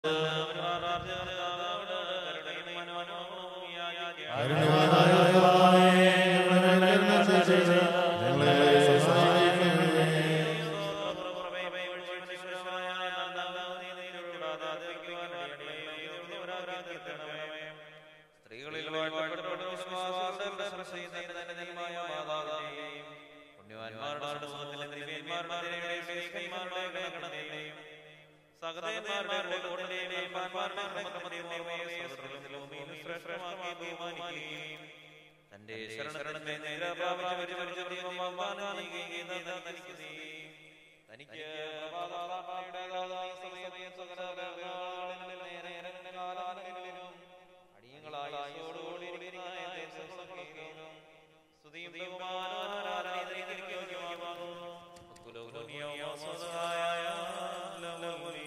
സ്ത്രീകളിൽ വാഴ്ത്തപ്പെട്ട വിശ്വാസത്തിന്റെ ശ്രദ്ധേയമായ മാതാവിനെയും പുണ്യവാന്മാരുടെ സുഖത്തിന്റെ ദിവ്യന്മാരുടെ സ്നേഹിതന്മാരുടെ ഗണഗണനയെയും സഹദേവന്മാരുടെ കൂട്ടത്തെയും പാന്മാരുടെ ക്രമക്രമത്തെയും ഓർമ്മയെ സ്വർഗ്ഗത്തിലും ശ്രേഷ്ഠമാക്കി ബഹുമാനിക്കുകയും തന്റെ ശരണത്തിന്റെ നേരെ പ്രാപിച്ച പരിചരിച്ചും വാഗ്ദാനം ചെയ്യുകയും ചെയ്ത തനിക്ക് നീ തനിക്ക് പ്രഭാതാളാടേതായ സമയത്തെ സകല വേളകളിലും നേരെ നേരെ കാലാലങ്ങളിലും അടിയങ്ങളായ യോടുകൂടിയിരിക്കുന്ന എന്റെ സഹോദരനും സ്തുതിയും ബഹുമാനവും ആരാധനയും എനിക്ക് യോഗ്യമാകുന്നു. കുലോകുലോനിയോ സ്വതഹായ ലവലി.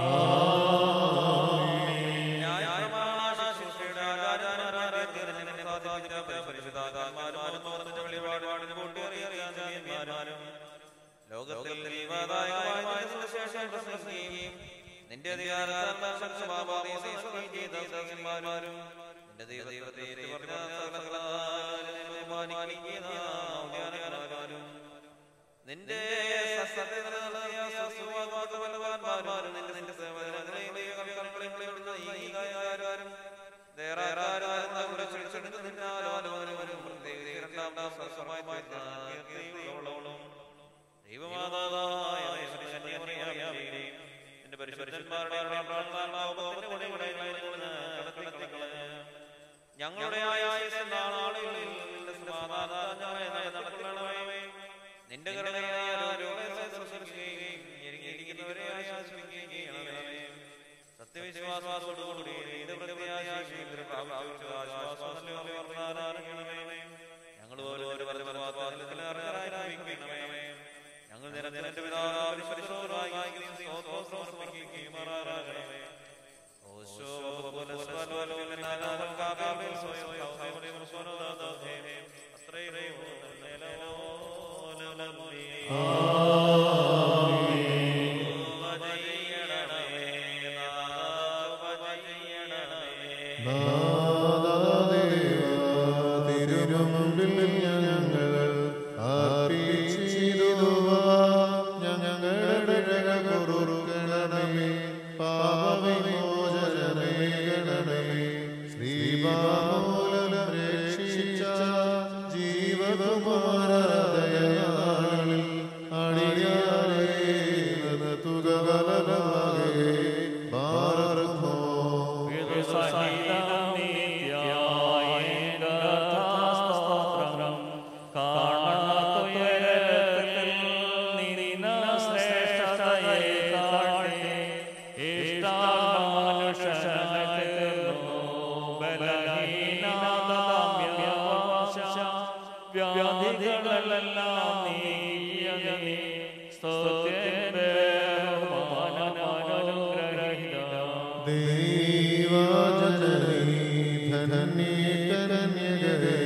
ന്യായപ്രമാണ ശിക്ഷയുടെ ആചാര്യന്മാരെ തിരഞ്ഞെടുത്ത് സാധിച്ച പരിശുദ്ധാത്മാരും ഓർമ്മത്തിന്റെ വെളിപാടുപാടിന് കൂട്ടിയറിയാൻ ജാതിന്മാരും ലോകത്തിൽ ദൈവദായകമായ സുവിശേഷം പ്രസംഗിക്കുകയും നിന്റെ അധികാരത്താൽ ചെയ്തമാരും നിന്റെ ദൈവത്തെ ബഹുമാനിക്കുകയും നിന്റെ സത്യവാദമാരും നിന്റെ നിന്റെ സേവനങ്ങളെയും ഈ കാര്യാരും ദേറാരും നമ്മുടെ ചുഴിച്ചെടുക്കുന്നതിനാലോലോലും രണ്ടാം സർസമായി തീർന്നോളവും ദൈവമാതാവായ കന്യാമറിയാമേ എന്റെ പരിശുദ്ധന്മാരുടെ ഞങ്ങളുടെ ആയാസ നാളുകളിൽ സമാധാനമായ നടക്കണമേ നിന്റെ കരുണയായ രോഗങ്ങളെ സ്പർശിക്കുകയും ഞെരുങ്ങിയിരിക്കുന്നവരെ ആശ്വസിപ്പിക്കുകയും ചെയ്യണമേ സത്യവിശ്വാസത്തോടുകൂടി ഇത് പ്രത്യാശയും പ്രാപിച്ചു ആശ്വാസം വർദ്ധാനാകണമേ ഞങ്ങൾ ഓരോ വർദ്ധമാനത്തിൽ അറിയാറായിരിക്കണമേ ഞങ്ങൾ നിരന്തരം പിതാവ് പരിശുദ്ധരായി സമർപ്പിക്കുകയും മാറാകണമേ ഓശോ തിരുമുമ്പിൽ ഞങ്ങൾ അർപ്പിച്ചിടുക ഞങ്ങളുടെ കുറുക്കണമേ പാപവിമോചനമേ ഗണമേ ശ്രീബാമൂലം രക്ഷിച്ച ജീവകുമാരദയാളിൽ അടിയാരേ തുക ബലമാകെ ഭാരമോ വ്യാധികളെല്ലാം നീ സ്തുത്യൻ ബഹുമാനമനുഗ്രഹിത ദൈവജനനീ ധന്യകന്യകേ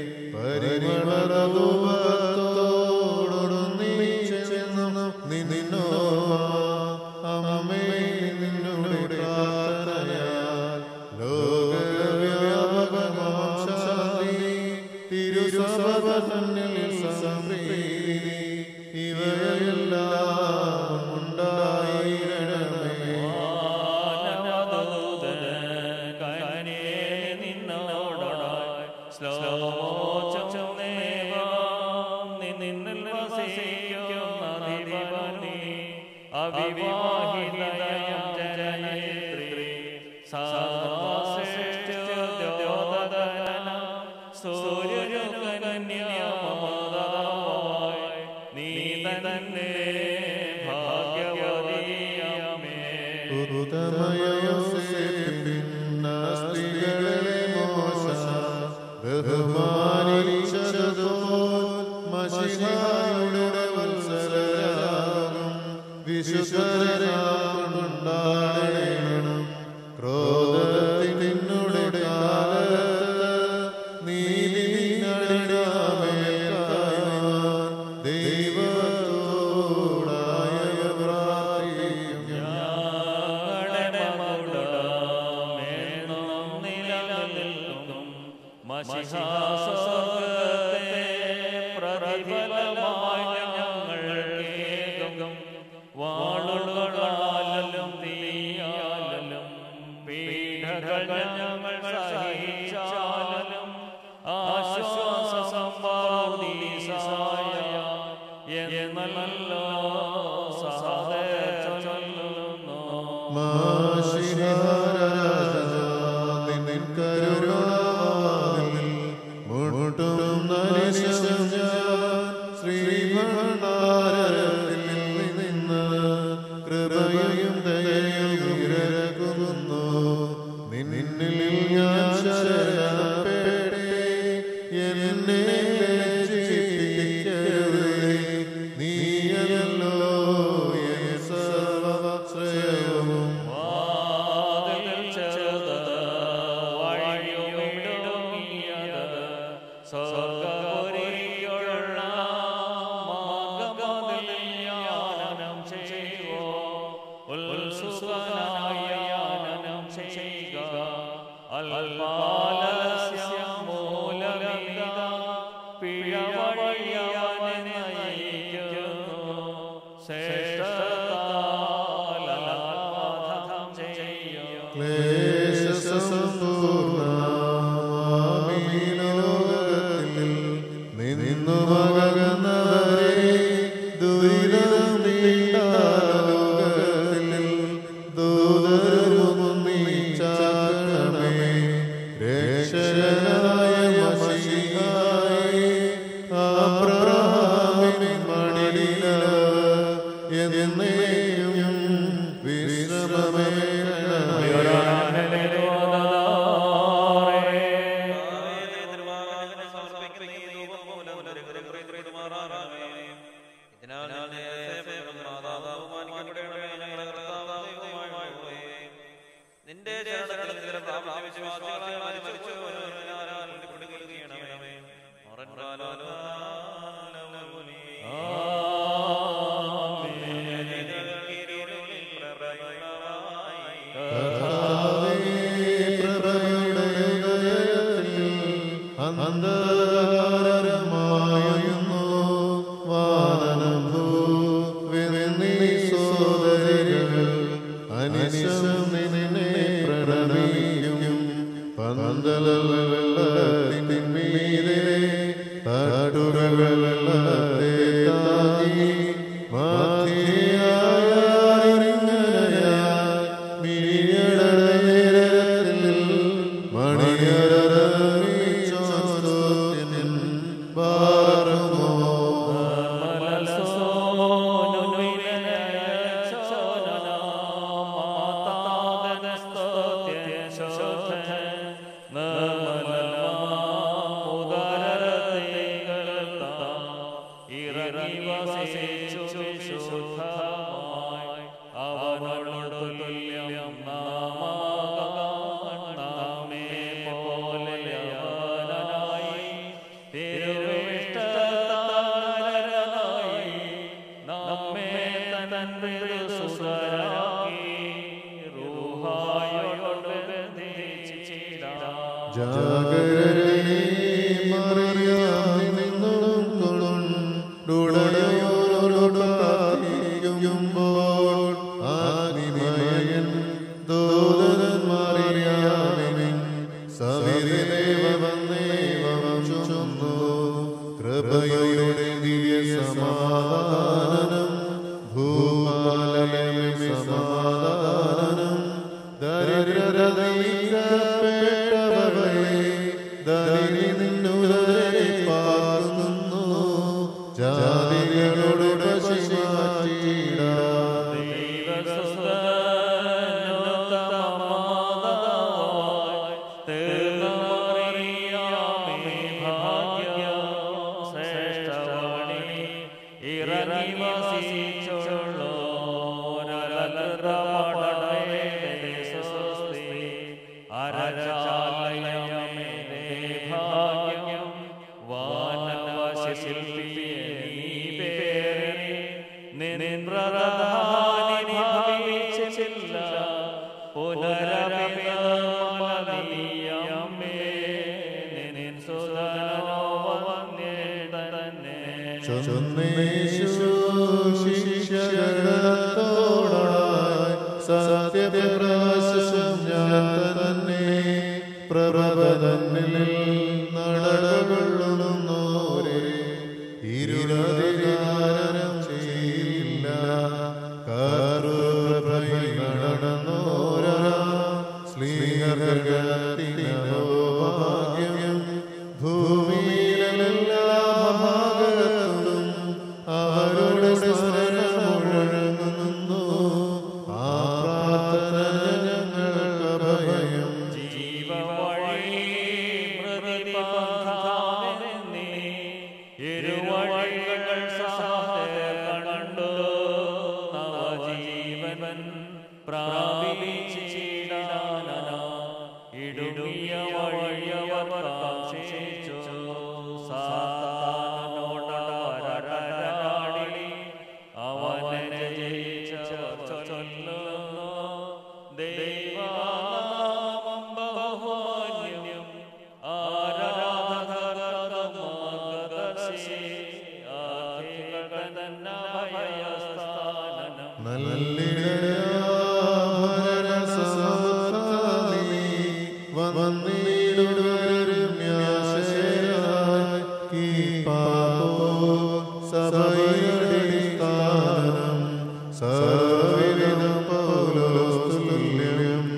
പരിമളധൂപത്തോടൊന്നിച്ചെന്നു നിന്നോ അമ്മേ നിന്നുടെ പ്രാർത്ഥനയാൽ ലോകവ്യാപകമാം ശാന്തി തിരുസഭ തന്നിൽ സംപ്രീതി ഇവയെല്ലാം ഉണ്ടായിരണമേ അവിവാഹിതയം ജനയത്രി സർവശ്രേഷ്ഠോദന സൂര്യകന്യാമോദായി നീ തന്നെ ഭാഗ്യവതിയമേ സ്ത്രീകളെ മോശ ബഹുമാനിച്ചതുപോൽ മഷിഹായുടെ വത്സരരാകും വിശുദ്ധരാകൊണ്ടുണ്ടാടേണം ക്രോധത്തിൽ നിന്നുടെ കാലത്ത് നീതി ദൈവത്തോടായ പ്രാർത്ഥിക്കും ഞങ്ങളുടെ മഹിഷാസ്വർഗത്തെ പ്രതിഫലമായി ഞങ്ങൾക്കേകം വാളുകളാലും തീയാലും പീഡകൾ ഞങ്ങൾ സഹിച്ചാലും ആശ്വാസം പാർദീസായ എന്നല്ലോ സഹദേ ചൊല്ലുന്നു കൃപയും ദയയും ഇരകുന്നു നിന്നിൽ ഞാൻ ശരണപ്പെട്ടേ എന്നെ ലജ്ജിപ്പിക്കരുതേ. നീയല്ലോ എൻ സർവ്വാശ്രയവും വാതിൽ ചെറുത് വഴിയുമിടുങ്ങിയത് സ്വർഗ്ഗപുരിയുള്ള മാർഗ്ഗമതിൽ യാനം ചെയ്യുവോ ഉത്സുകനായ യാനം ചെയ്യുക അൽപാലസ്യമൂലമിത പിഴവഴിയാനെ നയിക്കുന്നു ശ്രേഷ്ഠതാലാത്മധം ചെയ്യുക ക്ലേശസമ്പൂർണ്ണമാമീലോകത്തിൽ നിന്നു മകന്നവരെ ദുരിതം നീണ്ടാലോകത്തിൽ ദൂതരുമൊന്നിച്ചാകണമേ രക്ഷകനായ മശിഹായി അബ്രഹാമിൻ മടിയില എന്നേയും വിശ്രമമേ നിന്റെ ചരണങ്ങളിൽ നിന്റെ പ്രാപിച്ചവിശ്വാസികളായ മരിച്ചുപോയവരെ ഞാൻ പിടികൊള്ളുകയണമേ. മറന്നാലോ അന്ധകാരമായുന്നു വാനനം ഭൂവെന്നീ സോദരികൾ അനിശം നിന്നെ പ്രണമിക്കും പന്തലൽ വെള്ളത്തിൻ മീതെ തട്ടുകൾ വെള്ളത്തെ താങ്ങി അവനോട് തുല്യം നാമാകാൻ നാമേ പോലെയവനായി തിരുവിഷ്ടതാരനായി നമ്മെ തന്റെ സുതരാക്കി റൂഹായോട് ബന്ധിച്ചിടാം ജാഗരനെ മറിയാം നിന്നും കൊണ്ടുടയോരോട് പ്രാർത്ഥിക്കുമ്പോൾ ആദിമയൻ ദൂതന്മാറിയാമിൻ സവിരേവ വന്നേവം ചൊന്നു കൃപയുടെ ദിവ്യ സമാധാനം ഭൂമാലയമേ സമാധാനം ദരിദ്രതയിക്കപ്പെട്ടവരെ ദരിദ്രി നിന്നുദരെ പാർക്കുന്നു ജാതികളോട് പശി മാറ്റിയിടാം ശില്പിയെ നീ പേരെ നിൻപ്രധാനി ഭാവിച്ചില്ല പുനരഭിതമലനീയമേ നിൻ ആശ്വാസം ഞാൻ തന്നെ പ്രഭതന്നിൽ നടകൊള്ളുന്നോരെ ഇരുളധികാരം ചെയ്യില്ല കറുപ്രഭയിൽ നടന്നോരാ ശ്രീകർഗത്തിനോ ഭാഗ്യം ഭൂമിയിലെല്ലാ ഭാഗത്തും അവരുടെ സ്വരമുഴങ്ങുന്നു ആ പ്രാർത്ഥന ഞങ്ങൾക്ക് ഭയം ജീവവഴി പ്രതിപന്ഥാവെന്നീ ഇരുവഴികൾ സഹതെ കണ്ടു നവജീവൻ പ്രാപിച്ചിടാന ഇടുങ്ങിയ വഴിയവർ കാക്ഷിച്ചു സാത്താനോടരരരാടി അവനെ ജയിച്ചവർ ചൊല്ലുന്നു ദൈവനാമം ബഹുമാന്യം ആരാധകർമാർഗദർശി ആധികതന്നഭയസ്ഥാനം നല്ലിടയാഭരണസമൃദ്ധാനി വന്നിടുവരും ന്യാസേനായി കീപ്പാവോ സഭയുടെ സ്ഥാനം സർവ്വവിധം പൗലോസ്തുല്യം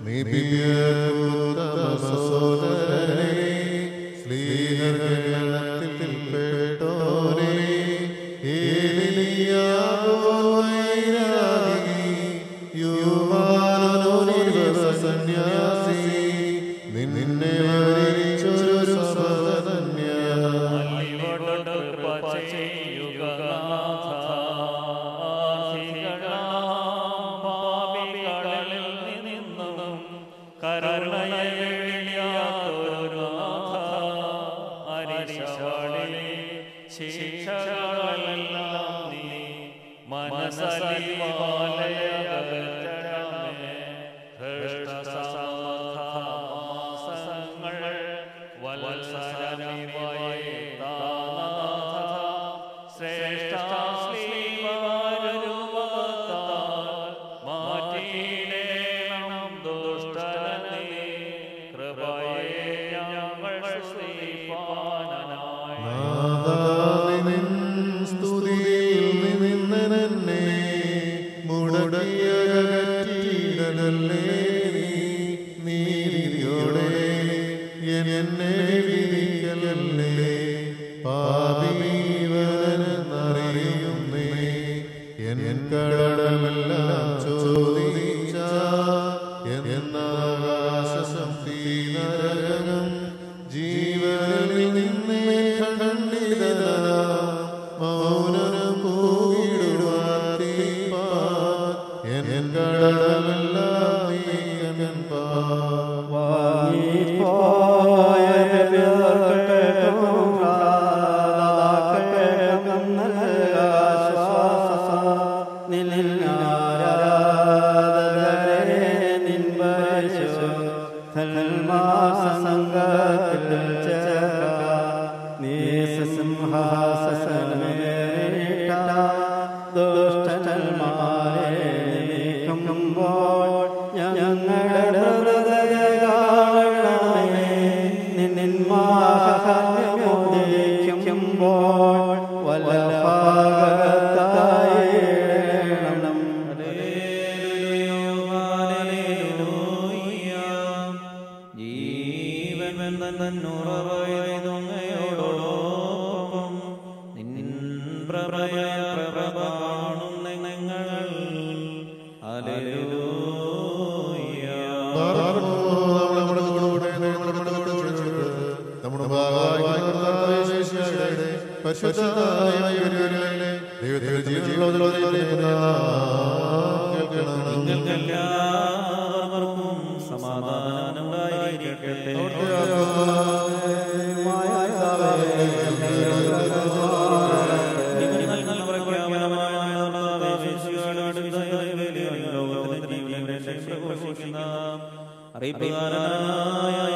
നിബിയകൂത്തമസോദരനെ ശ്രീഹർഗണത്തിൽ പെട്ടോരെ ഏലിയാവോ വൈരാഗി യുവാനോനിവ സന്യാസി നിന്നെ വരിച്ചൊരു സഹധന്യ അലിവോട് കൃപ ചെയ്യുക പാപികളിൽ നിന്നും കരുണയൊരു അരിശവളി ശിക്ഷകളെല്ലാം നീ മനസ്സലിവാലയകറ്റണമേ ഹൃഷ്ടസമാസങ്ങൾ വത്സരമിവയെ താനാഥ ശ്രേഷ്ഠാശ്രീവാരൂപത്താൽ മാറ്റിയിടേണം ദുഷ്ടനെ കൃപയെ ഞങ്ങൾ ശ്രീപാനനായി നാദാവിനിൻ സ്തുതിയിൽ നിന്നെന്നെ മുടക്കിയകറ്റിയിടലല്ലേ നീ നീതിയോടെ എന്നെ വിധിക്കലല്ലേ പാപിവനെന്നറിയുന്നേ എൻ കടമെല്ലാം ചോദിച്ച എന്നാകാശം നരകം ജീവനിൽ നിന്നേ ഖണ്ഡിത മൗനം പോയിടുവാത്തിപ്പാ എൻ കടമെല്ലാം നീക്കൻ പാ ഞങ്ങളുടെ ഹൃദയകാരണമേ നിന്മാഹാത്മ്യമോദിക്കുമ്പോൾ വല്ലഭാഗത്തായിടണം ജീവൻ തന്നുറവയോടൊപ്പം നിൻ പ്രഭയ പ്രഭ കാണുന്ന നിങ്ങൾ അലലൂയ നമ്മുടെ കൂടെ നമ്മുടെ കൂടെ നമ്മുടെ ഭാഗമായി കർത്താവേ ശിഷ്യരുടെ പരിശുദ്ധമായ ഗുരുവിനെ ദൈവത്തിന്റെ ജീവനുള്ള കേൾക്കണം നിങ്ങൾക്കെല്ലാവർക്കും സമാധാനം ഉണ്ടായിരിക്കട്ടെ അറിയിപ്പുകാരനായ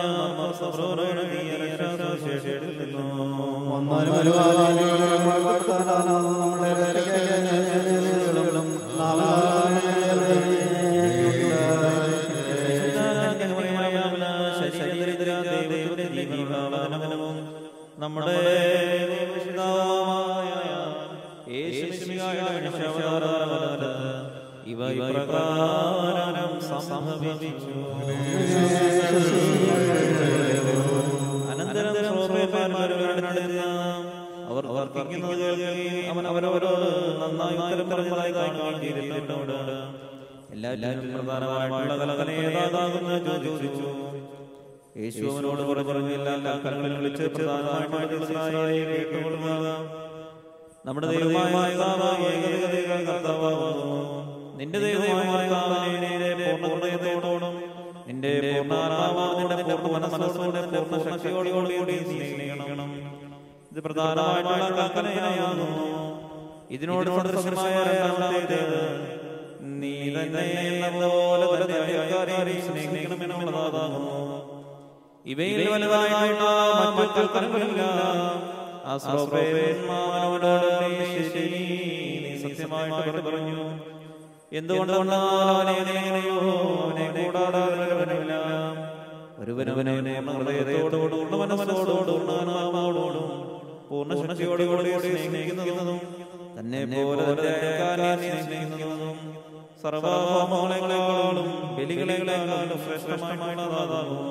നമ്മുടെ നമ്മുടെ രക്ഷിതാവായ യേശുമിശിഹായുടെ മനുഷ്യാവതാരകാലത്ത് ഇവ ഇപ്രകാരം സംഭവിച്ചു അനന്തരം ശ്രോത്രന്മാരുടെ അവർ തർക്കിക്കുന്നത് കേൾക്കുകയും അവൻ അവരവരോട് നന്നായി ഉത്തരം പറഞ്ഞതായി കാണുകയും ചെയ്തിട്ടുണ്ട് എല്ലാവരും പ്രധാനമായിട്ടുള്ള കലകനേതാകുന്ന ചോദിച്ചു യേശു അവനോട് പറഞ്ഞു എല്ലാ കലകളിലും വിളിച്ച് പ്രധാനമായിട്ടുള്ള ഇസ്രായേലിനെ കേട്ടുകൊള്ളുക നമ്മുടെ ദൈവമായ കർത്താവ് ഏകദൈവ കർത്താവാകുന്നു നിന്റെ ദൈവമായ കർത്താവിനെ പൂർണ്ണ ഹൃദയത്തോടും നിന്റെ പൂർണ്ണാത്മാവോടും നിന്റെ പൂർണ്ണ മനസ്സോടെ പൂർണ്ണ ശക്തിയോടുകൂടി സ്നേഹിക്കണം ഇത് പ്രധാനമായിട്ടുള്ള കൽപ്പനയാകുന്നു ഇതിനോട് സദൃശമായ രണ്ടാമത്തേത് നീ തന്നെ എന്ന പോലെ തന്നെ അയൽക്കാരെ സ്നേഹിക്കണമെന്നുള്ളതാകുന്നു ഇവയിൽ വലുതായിട്ടുള്ള മറ്റു കൽപ്പനകളില്ല ആ ശ്രോപേന്മാരോട് നീ ശരി, നീ സത്യമായിട്ട് പറഞ്ഞു എന്തുകൊണ്ടാണ് അവനെയോ അവനെ കൂടാതെ ഒരുവനുമില്ല ഒരുവനവനെ ഹൃദയത്തോടുകൂടും പൂർണ്ണ മനസ്സോടും പൂർണ്ണനാമോടും പൂർണ്ണ ശക്തിയോടുകൂടി സ്നേഹിക്കുന്നതും തന്നെ പോലെ തന്റെ അയൽക്കാരനെ സ്നേഹിക്കുന്നതും സർവമോളങ്ങളെക്കാളും ബലികളെക്കാളും ശ്രേഷ്ഠമായിട്ടുള്ളതാകുന്നു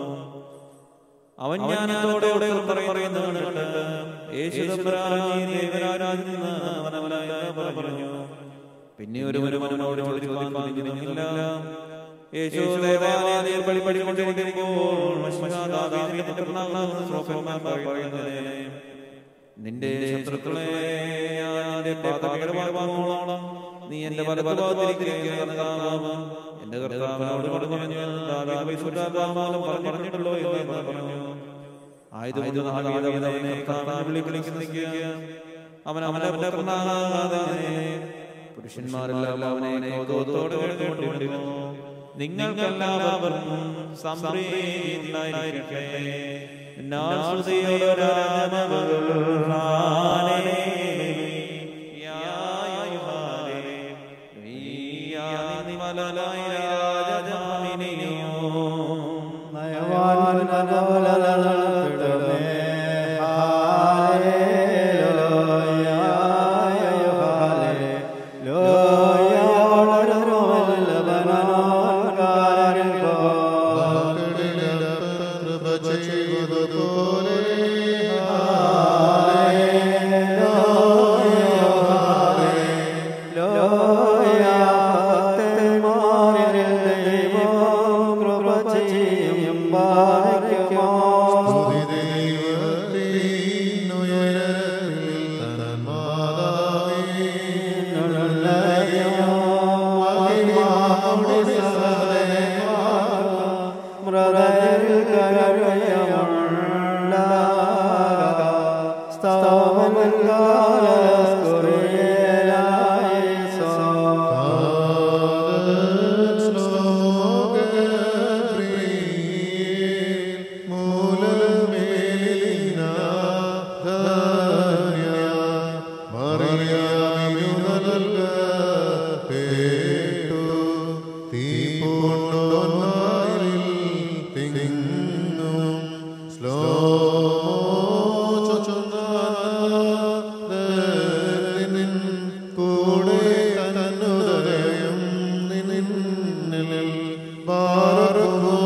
അവൻ ജ്ഞാനത്തോടെ പറയുന്നുണ്ട് യേശു തമ്പുരാനെ ദൈവരാരാധിക്കുന്ന അവനവനായ പറഞ്ഞു പിന്നെ ഒരു മനോനോട് ചോദിക്കുവാനില്ല യേശു ദേവാലയത്തിൽ പടി പഠിക്കൊണ്ടിരിക്കുമ്പോൾ മനുഷ്യനാഥാവിന്റെ പിറന്നാളാകുന്ന ശ്രോഫന്മാർ പറയുന്നത് നിന്റെ ശത്രുക്കളെ ഞാൻ എന്റെ പാതകേടുമാകുമ്പോളം നീ എന്റെ വലതുഭാഗത്തിരിക്കുകയെന്ന് കാണാം എന്റെ കർത്താവിനോട് പറഞ്ഞു ദാവീദുരാജാവാലും പറഞ്ഞിട്ടുണ്ടല്ലോ എന്ന് പറഞ്ഞു ആയതുകൊണ്ട് ദാവീദ് അവനെ കാണാൻ വിളിക്കുക അവൻ അവന്റെ പുത്രനാകാതെ പുരുഷന്മാരെല്ലാം അവനെ കൗതുകത്തോടെ കേട്ടുകൊണ്ടിരുന്നു നിങ്ങൾക്കെല്ലാവർക്കും സംപ്രീതി ഉണ്ടായിരിക്കട്ടെ നാസുതിയോട് കൃപ ചെയ്തതുപോലെ സ്തുതി ദൈവത്തിൻ ഉയരത്തിൽ തൻ മാതാവേ മഹിമാവുടെ കൂടെ തന്നുദയം നിന്നിൽ പാർക്കുമോ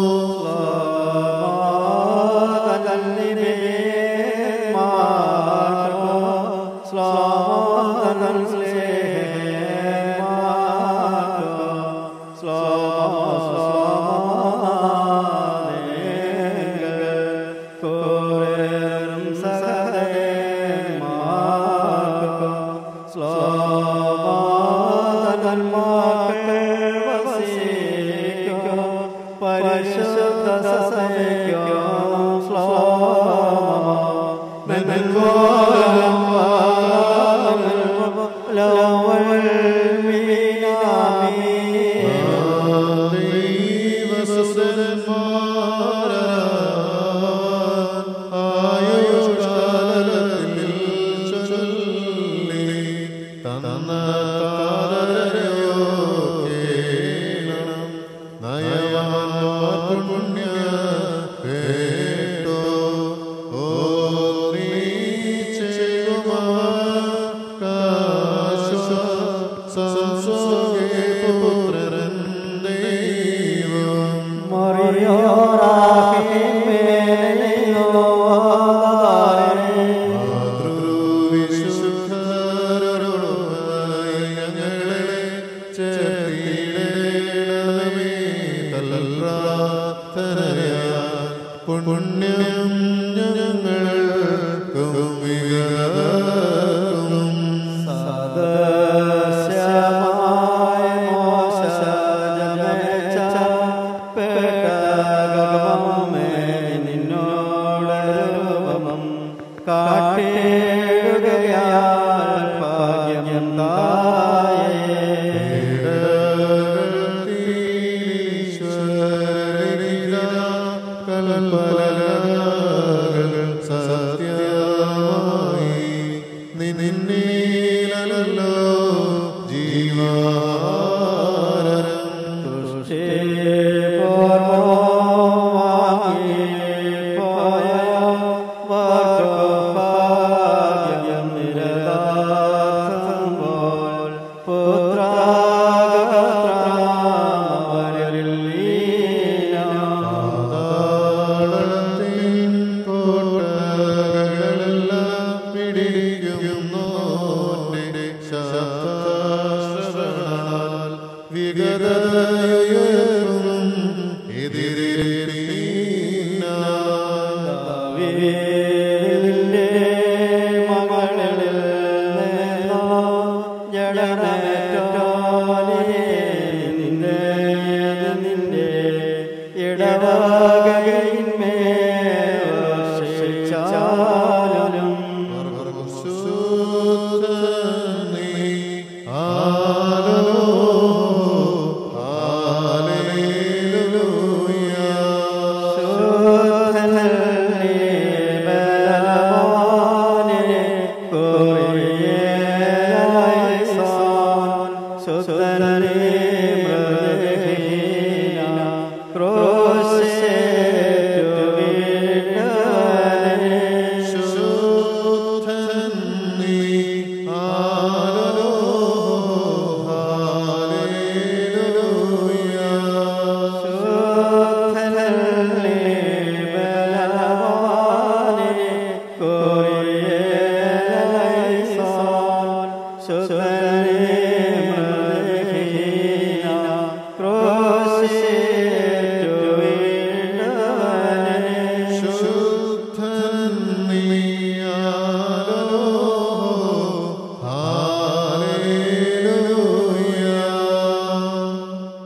പരിശുദ്ധ സഭയ്ക്കോ പുണ്യ കേട്ടോ ഓ പുണ്യം ഞങ്ങൾക്കും വികർക്കും കാട്ടിടുകയാൽ ഭാഗ്യം തായേ നിന്നീലല്ലോ ജീവാരം താളത്തിൻ കോട്ടകളെല്ലാം പിടിക്കുന്നോന്റെ ശബ്ദശ്രവണാൽ വിഗതയുയർന്നും എതിരേറ്റീനാ ശുദ്ധൻ നീയാലോ ഹാലേലൂയ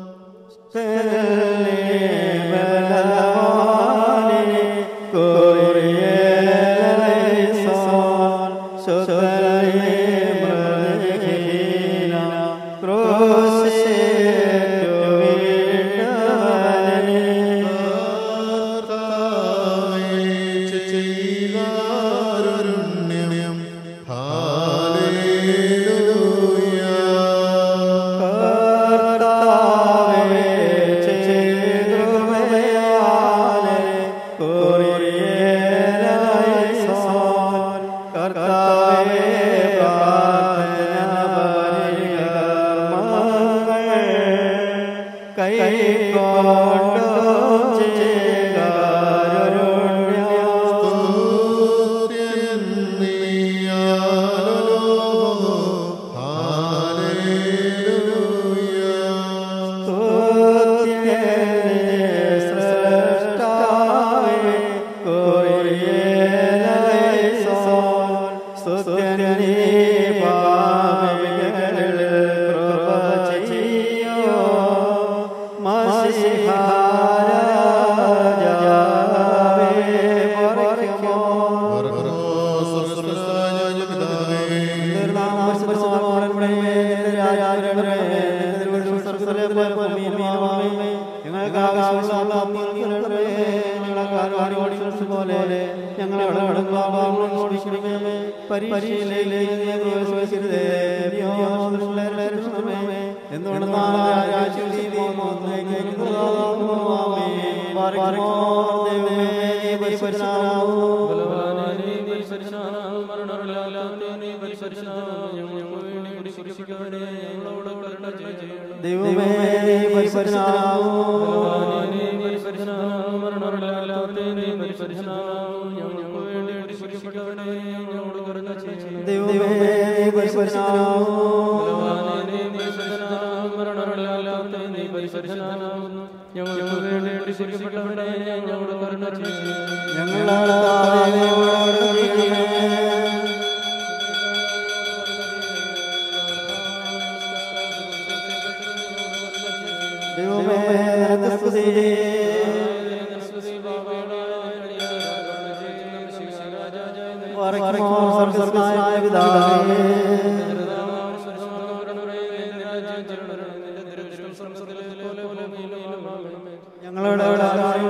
ചെയ്താരുണ്യം ഹാലേലൂയ കൈ കൊണ്ടോ സ്തുത്യൻ നീയാലോ ഹാലേലൂയ ദൈവമേ പരിശുദ്ധനാമോ കുരിശിക്കപ്പെട്ടവനെ ഞങ്ങളോട് കരുണ ചെയ്യണമേ ഞങ്ങളുടെ താവേനോട് കരുണമേ. ദൈവമേ നിനക്ക് സ്തുതി. വരയ്ക്കുമോ സർവ്വസ്നായ പിതാവേ. ഞങ്ങളുടെ പോലെ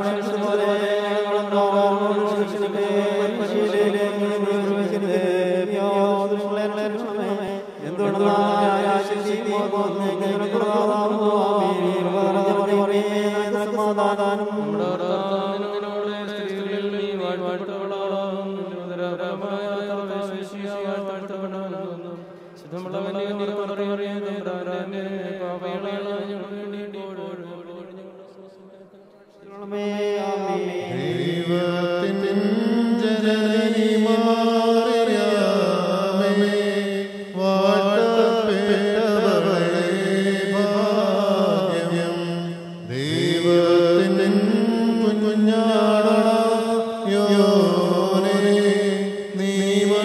സമാധാനം ദൈവത്തിൻ ജനനി മാറിയാമേ വാഴ്ത്തപ്പെട്ടവളെ ഭാഗ്യം ദൈവത്തിൻ കുഞ്ഞാടയോനെ നീ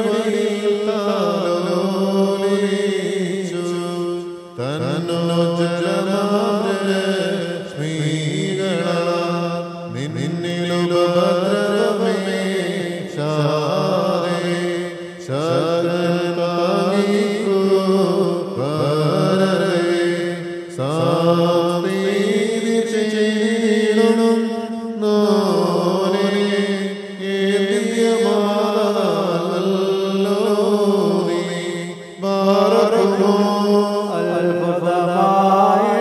മടിയിലോലിച്ചു തന്നോജലമാശ്മീകള നിന്നിലുപദ്രവമേ ശാരേ ശരണീകരേ സാധീനി ചെയ്യണം നോനെ ഏന്ത്യമാനല്ലോ നീ ബാറക്കുമോ അത്ഭുതമായി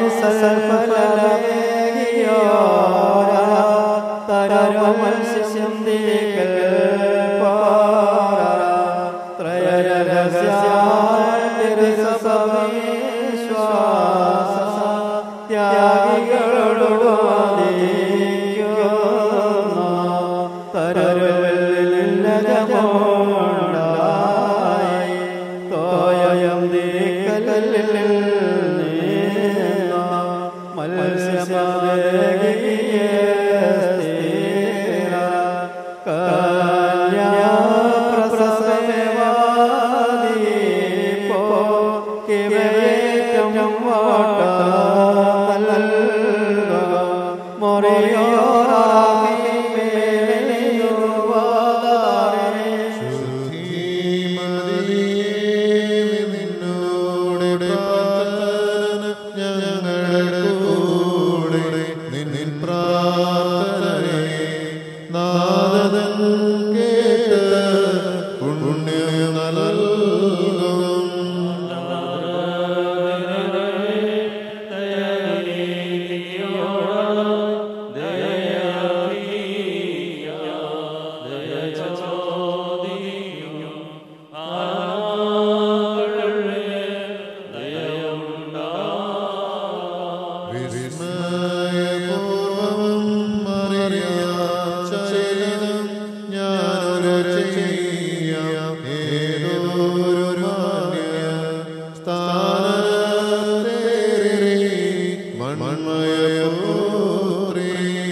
സൽഫലമേകിയോരാ തരമത്സ്യം തീകൽ പാരാ. ത്രയരഹസ്യായ തിരുസഭവിശ്വാസ ത്യാഗികളോട് വാദിക്കുന്നു. തരവില്ലജമുണ്ടായി തോയം തീക്കല്ലിൽ നീന്ന മത്സ്യമതകിയേ സ്ഥിര കന്യാപ്രസവവാദീപോ കിവേറ്റം വാട്ട മൊറിയോറാഹി മേലുവാദാരേ നിന്നോട് പ്രാർത്ഥന ഞങ്ങളുടെ കൂടെ നിന്നിൻ പ്രാർത്ഥനയെ നാദൻ കേട്ട് പുണ്യം നൽകും വിസ്മയപൂർവം മറിയാച്ചരിതം ഞാനൊരു ചെയ്യാം ഏതൊരു മാന്യ സ്ഥാനത്തേറി മൺമയപൂറി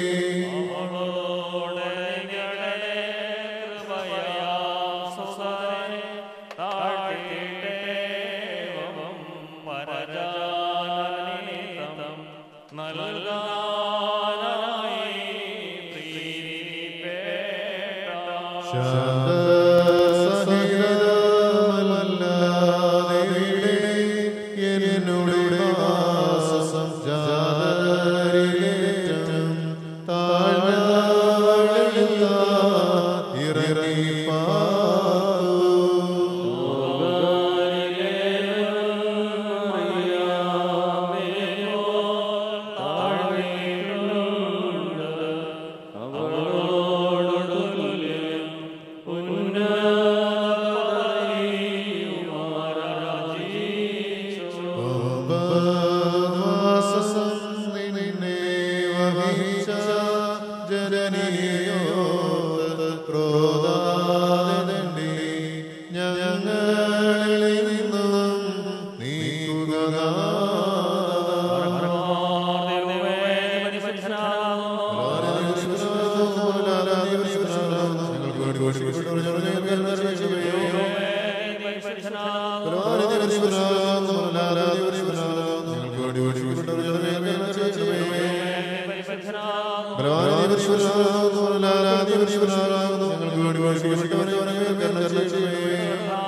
ഞങ്ങളിൽ നിന്നും നീക്കുക ഞങ്ങൾക്ക് വേണ്ടി ശിക്ഷിക്കപ്പെട്ടവനെ കരുണ ചെയ്യണമേ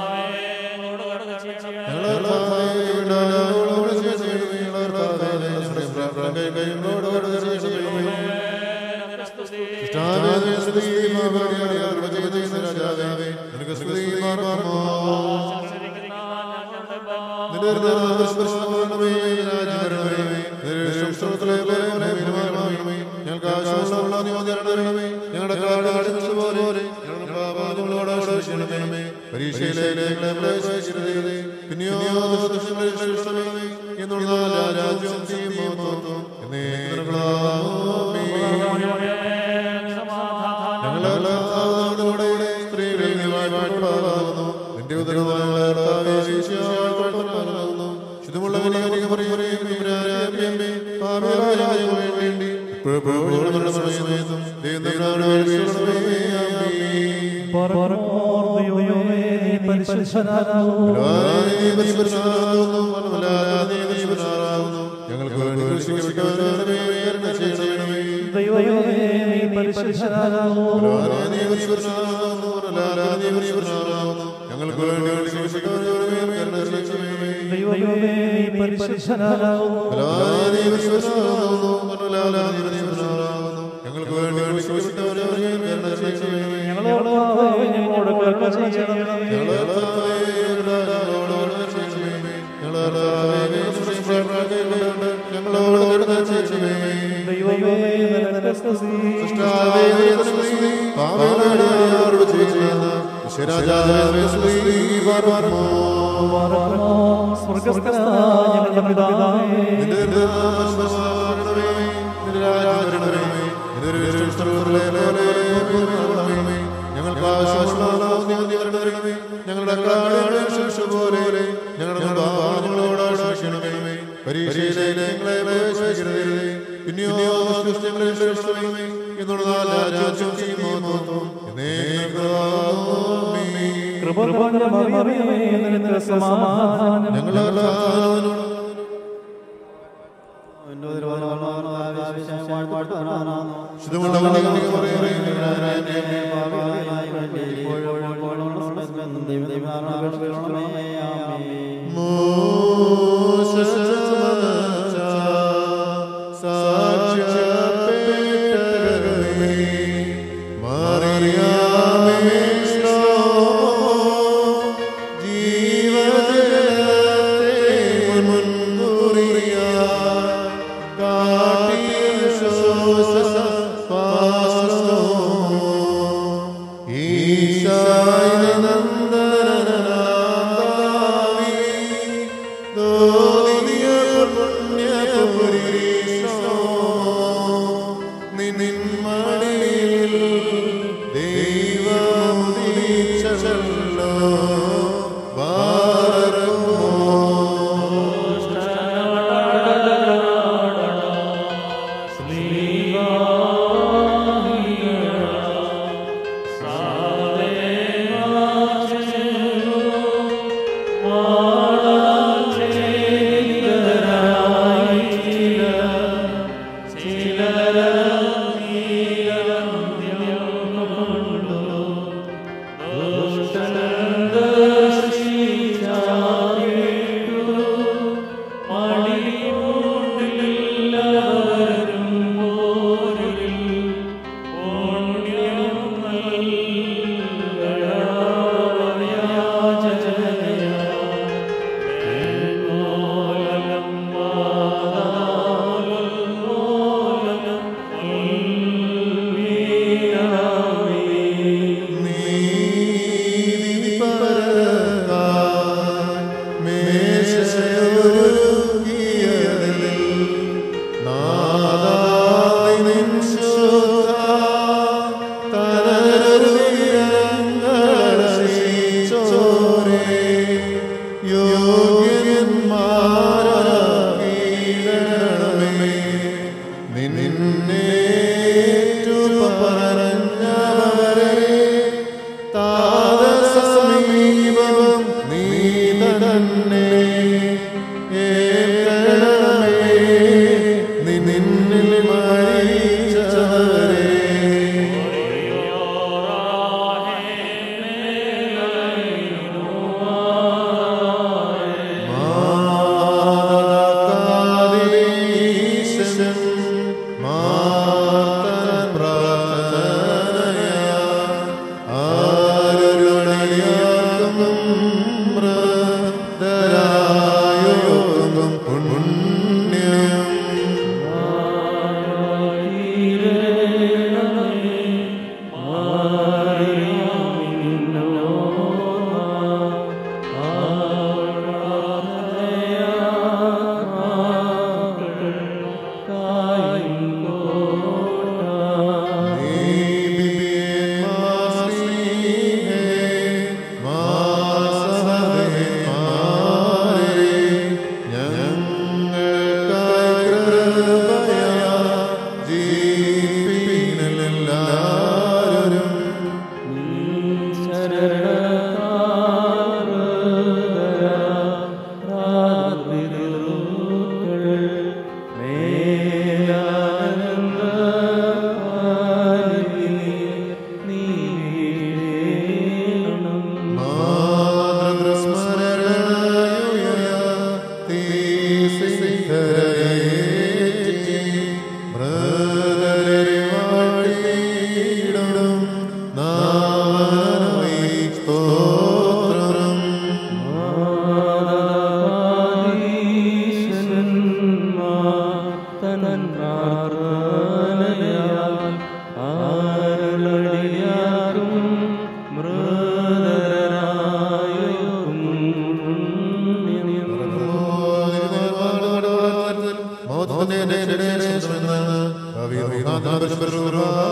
ഞങ്ങളുടെ പോലെ പരീക്ഷയിലേക്ക് പിന്നെയോ എന്നുള്ള രാജ്യവും ഞങ്ങളോടെ സ്ത്രീകളിൽ നിന്റെ ഉദരവാകുന്നു ശുദ്ധമുള്ള വേണ്ടി ഇപ്പോഴും സമയത്തും ഞങ്ങൾക്ക് വേണ്ടി കൃഷിക്കപ്പെട്ടവരെ ചെയ്യണമേ ഞങ്ങൾക്ക് വേണ്ടി ഞങ്ങൾക്ക് വേണ്ടി ഞങ്ങളോട് ഞങ്ങളുടെ പിതാവേ ഞങ്ങൾക്ക് ഞങ്ങളുടെ ശിക്ഷ പോലെ ഞങ്ങളുടെ പാപങ്ങളോട് ക്ഷമിക്കണമേ പരീക്ഷയിലേക്ക് ഞങ്ങളെ പ്രവേശിക്കരുതേ പിന്നെയോ ഞങ്ങളെ രക്ഷിക്കണമേ എന്നുള്ള രാജ്യം ചെയ്യുമോ സമാധാനം ഞങ്ങളെല്ലാവരും ചില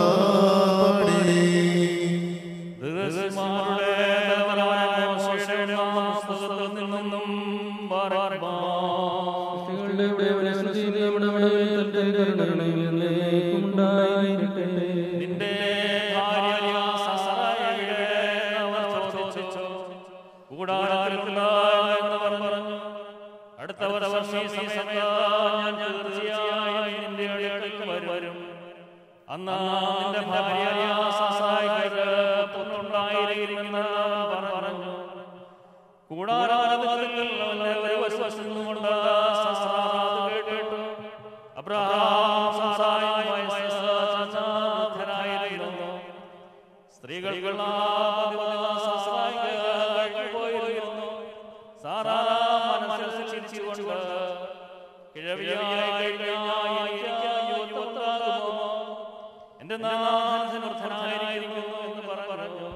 പാടി ദൃശ്യമാരുടെ ബലവാനായ മോശയുടെ പുസ്തകത്തിൽ നിന്നും പാർപ്പാൻ നിന്റെ ഭാര്യ സസായിയുടെ അവർ ചോദിച്ചു കൂടാരത്തിലുണ്ടായെന്നവർ പറഞ്ഞു അടുത്ത വർഷം ഈ സമയത്ത് ഞാൻ തീർച്ചയായും നിന്റെ അടുക്കൽ വരും അന്ന് നിന്റെ ഭാര്യ സസായിക്ക് പുന്നുണ്ടായിരിക്കുമെന്ന് അവർ പറഞ്ഞു കൂടാരത്തിൽ അവന്റെ ഒരു വശത്ത് നിന്നുകൊണ്ട് സസാറാത്ത് കേട്ടു അബ്രഹാം സാറായി വയസ്സ് ചെന്നവനായിരുന്നു. സ്ത്രീകൾക്കുള്ള സാറായിക്ക് കഴിഞ്ഞുപോയിരുന്നു സാറാ മനസ്സിൽ ചിരിച്ചുകൊണ്ട് കിഴവിയായി കഴിഞ്ഞാൽ എനിക്ക് യുവത്വമുണ്ടാകുമോ എന്റെ നാഥൻ വൃദ്ധനായിരിക്കുന്നു എന്ന് പറഞ്ഞു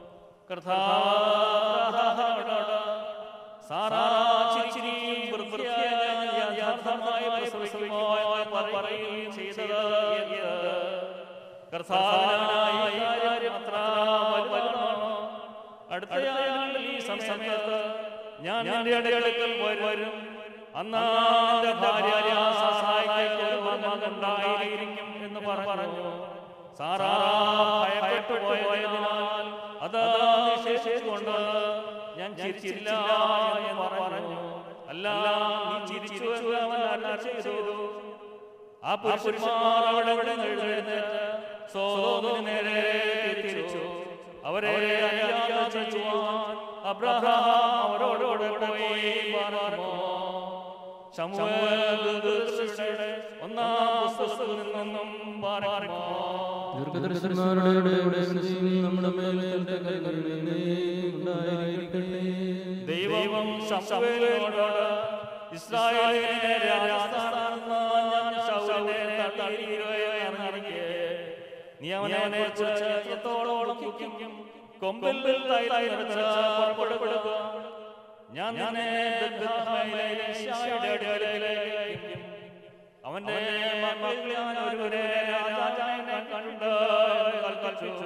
കർത്താവോട് സാറാ ചിരിച്ചിരിയും വൃത്തിയായ യഥാർത്ഥമായി പ്രസവിക്കുമോ എന്ന് പറയുകയും ചെയ്തത് എന്ത്? കർത്താവിനായി ഈ കാര്യം അത്ര വലുതാണോ അടുത്തയാണ്ട് ഈ സമയത്ത് ഞാൻ നിന്റെ അടുക്കൽ വരും അന്ന് നിന്റെ ഭാര്യ സാസായിക്ക് ഒരു മകൻ ഉണ്ടായിരിക്കും എന്ന് പറഞ്ഞു സാറാ ഭയപ്പെട്ടു പോയതിനാൽ അത് നിഷേധിച്ചുകൊണ്ട് ഞാൻ ചിരിച്ചില്ല എന്ന് പറഞ്ഞു അല്ല നീ ചിരിച്ചു എന്ന് അവൻ അരുളി ചെയ്തു ആ പുരുഷന്മാർ അവിടെ അവിടെ എഴുന്നേറ്റ് സോതോമിന് നേരെ തിരിച്ചു അവരെ അനുയാത്ര ചെയ്യുവാൻ അബ്രഹാം അവരോടോട് പോയി പറഞ്ഞു ശമൂവേൽ ദീർഘദർശിയുടെ ഒന്നാം പുസ്തകത്തിൽ നിന്നും പാർക്കുമോ ദൈവം ശമൂവേലിനോട് ഇസ്രായേലിനെ രാജസ്ഥാനെന്ന് ഞാൻ ശൗലിനെ തള്ളിയിരിക്കുകയെന്നറിഞ്ഞ് നീ അവനെ കുറിച്ച് എത്രത്തോളം ദുഃഖിക്കും കൊമ്പിൽ തൈലം നിറച്ച് പുറപ്പെടുക ഞാൻ നിന്നെ ബദ്ദാമയിലെ ഈശായുടെ അടുക്കലേക്ക് അയക്കും. അവന്റെ മകളിൽ ഞാൻ ഒരുവരെ രാജാവിനെ കണ്ട് കൽപ്പിച്ചു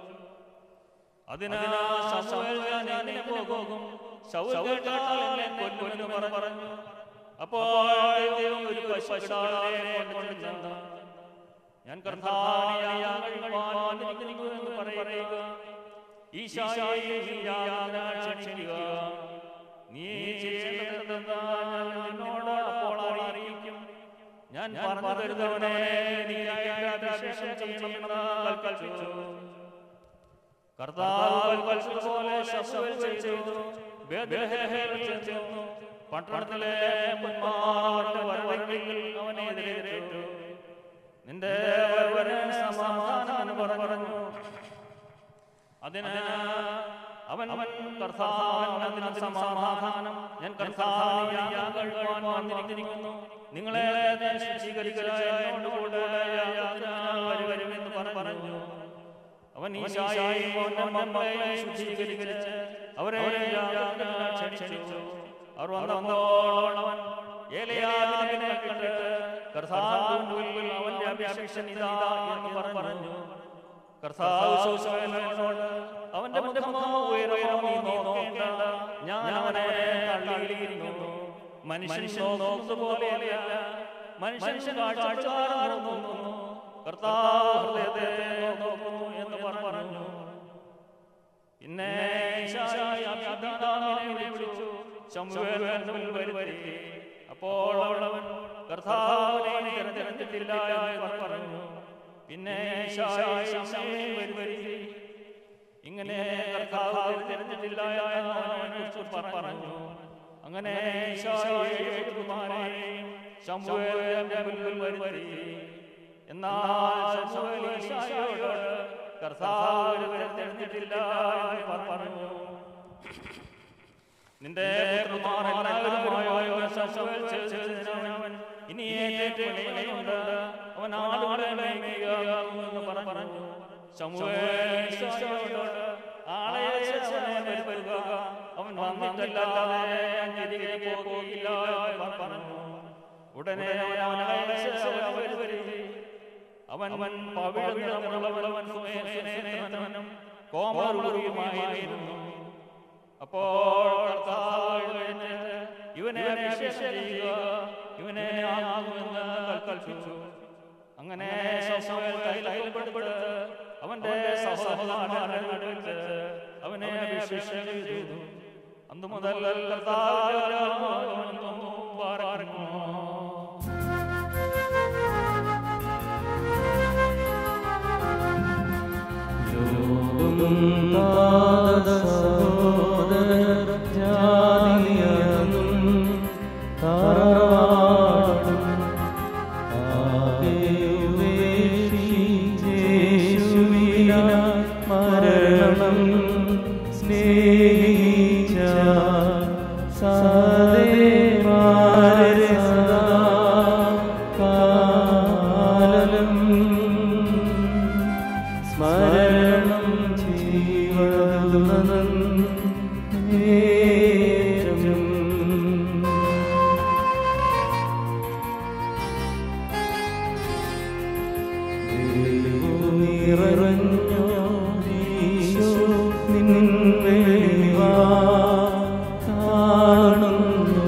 അതിനാ ശമൂവേൽ ഞാൻ എന്നെ പോകും ശൗൽ കേട്ടാൽ എന്നെ കൊല്ലുമെന്ന് പറഞ്ഞു അപ്പോൾ ദൈവം ഒരു പശുക്കിടാവിനെ കൊണ്ടുചെന്ന് ഞാൻ കർത്താവിനെ യാഗം കഴിപ്പാൻ വന്നിരിക്കുന്നു എന്ന് പറയുക ഈശായെ യാഗം ക്ഷണിക്കുക നീ ചെയ്യേണ്ടതെന്ന് ഞാൻ നിന്നോട് അപ്പോൾ അറിയിക്കും ഞാൻ പറഞ്ഞു തരുന്നവനെ നീയായിട്ട് അഭിഷേകം ചെയ്യണമെന്ന് കൽപ്പിച്ചു കർത്താവ് കൽപ്പിച്ചതുപോലെ ശബ്ദം ചെയ്തു ബേത്ലഹേമിൽ ചെന്നു പട്ടണത്തിലെ മുന്മാരുടെ വരവെങ്കിൽ അവനെ എതിരേറ്റു നിന്റെ വരവരൻ സമാധാനം എന്ന് പറഞ്ഞു അതിന് അവൻ അവൻ കർത്താവൻ അതിന് സമാധാനം ഞാൻ കർത്താവിനെ യാഗം കഴിപ്പാൻ വന്നിരിക്കുന്നു നിങ്ങളെ സ്വീകരിക്കുന്നോടുകൂടെ വരുമെന്ന് പറഞ്ഞു അവൻ ഈശായെയും അവന്റെ മക്കളെയും ശുദ്ധീകരിച്ച് അവരെ യാഗത്തിന് ക്ഷണിച്ചു അവർ വന്നപ്പോൾ അവൻ ഏലിയാവിനെ കണ്ടിട്ട് കർത്താവിന്റെ മുൻപിൽ അവന്റെ അഭിഷേകൻ ഇതാ എന്ന് പറഞ്ഞു കർത്താവ് ശോശോനോട് അവന്റെ മുഖമോ ഉയരമോ നീ നോക്കേണ്ട ഞാൻ അവനെ തള്ളിയിരിക്കുന്നു മനുഷ്യൻ നോക്കുന്നതുപോലെയല്ല മനുഷ്യൻ കാഴ്ചക്കാരൻ നോക്കുന്നു കർത്താവ് ഹൃദയത്തെ നോക്കുന്നു എന്ന് പറഞ്ഞു പിന്നെ ഈശായി അബ്ദാമിനെ വിളിച്ചു ശമൂവേലിന്റെ മുൻപിൽ വരുത്തി അപ്പോൾ അവൻ കർത്താവിനെ തിരഞ്ഞെടുത്തിട്ടില്ല എന്ന് പറഞ്ഞു പിന്നെ ഈശായി ശമൂവേൽ വരുത്തി ഇങ്ങനെ കർത്താവ് തിരഞ്ഞെടുത്തില്ല എന്ന് അവനെ കുറിച്ച് പറഞ്ഞു അങ്ങനെ ഈശായി കുമാരെയും ശമൂവേലിന്റെ മുൻപിൽ വരുത്തി എന്നാൽ ശമൂവേൽ ഈശായോട് കർത്താവ് തിരഞ്ഞെടുത്തില്ല എന്ന് പറഞ്ഞു നിന്റെ പുത്രന്മാരെല്ലാവരുമായോൻ ഇനി ഏറ്റേറ്റുണ്ട് അവൻ ആളുകളെ മേയ്ക്കുകയാകുമെന്ന് പറഞ്ഞു ശമൂവേൽ ഈശോയോട് ആളെ അവനെ വരുക അവൻ വന്നിട്ടല്ലാതെ ഞാൻ തിരികെ പോകില്ല എന്ന് പറഞ്ഞു ഉടനെ അവൻ ആളെ വരുത്തി അവൻ അവൻ പവിഴനിറമുള്ളവൻ സ്നേഹനും കോമളുമായിരുന്നു അപ്പോൾ കർത്താവ് എഴുന്നേറ്റ് ഇവനെ അഭിഷേകം ചെയ്യുക ഇവനെ ആകുമെന്ന് കൽപ്പിച്ചു അങ്ങനെ ശമുവേൽ തൈലപ്പെടുത്ത് അവന്റെ സഹോദരന്മാരുടെ നടുവിൽ വെച്ച് അവനെ അഭിഷേകം ചെയ്തു അന്ന് മുതൽ കർത്താവ് പാർക്കുന്നു മരണം സ്നേഹിച്ച സദേ മാരെ സദാ കാലം സ്മരണം ജീവനം നേരം നിറഞ്ഞോ ഈശോ നിൻവെളിവാ കാണുന്നു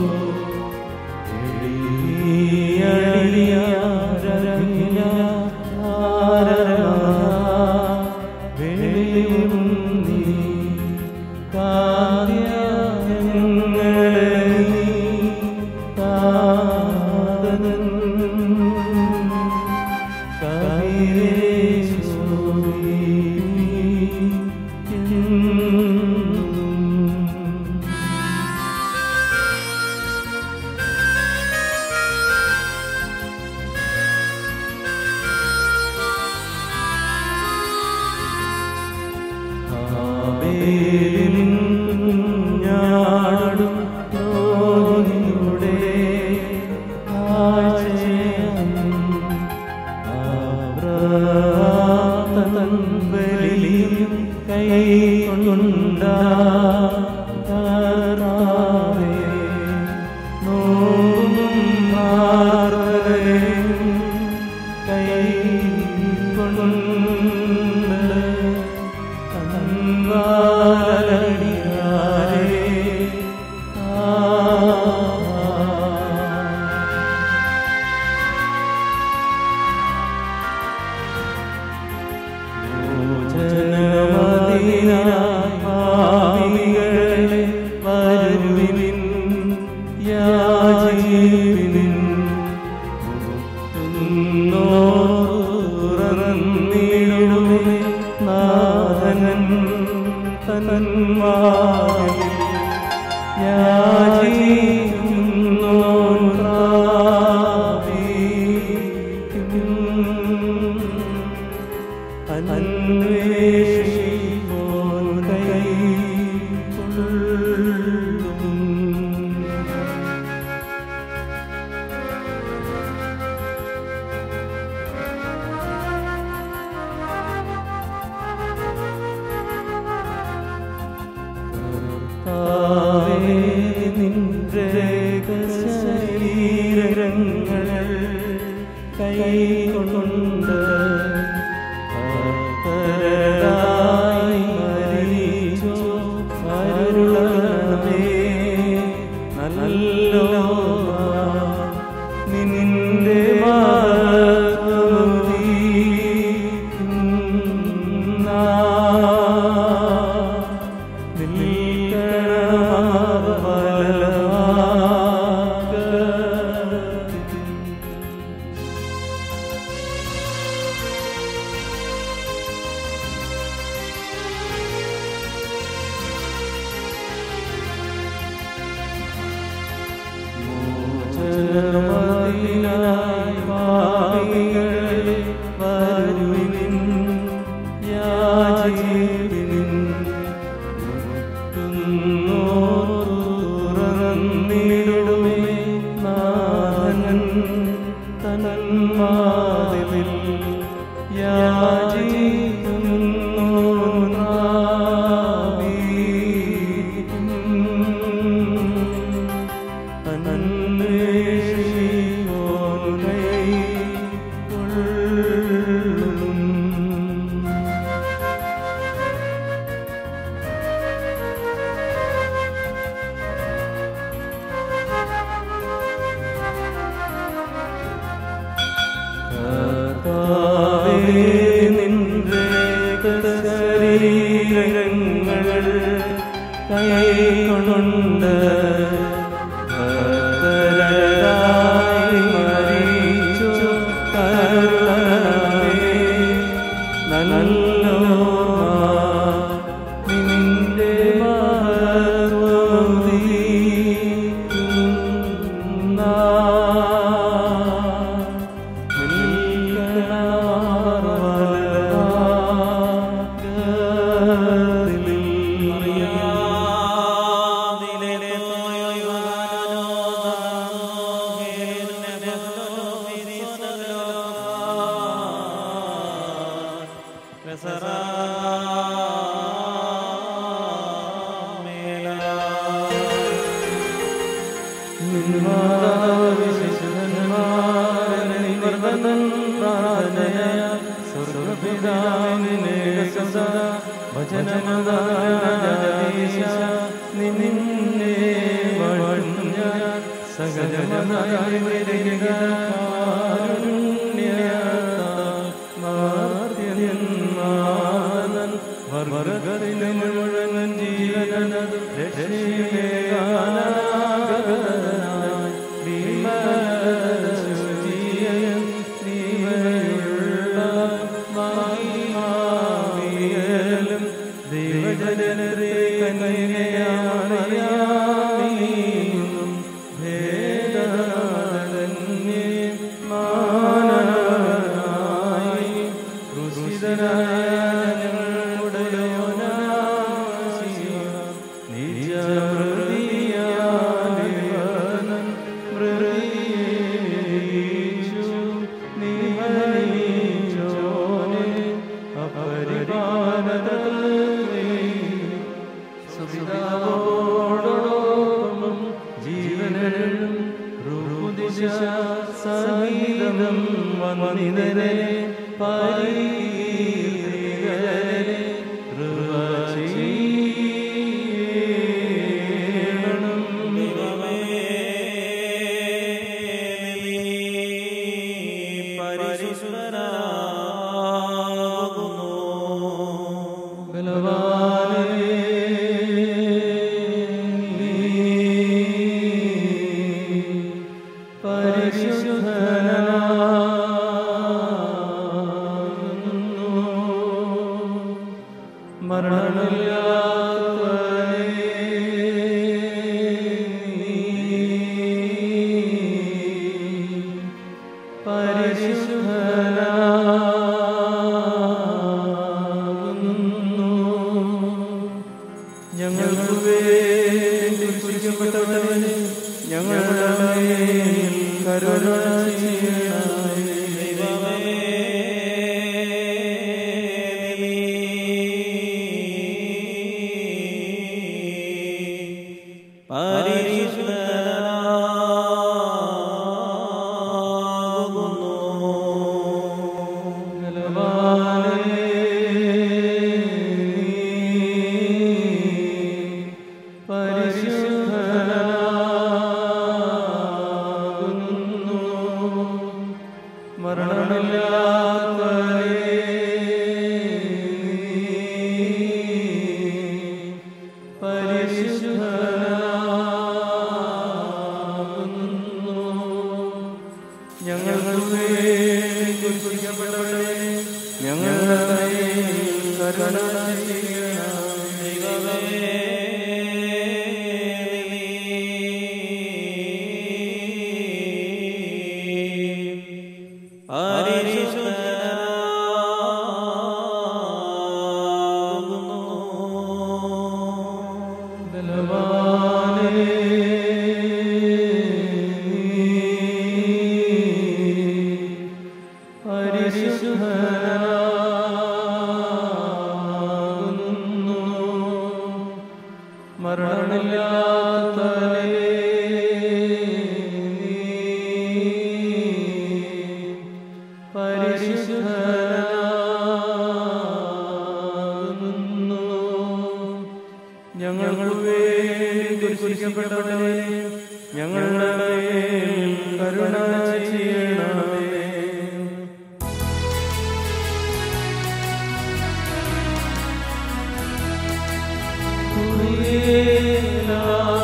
ഞാടും ദ്രോഹിയുടെ ആശയം ആവ്രതൻ ബലിയും കൈകൊണ്ട കർത്താവേ, നോവും പ്രാർത്ഥനയും കൈകൊണ്ട് കൺവാലടിയാരേ ആ ഭാവികളെ വരുവിൻ യാചിവിൻ തുറന്നിടുമേ നാഥനൻ തന്മാവിൽ യാചിക്കുന്നോ പ്രാപിക്കും അന്വേഷിപ്പോൻ കൈക്കൊള്ളും കർത്താവേ, നിന്റെ ശരീരങ്ങൾ കൈകൊണ്ട് കർത്തരായി മരിച്ചോ അരുളണമേ നല്ലോ നിന്റെ മോചനമതിനായി പാപികളെ വരുവിൻ യാചിപ്പിൻ കൊണ്ട് ഭക്തരായി മരിച്ചു കരുണമേ നല്ലോർമ്മ നിന്റെ നിന്നെ വഴുഞ്ഞ സകലമായി മാർദ്യന്മാനൻ വർഗത്തിന് മുഴുവൻ ജീവനത് രക്ഷയാനായി ഭീമശുചിയൻ നീവയുള്ള മായിമാവിയലും ദൈവജനരെ കന്യയാണയാമീനും ഭേദനന്യേ മാനനായി ക്രൂശിതനായ ഞങ്ങളുടെയോനാശിവ നിജമൃതിയാലിവനൻ മൃതിയേശു നിഹനിച്ചോനെ അപരിപാലനതൽവേ സുപിതാവോടൊപ്പം ജീവനും റുദിശ സഹിതം വന്നിതരെ പരിഗരെ ഞങ്ങൾക്ക് വേണ്ടി കുരിശിക്കപ്പെട്ടവനെ ഞങ്ങളുടെ മേൽ കരുണ ചെയ്യണമേ. ഞങ്ങൾക്ക് വേണ്ടി കുരിശിക്കപ്പെട്ടവനെ ഞങ്ങളുടെ മേൽ കരുണ ചെയ്യണമേ. ഞങ്ങൾക്ക് വേണ്ടി കുരിശിക്കപ്പെട്ടവനെ ഞങ്ങളുടെ മേൽ കരുണ ചെയ്യണമേ കുരിയേലാ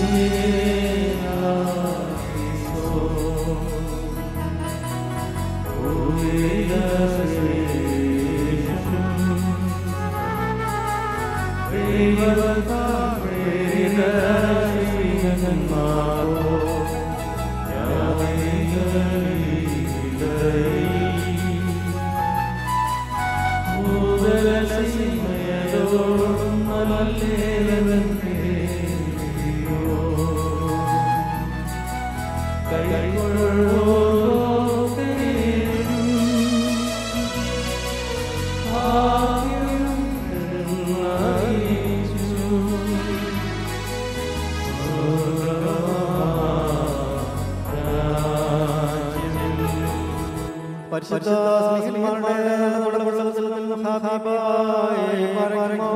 പരിശുദ്ധ സ്നേഹിതന്മാരുടെ നമ്മുടെ വെള്ളത്തിൽ നിന്ന് ഹാബിബായി പറയുമോ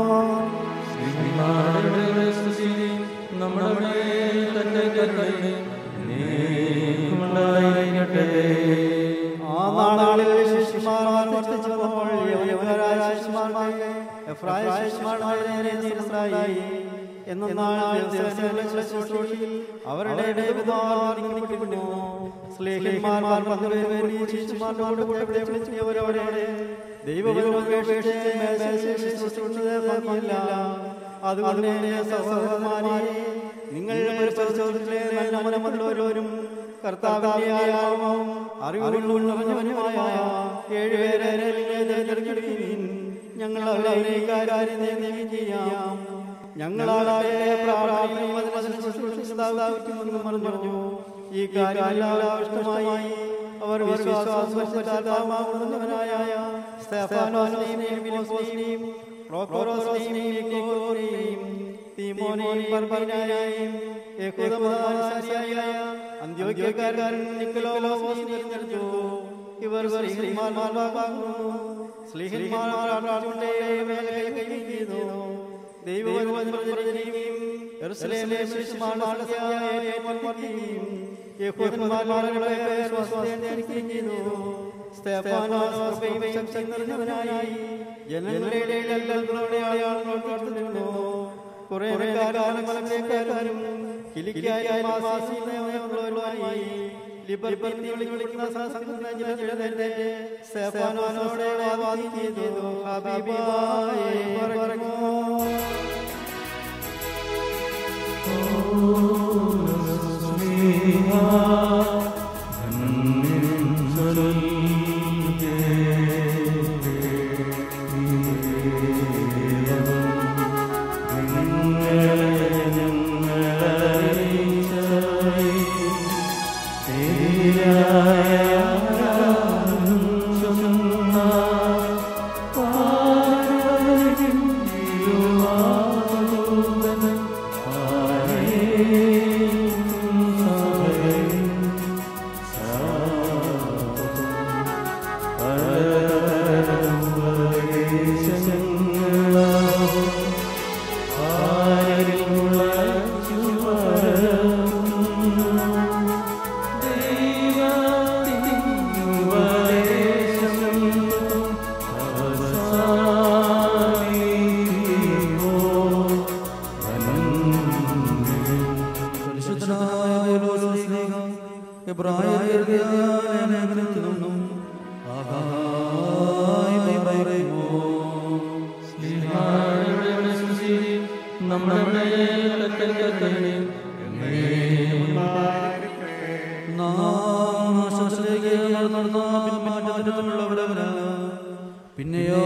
നമ്മുടെ മേൽ തന്നെ കരുണ നീക്കുണ്ടായിരിക്കട്ടെ ആ നാളിൽ ശിശുമാർ വർദ്ധിച്ചപ്പോൾ യൗവനരായ ശിശുമാർക്ക് എഫ്രായ ശിശുമാരുടെ നേരെ മനസ്സിലായി എന്നാൽ ദിവസങ്ങളിലെ ശുശ്രൂഷയിൽ അവരുടെ പിതാവ് നീക്കപ്പെട്ടിരുന്നു. സ്ലേഹിന്മാർ പന്ത്രണ്ടുപേരും ഈ ശിശുമാരോട് കൂടെ വിളിച്ചു അവരോട് ദൈവവചനം ഉപേക്ഷിച്ച് മേശയിൽ ശുശ്രൂഷിക്കുന്നത് ഭംഗിയില്ല. അതുകൊണ്ട് എന്റെ സഹോദരന്മാരെ നിങ്ങൾ പരിശോധനത്തിലെ നല്ല മനമുള്ളവരോരും കർത്താവിന്റെ ആയാമവും അറിവുള്ളവനുമായ ഏഴുപേരെ തിരഞ്ഞെടുക്കുകയും ഞങ്ങൾ അവരെ ഈ കാര്യം നീങ്ങുകയും ചെയ്യാം ഞങ്ങളാളെ പ്രാർത്ഥനയും അതിനെ ശുശ്രൂഷിക്കുന്നതാകുമെന്ന് പറഞ്ഞു ഈ കാര്യം എല്ലാവരും ഇഷ്ടമായി അവർ വിശ്വാസവശത്താമാവുന്നവനായ സ്തെഫാനോസിനെയും ഫിലിപ്പോസിനെയും പ്രോക്കോറോസിനെയും നിക്കോറിനെയും തീമോനെയും പർബിനായെയും യഹൂദമതമനുസാരിയായ അന്ത്യോക്യക്കാരൻ നിക്കലോലോസിനെയും തിരഞ്ഞെടുത്തു ഇവർ ശ്രീഹന്മാർമാർമാകുന്നു ശ്രീഹന്മാർ പ്രാർത്ഥനയുടെ മേലെ കൈ ചെയ്തു ദൈവവചനം പ്രചരിക്കുകയും യെരൂശലേമിലെ ശിശുമാരുടെ ഏറ്റവും വർദ്ധിക്കുകയും യഹൂദന്മാരുടെ വിശ്വാസത്തെ അനുസരിക്കുകയും ചെയ്തു സ്തെഫാനോസ് കൃപയും ശക്തിയും നിറഞ്ഞവനായി ജനങ്ങളുടെ ഇടയിൽ അത്ഭുതങ്ങളുടെ അടയാളങ്ങൾ പ്രവർത്തിച്ചിരുന്നു കുറെ കാലങ്ങളേക്കാരും കിലിക്കായി മാസിയുള്ളവരുമായി ലിബർത്തി വിളിക്കുന്ന സംഘത്തിന്റെ സ്തെഫാനോസോടെ വാദി ചെയ്തു ഹബീബായി പറഞ്ഞു നമ്മുടെ പിന്നെയോ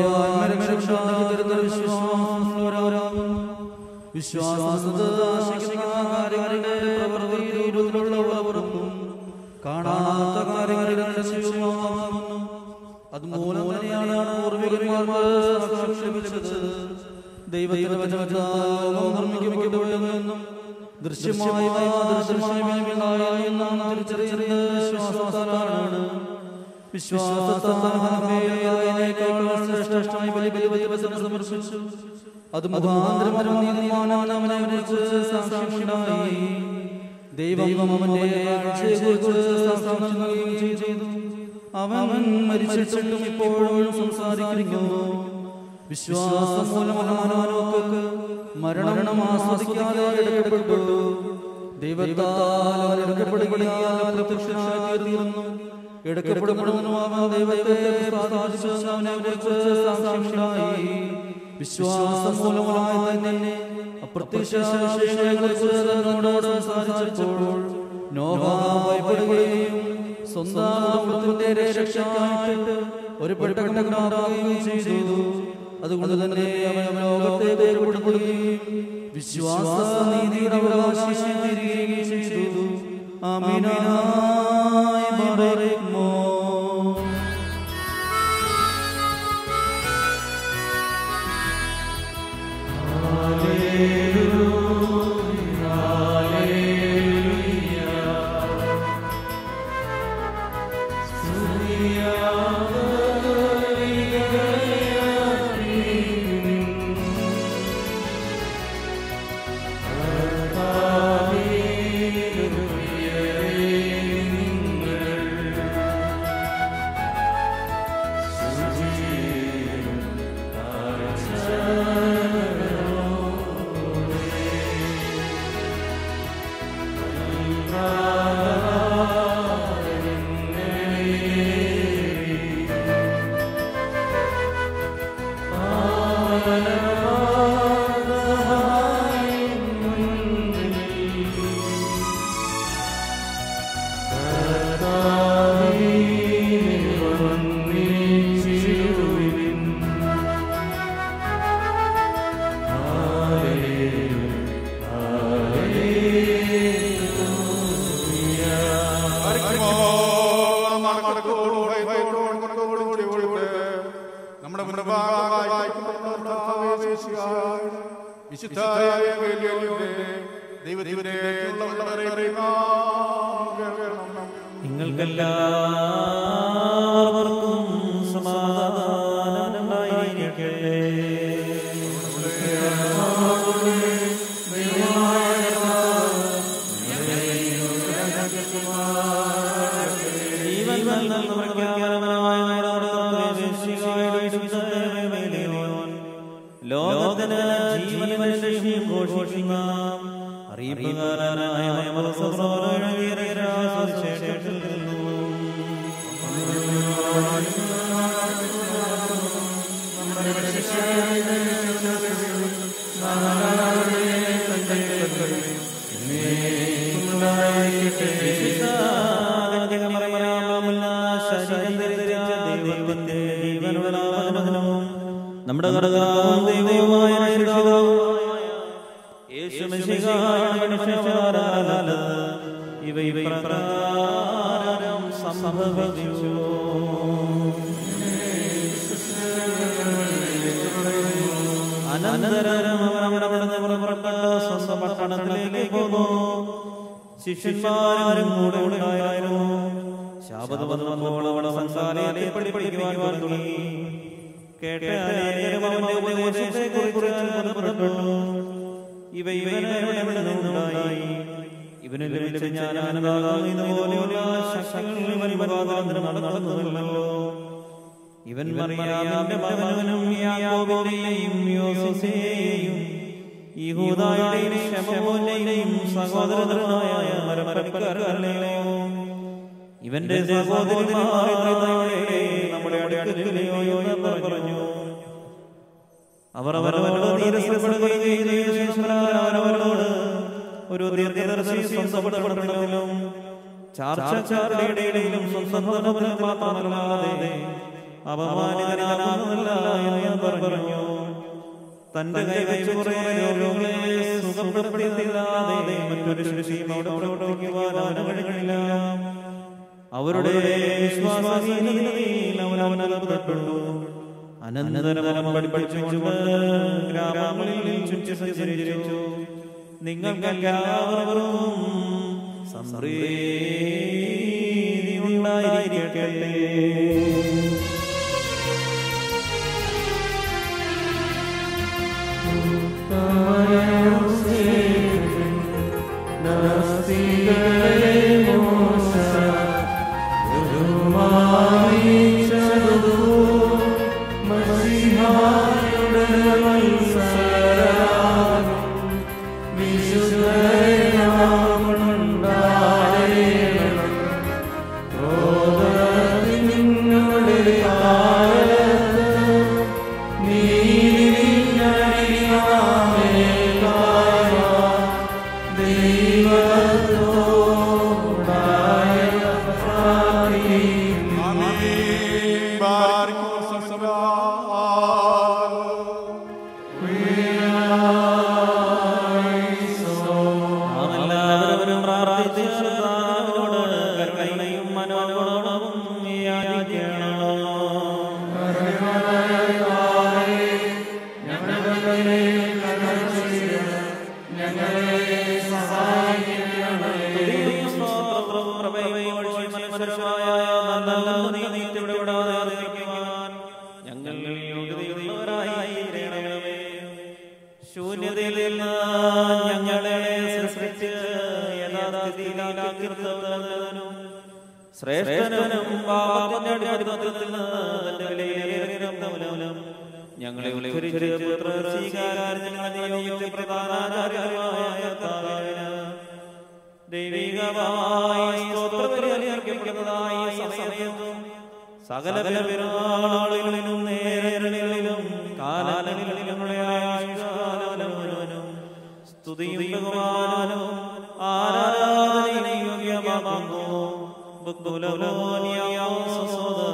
വിശ്വാസങ്ങളുടെ പ്രവൃത്തിയിലുള്ളവർക്കും കാണാത്ത കാര്യങ്ങളുടെ ശിവമാകുന്നു അതുമൂലം തന്നെയാണ് പൂർവികന്മാർ സാക്ഷ്യം ലഭിച്ചത് ദൈവത്തിന്റെ വചനത്താൽ നിർമ്മിക്കപ്പെട്ടുവെന്നും ദൃശ്യമായ ദൃശ്യമായ നാം തിരിച്ചറിയുന്നത് വിശ്വാസത്താലാണ് വിശ്വാസത്താൽ ശ്രേഷ്ഠമായി വലിയ വലിയ വലിയ വചനം സമർപ്പിച്ചു അത് മുഖാന്തരം നീതിമാനാണ് അവനെ കുറിച്ച് സാക്ഷ്യമുണ്ടായി ദൈവം അവന്റെ ആഴ്ചയെക്കുറിച്ച് സാക്ഷ്യം നൽകുകയും ചെയ്തു അവൻ മരിച്ചിട്ടും ഇപ്പോഴും സംസാരിക്കുന്നു വിശ്വാസം മൂലമാനോക്ക് മരണം ആസ്വദിക്കാതെ എടുക്കപ്പെട്ടു ദൈവത്താൽ അവൻ എടുക്കപ്പെടുകയാൽ പ്രത്യക്ഷനായി തീർന്നു എടുക്കപ്പെടുന്നവനുമാവാൻ ദൈവത്തെ പ്രസാദിച്ചു അവനെ കുറിച്ച് സാക്ഷ്യമുണ്ടായി വിശ്വാസം മൂലമായി തന്നെ അപ്രത്യക്ഷയെ കുറിച്ച് തന്നോട് സംസാരിച്ചപ്പോൾ നോഹ ഭയപ്പെടുകയും സ്വന്തം കുടുംബത്തിന്റെ രക്ഷയ്ക്കായിട്ട് ഒരു പെട്ടകണ്ടാകുകയും ചെയ്തു അതുകൊണ്ട് തന്നെ അവൻ ലോകത്തെ കൊടുക്കുകയും വിശ്വാസ നീതിയുടെ അവകാശം തിരികെയും ചെയ്തു ആമീനായി പറയുമോ നമ്മുടെ മുൻപായി വിശുദ്ധായ ദൈവത്തിന്റെ നിങ്ങൾക്കെല്ലാവർക്കും സമാധാനമുണ്ടായിരിക്കട്ടെ ജീവൻ നൽകുന്ന പ്രഖ്യാപനമായ നമ്മുടെ കർത്താവേ, വിശുദ്ധായ മേലെയോൻ, ലോകത്തിന് ജീവനും ഘോഷിക്കുന്ന അറിയിപ്പുകാരനായ സുവിശേഷത്തിൽ നിന്നും നമ്മുടെ കർത്താവും ദൈവവുമായ രക്ഷിതാവും യേശു മിശിഹായുടെ മനുഷ്യരാലാൽ ഇവ ഇവ പ്രകാരം സംഭവിച്ചു അനന്തരം അവൻ അവിടെ നിന്ന് പുറപ്പെട്ട് സ്വന്തം പട്ടണത്തിലേക്ക് പോന്നു ശിഷ്യന്മാരും കൂടെ ഉണ്ടായിരുന്നു ശാപത വന്നപ്പോൾ അവിടെ സംസാരത്തെ പഠിപ്പിക്കുവാൻ തുടങ്ങി കേട്ട അനേകരും അവന്റെ ഉപദേശത്തെക്കുറിച്ച് ബന്ധപ്പെട്ടു ഇവ ഇവന് എവിടെ നിന്നുണ്ടായി ഇവന് ലഭിച്ച ജ്ഞാനമാകുന്നതുപോലെയുള്ള ശക്തികൾ ഇവൻ മുഖാന്തരം നടന്നുവല്ലോ ഇവൻ മറിയാമിന്റെ മകനും യാക്കോബിന്റെയും യോസേയും യഹൂദായുടെയും ശമോന്റെയും സഹോദരനായ മരപ്പരക്കാരല്ലയോ ഇവന്റെ സഹോദരന്മാരെ നമ്മുടെ അടുക്കലില്ലയോ എന്ന് പറഞ്ഞു അവർ അവരവരോട് നീരസപ്പെടുകയും ചെയ്തു ശേഷവരവരോട് ഒരു ദീർഘദർശി സ്വന്തപ്പെടപ്പെടുന്നതിലും ചാർച്ചക്കാരുടെ ഇടയിലും സ്വന്തം മാത്രമല്ലാതെ അപമാനിതനാകുന്നില്ല എന്ന് പറഞ്ഞു തന്റെ കൈ വെച്ച് കുറെ രോഗങ്ങളെ സുഖപ്പെടുത്തിയല്ലാതെ മറ്റൊരു ശുശ്രീം അവിടെ പ്രവർത്തിക്കുവാൻ അവന് കഴിഞ്ഞില്ല അവരുടെ വിശ്വാസഹീനതയിൽ അവൻ അവൻ അലപ്പെട്ടു അനന്തരം അവൻ പഠിപ്പിച്ചുകൊണ്ട് ഗ്രാമങ്ങളിൽ ചുറ്റി സഞ്ചരിച്ചു നിങ്ങൾക്കെല്ലാവർക്കും സമൃദ്ധി ഉണ്ടായിരിക്കട്ടെ മസിഹായോ ആമീൻ. ബാരിക്കുമോർ സമസ്തകാൽ. എല്ലാവരും പ്രാർത്ഥിച്ച് കർത്താവിനോട് കരുണയും മനോഗുണവും യാചിക്കണം ശൂന്യതയിൽ നിന്ന് ഞങ്ങളെ സൃഷ്ടിച്ച് യഥാർത്ഥത്തിലാക്കിർത്തവനും ശ്രേഷ്ഠനും പാപത്തിന്റെ അടിമത്തത്തിൽ നിന്ന് തന്റെ വിലയേറിയ രക്തമൂലം ഞങ്ങളെ ഉത്കരിച്ച് പുത്രസ്വീകാരം ഞങ്ങളെ നിയോഗിച്ച പ്രധാനാചാര്യമായ കർത്താവിന് ദൈവികമായി സ്തോത്രബലിയർപ്പിക്കുന്നതായ സമയത്തും സകല പെരുമാളുകളിലും നേരങ്ങളിലും കാലങ്ങളിലും സ്തുതിയും ബഹുമാനവും ആരാധനയും യോഗ്യമാകുന്നു ബുക്കുലലോനിയാവോ സ്വത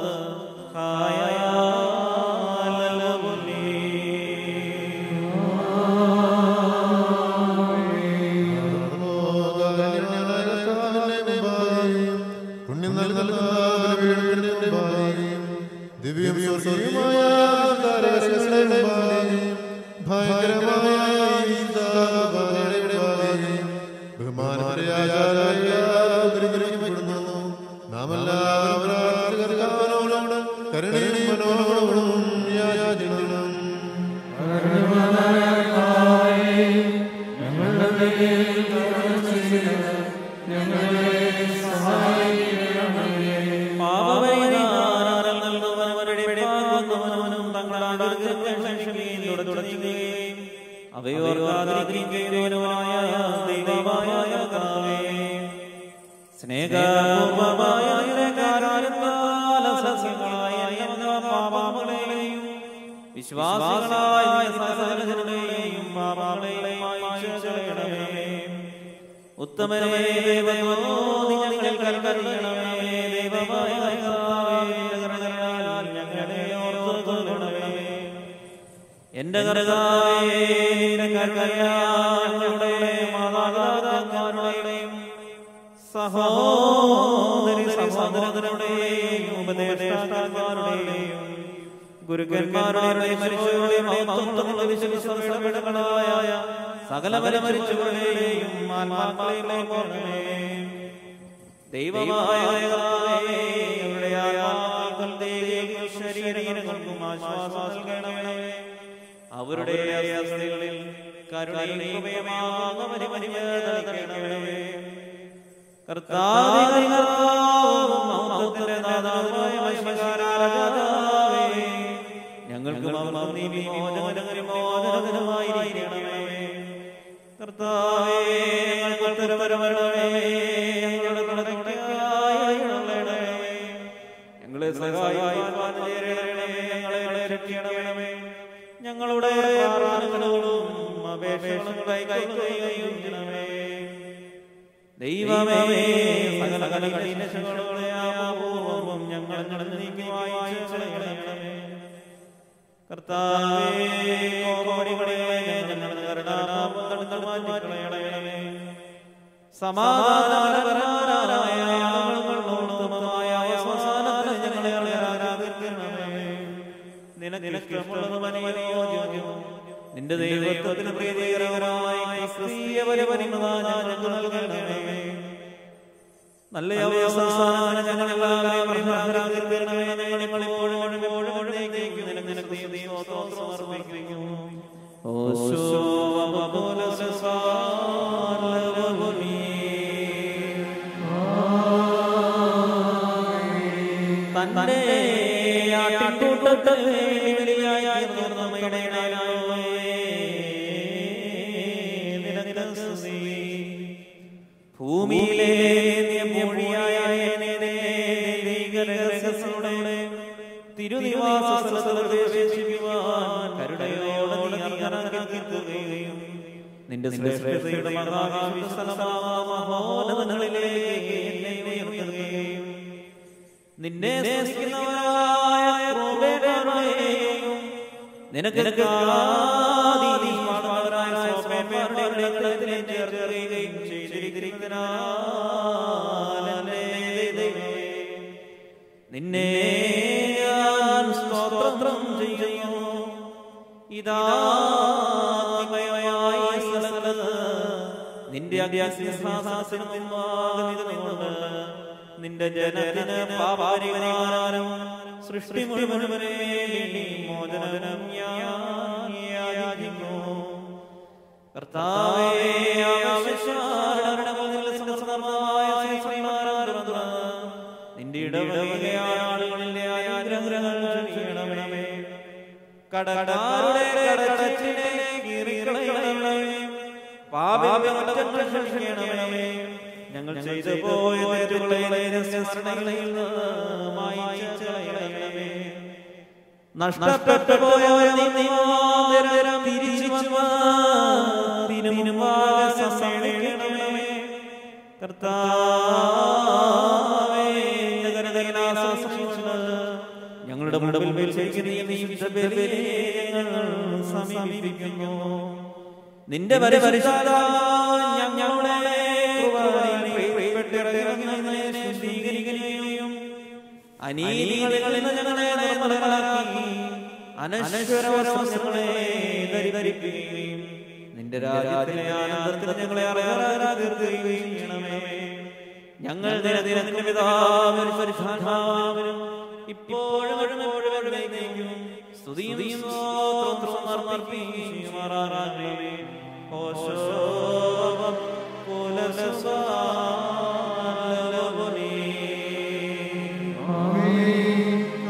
പുണ്യം നൽകുന്ന ബലിപീഠത്തിന്റെ മുമ്പാകെയും ദിവ്യം സ്വർഗീയമായ താരകങ്ങളുടെ മുമ്പാകെയും ഭയങ്കരമായ ഈ താപങ്ങളുടെ മുമ്പാകെയും ബഹുമാനപ്രിയായ ദുരിതപ്പെടുന്നു നാം എല്ലാവരും കർത്താവിനോട് കരുണയും മനോഹരവും യാചിക്കണം പാപപരിഹാരം നൽകുന്നവരുടെ പാപങ്ങളും തങ്ങളുടെ ക്ഷമിക്കുകയും തുടങ്ങുകയും അവയോർക്കാതിരിക്കുകയുമായ ദൈവമായ കർത്താവേ, സ്നേഹപൂർവമായ കാരണത്താൽ അസസ്യങ്ങളായ എല്ലാ പാപങ്ങളെയും വിശ്വാസികളായ സകലജനങ്ങളെയും പാപങ്ങളെയും മായ്ച്ചു കളയണമേ ഉത്തമനേ ദൈവമോ നിങ്ങൾ കൽക്കരണമേ ദൈവമായ കർത്താവേ, കരുണയാൽ ഞങ്ങളെ ഓർത്തുകൊള്ളണമേ എന്റെ കർത്താവേ നിന്റെ കരുണയാൽ ഞങ്ങളുടെ മാതാപിതാക്കന്മാരുടെയും സഹോദരി സഹോദരങ്ങളുടെയും ഉപദേഷ്ടാക്കന്മാരുടെയും ഗുരുക്കന്മാരുടെയും മരിച്ചവരുടെയും മഹത്വമുള്ള വിശ്വവിശ്വങ്ങളായ സകല ബല മരിച്ചവരുടെയും ആത്മാക്കളെയും ഓർക്കണമേ ദൈവമായ കർത്താവേ, അവരുടെ ആത്മാക്കൾ ദേഹികൾ ശരീരങ്ങൾക്കും ആശ്വാസം നൽകണമേ അവരുടെ അസ്ഥികളിൽ കരുണയും കൃപയുമാകുന്ന പരിമരിമ നൽകണമേ കർത്താവേ, കർത്താവും മഹത്വത്തിന്റെ നാഥാവുമായ മനുഷ്യകാരാജാവേ, ഞങ്ങൾക്ക് മൗനം നീ വിമോചനകരമോചനകരമായിരിക്കണമേ കർത്താവേ ഞങ്ങൾക്ക് ഉത്തരവരമരണമേ ഞങ്ങളുടെ കടക്കായി ഉള്ളണമേ ഞങ്ങളെ സഹായിക്കുവാൻ ചേരണമേ ഞങ്ങളെ രക്ഷിക്കണമേ ഞങ്ങളുടെ പ്രാർത്ഥനകളും അപേക്ഷകളും കൈകൈക്കുകയും ചെയ്യണമേ ദൈവമേ സകല കലകളിലെ ആപൂർവം ഞങ്ങൾ നീക്കി വായിച്ചു കളയണമേ കർത്താവേ കോടികളെ ഞങ്ങൾ കരുണാപം തടുത്തു മാറ്റി കളയണമേ സമാധാനപരമായ ആളുകളോടുമായ അവസാനത്തിന് ഞങ്ങളെ ആരാധിക്കണമേ നിനക്കിഷ്ടമുള്ളത് മനോയോഗ്യമോ നിന്റെ ദൈവത്വത്തിന് പ്രീതികരമായ ക്രിസ്തീയ പരിപരിമത ഞങ്ങൾ നൽകണമേ നല്ല അവസാനം ഞങ്ങളെല്ലാവരെയും ആരാധിക്കണമേ ഞങ്ങൾ ഇപ്പോഴും എപ്പോഴും എഴുന്നേൽക്കും നിനക്ക് നിനക്ക് നീ സ്തോത്രം സമർപ്പിക്കുന്നു ഓശോ വബോല സസാലവനീ തന്റെ ആട്ടിൻകൂട്ടത്തിൽ വെളിയായി തീർന്ന മയുടെ നിനക്ക് സ്തുതി ഭൂമിയിലെ മൊഴിയായ ദൈവരഹസ്യങ്ങളുടെ തിരുനിവാസസ്ഥലത്ത് പ്രവേശിക്കുവാൻ കരുണയോടെ നീ അർഹനാക്കുകയും നിന്റെ ശ്രേഷ്ഠതയുടെ മഹാവിശ്വസമോന്നതങ്ങളിലേക്ക് എന്നെ ഉയർത്തുകയും നിന്നെ സ്നേഹിക്കുന്നവരായ ക്രോബേകാരുടെയും നിനക്ക് കാതീനീയമാണവരായ സോമേന്മാരുടെ ഉള്ളത്തിനെ ചേർക്കുകയും ചെയ്തിരിക്കുന്നതിനാൽ എന്റെ ദൈവമേ, നിന്നെ ഞാൻ സ്തോത്രം ചെയ്യുന്നു ഇതാ മഹിമയായ സ്ഥലത്ത് നിന്റെ അധ്യാസിഹാസനം നിന്നുകൊണ്ട് നിന്റെ ജനത്തിന് പാപാരികാരം സൃഷ്ടി മുഴുവനെ വേണ്ടി മോചനം ഞാൻ യാചിക്കുന്നു കർത്താവേ ആവശ്യങ്ങളുടെ മുന്നിൽ സമർത്ഥമായ ശ്രീമാരാധന നിന്റെ ഇടവകയായ ആളുകളിലെ അനുഗ്രഹങ്ങൾ ചെയ്യണമേ കടകാരുടെ കടച്ചിനെ കീറിക്കളയണമേ പാപങ്ങളുടെ ക്ഷമിക്കണമേ ഞങ്ങൾ ചെയ്തു പോയ തെറ്റുകളെ സ്മരണയിൽ നിന്ന് മായിച്ച് കളയണമേ നഷ്ടപ്പെട്ടു പോയവരെ നിരന്തരം തിരിച്ചു തിരുമുമ്പാകെ സമ്മേളിക്കണമേ കർത്താവേ നിന്റെ കരുതലാസംസിച്ചുകൊണ്ട് ഞങ്ങളുടെ മുമ്പിൽ ചെയ്യുന്ന ഈ വിശുദ്ധബലിയെ ഞങ്ങൾ സമീപിക്കുന്നു നിന്റെ വരെ പരിശാല ഞങ്ങളുടെ കൃപകളിൽ ശുദ്ധീകരിക്കുകയും അനീതികളിൽ നിന്ന് ഞങ്ങളെ നിർമ്മലമാക്കി അനശ്വരവസങ്ങളെ ധരിപ്പിക്കുകയും നിന്റെ രാജ്യത്തിലെ ആനന്ദത്തിൽ ഞങ്ങളെ അറിയാറാകുകയും ചെയ്യണമേ ഞങ്ങൾ ദിനദിന നിന്റെ പിതാവിനും പരിശുദ്ധാത്മാവിനും ഇപ്പോഴും എപ്പോഴും എന്നേക്കും സ്തുതിയും സ്തോത്രവും സമർപ്പിക്കുമാറാകണമേ ഓശോ കുലസവാലവനേ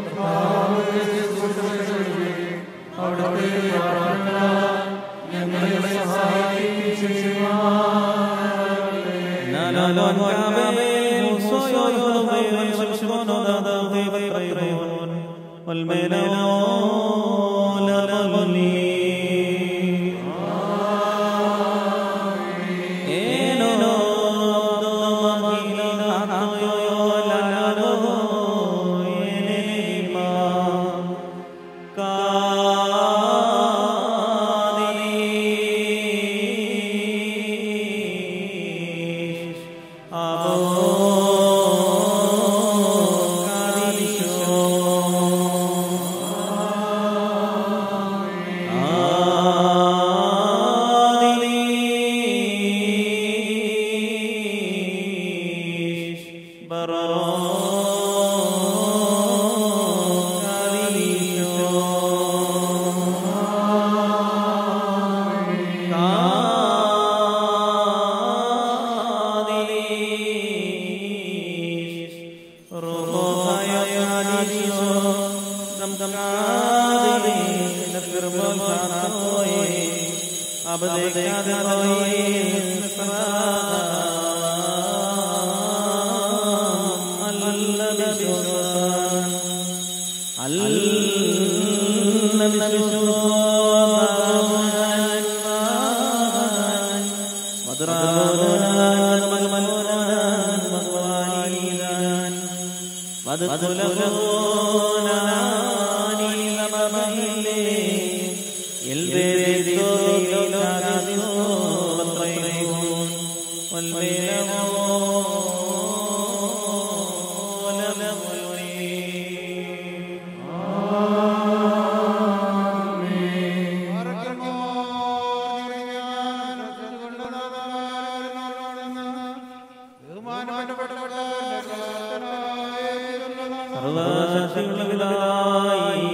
സർവശക്തിയുള്ളവനായി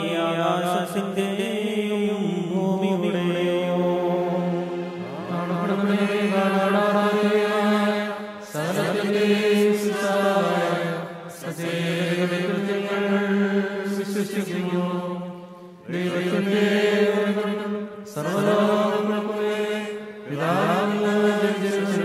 ആകാശത്തിന്റെയും ഭൂമിയുടെയും സർവലോകങ്ങൾക്കുമേ പിതാവിനും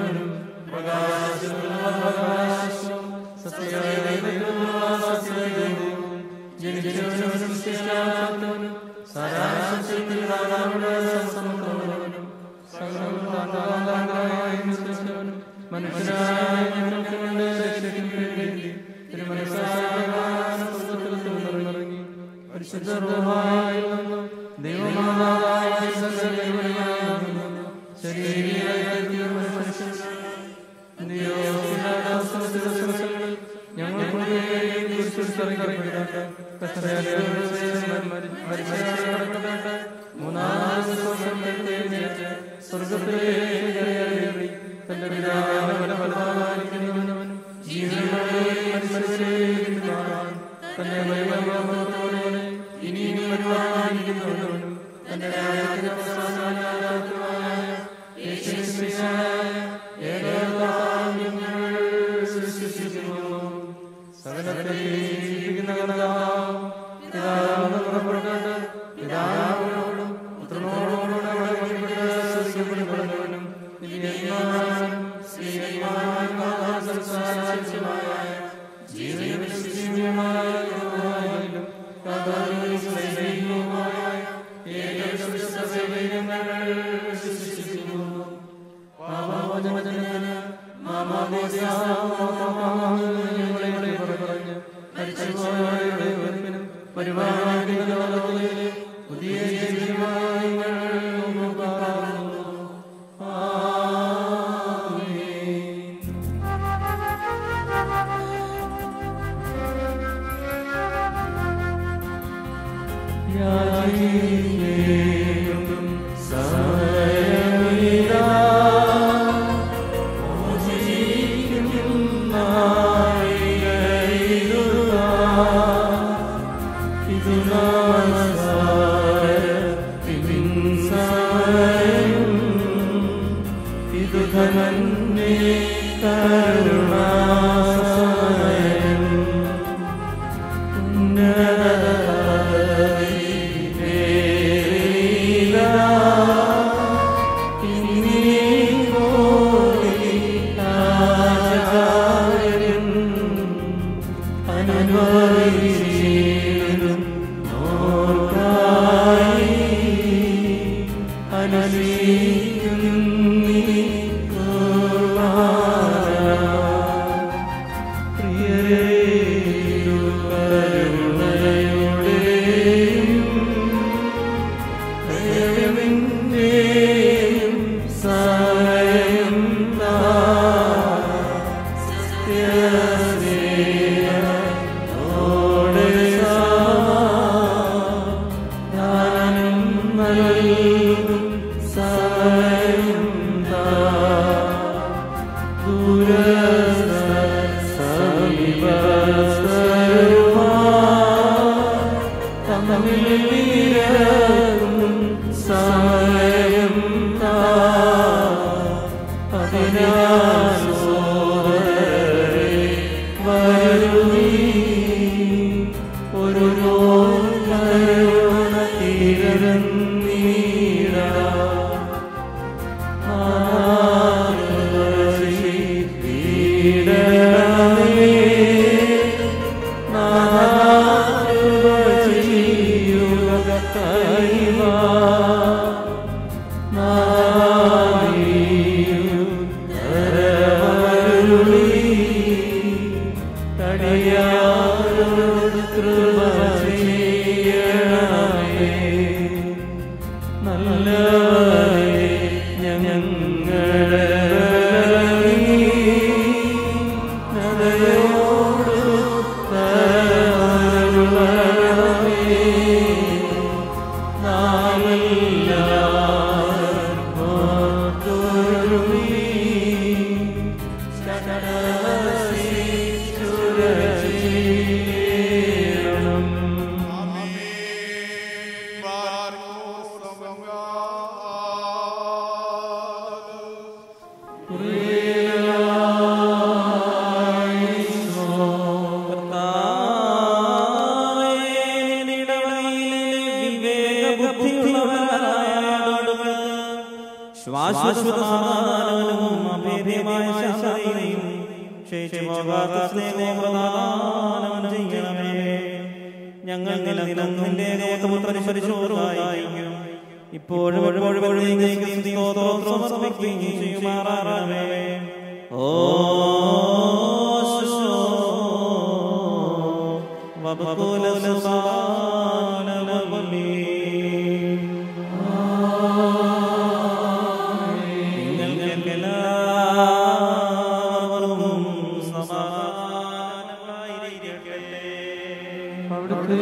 മനുഷ്യനായ ഞങ്ങൾക്ക് വേണ്ടി രക്ഷയ്ക്ക് വേണ്ടി തിരുമനസ്സാകാൻ സ്വർഗ്ഗത്തിൽ നിന്നിറങ്ങി പരിശുദ്ധ റൂഹായിൽ നിന്ന് ദൈവമാതാവായ സകലവരുമായി നിന്ന് ശരീരമായി തീർന്ന മനുഷ്യൻ ദിവസങ്ങളിൽ ഞങ്ങൾ മൂന്നാം ദിവസം എഴുന്നേറ്റ് സ്വർഗത്തിലേക്ക് കയറി തന്റെ പിതാവിനെ വലവലതായിരിക്കുന്നവനും ജീവനുള്ളവരെയും മരിച്ചവരെയും കാണാൻ തന്റെ വൈഭവത്തോടെ ഇനിയും വരുവാനിരിക്കുന്നവനും തന്റെ രാജ്യത്തിന്റെ അവസാനമായ യേശുക്രിസ്തുവായ ഏകദൈവത്താൽ ഞങ്ങൾ വിശ്വസിക്കുന്നു. സകലത്തെ ജീവിപ്പിക്കുന്ന കർത്താവ് പിതാവിന് പുറപ്പെട്ടിട്ട് പിതാവിനോടും പുത്രനോടുകൂടെ വഴിപ്പെട്ട് സസ്യപ്പെടുന്നവനും നിത്യന്മാരും ശ്രീയന്മാരും സംസാരിച്ചുമായ ജീവവിശുദ്ധിയുമായ യഹോവയിലും കഥാവിശ്വസനീയവുമായ ഏകവിശ്വസതയെ ഞങ്ങൾ വിശ്വസിക്കുന്നു പാപമോചനത്തിന് മാമാദേശങ്ങളെ പറഞ്ഞ് മരിച്ചുപോയവരുടെ ഒരുവനും പരിപാടിയുടെ ലോകത്തിലെ പുതിയ ജീവിതമായി ഞങ്ങൾ കാണുന്നു ആമേൻ യാചിക്കേണ്ടും സമയമിതാ ശ്വാശ്വതസമാധാനവും അഭേദ്യമായ ശാന്തതയും ശേഷിപ്പോകാത്ത സ്നേഹവും പ്രദാനം ചെയ്യണമേ ഞങ്ങൾ നിലനിന്നും നിന്റെ ഗൗതമപുത്രന് പരിശോധനായിരിക്കും ഇപ്പോഴും എപ്പോഴും എപ്പോഴും സ്തോത്രം സമർപ്പിക്കുകയും ചെയ്യുമാറാകണമേ ഓ നിങ്ങൾക്കെല്ലാവർക്കും സമാധാനമായിരിക്കട്ടെ അവിടുത്തെ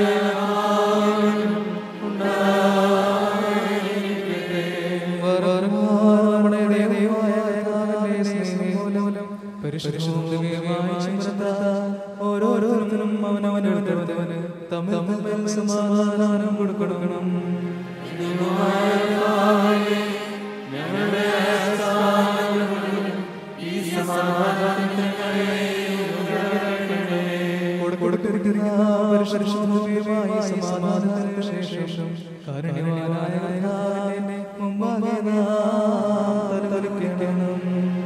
നമ്മുടെ ദൈവമായ കർത്താവിന്റെ സ്നേഹം മൂലം പരിശുദ്ധമായ ചിന്തത്താൽ ഓരോരുത്തരും അവനവനെടുത്തവന് തമ്മിൽ തമ്മിൽ സമാധാനം കൊടുക്കണം കൊടുത്തിരിക്കുന്ന പരിശുദ്ധമായ സമാധാനത്തിന് ശേഷം കാരുണ്യവാനായ കർത്താവിനെ മുമ്പാകെ നാം തലകുലിക്കണം.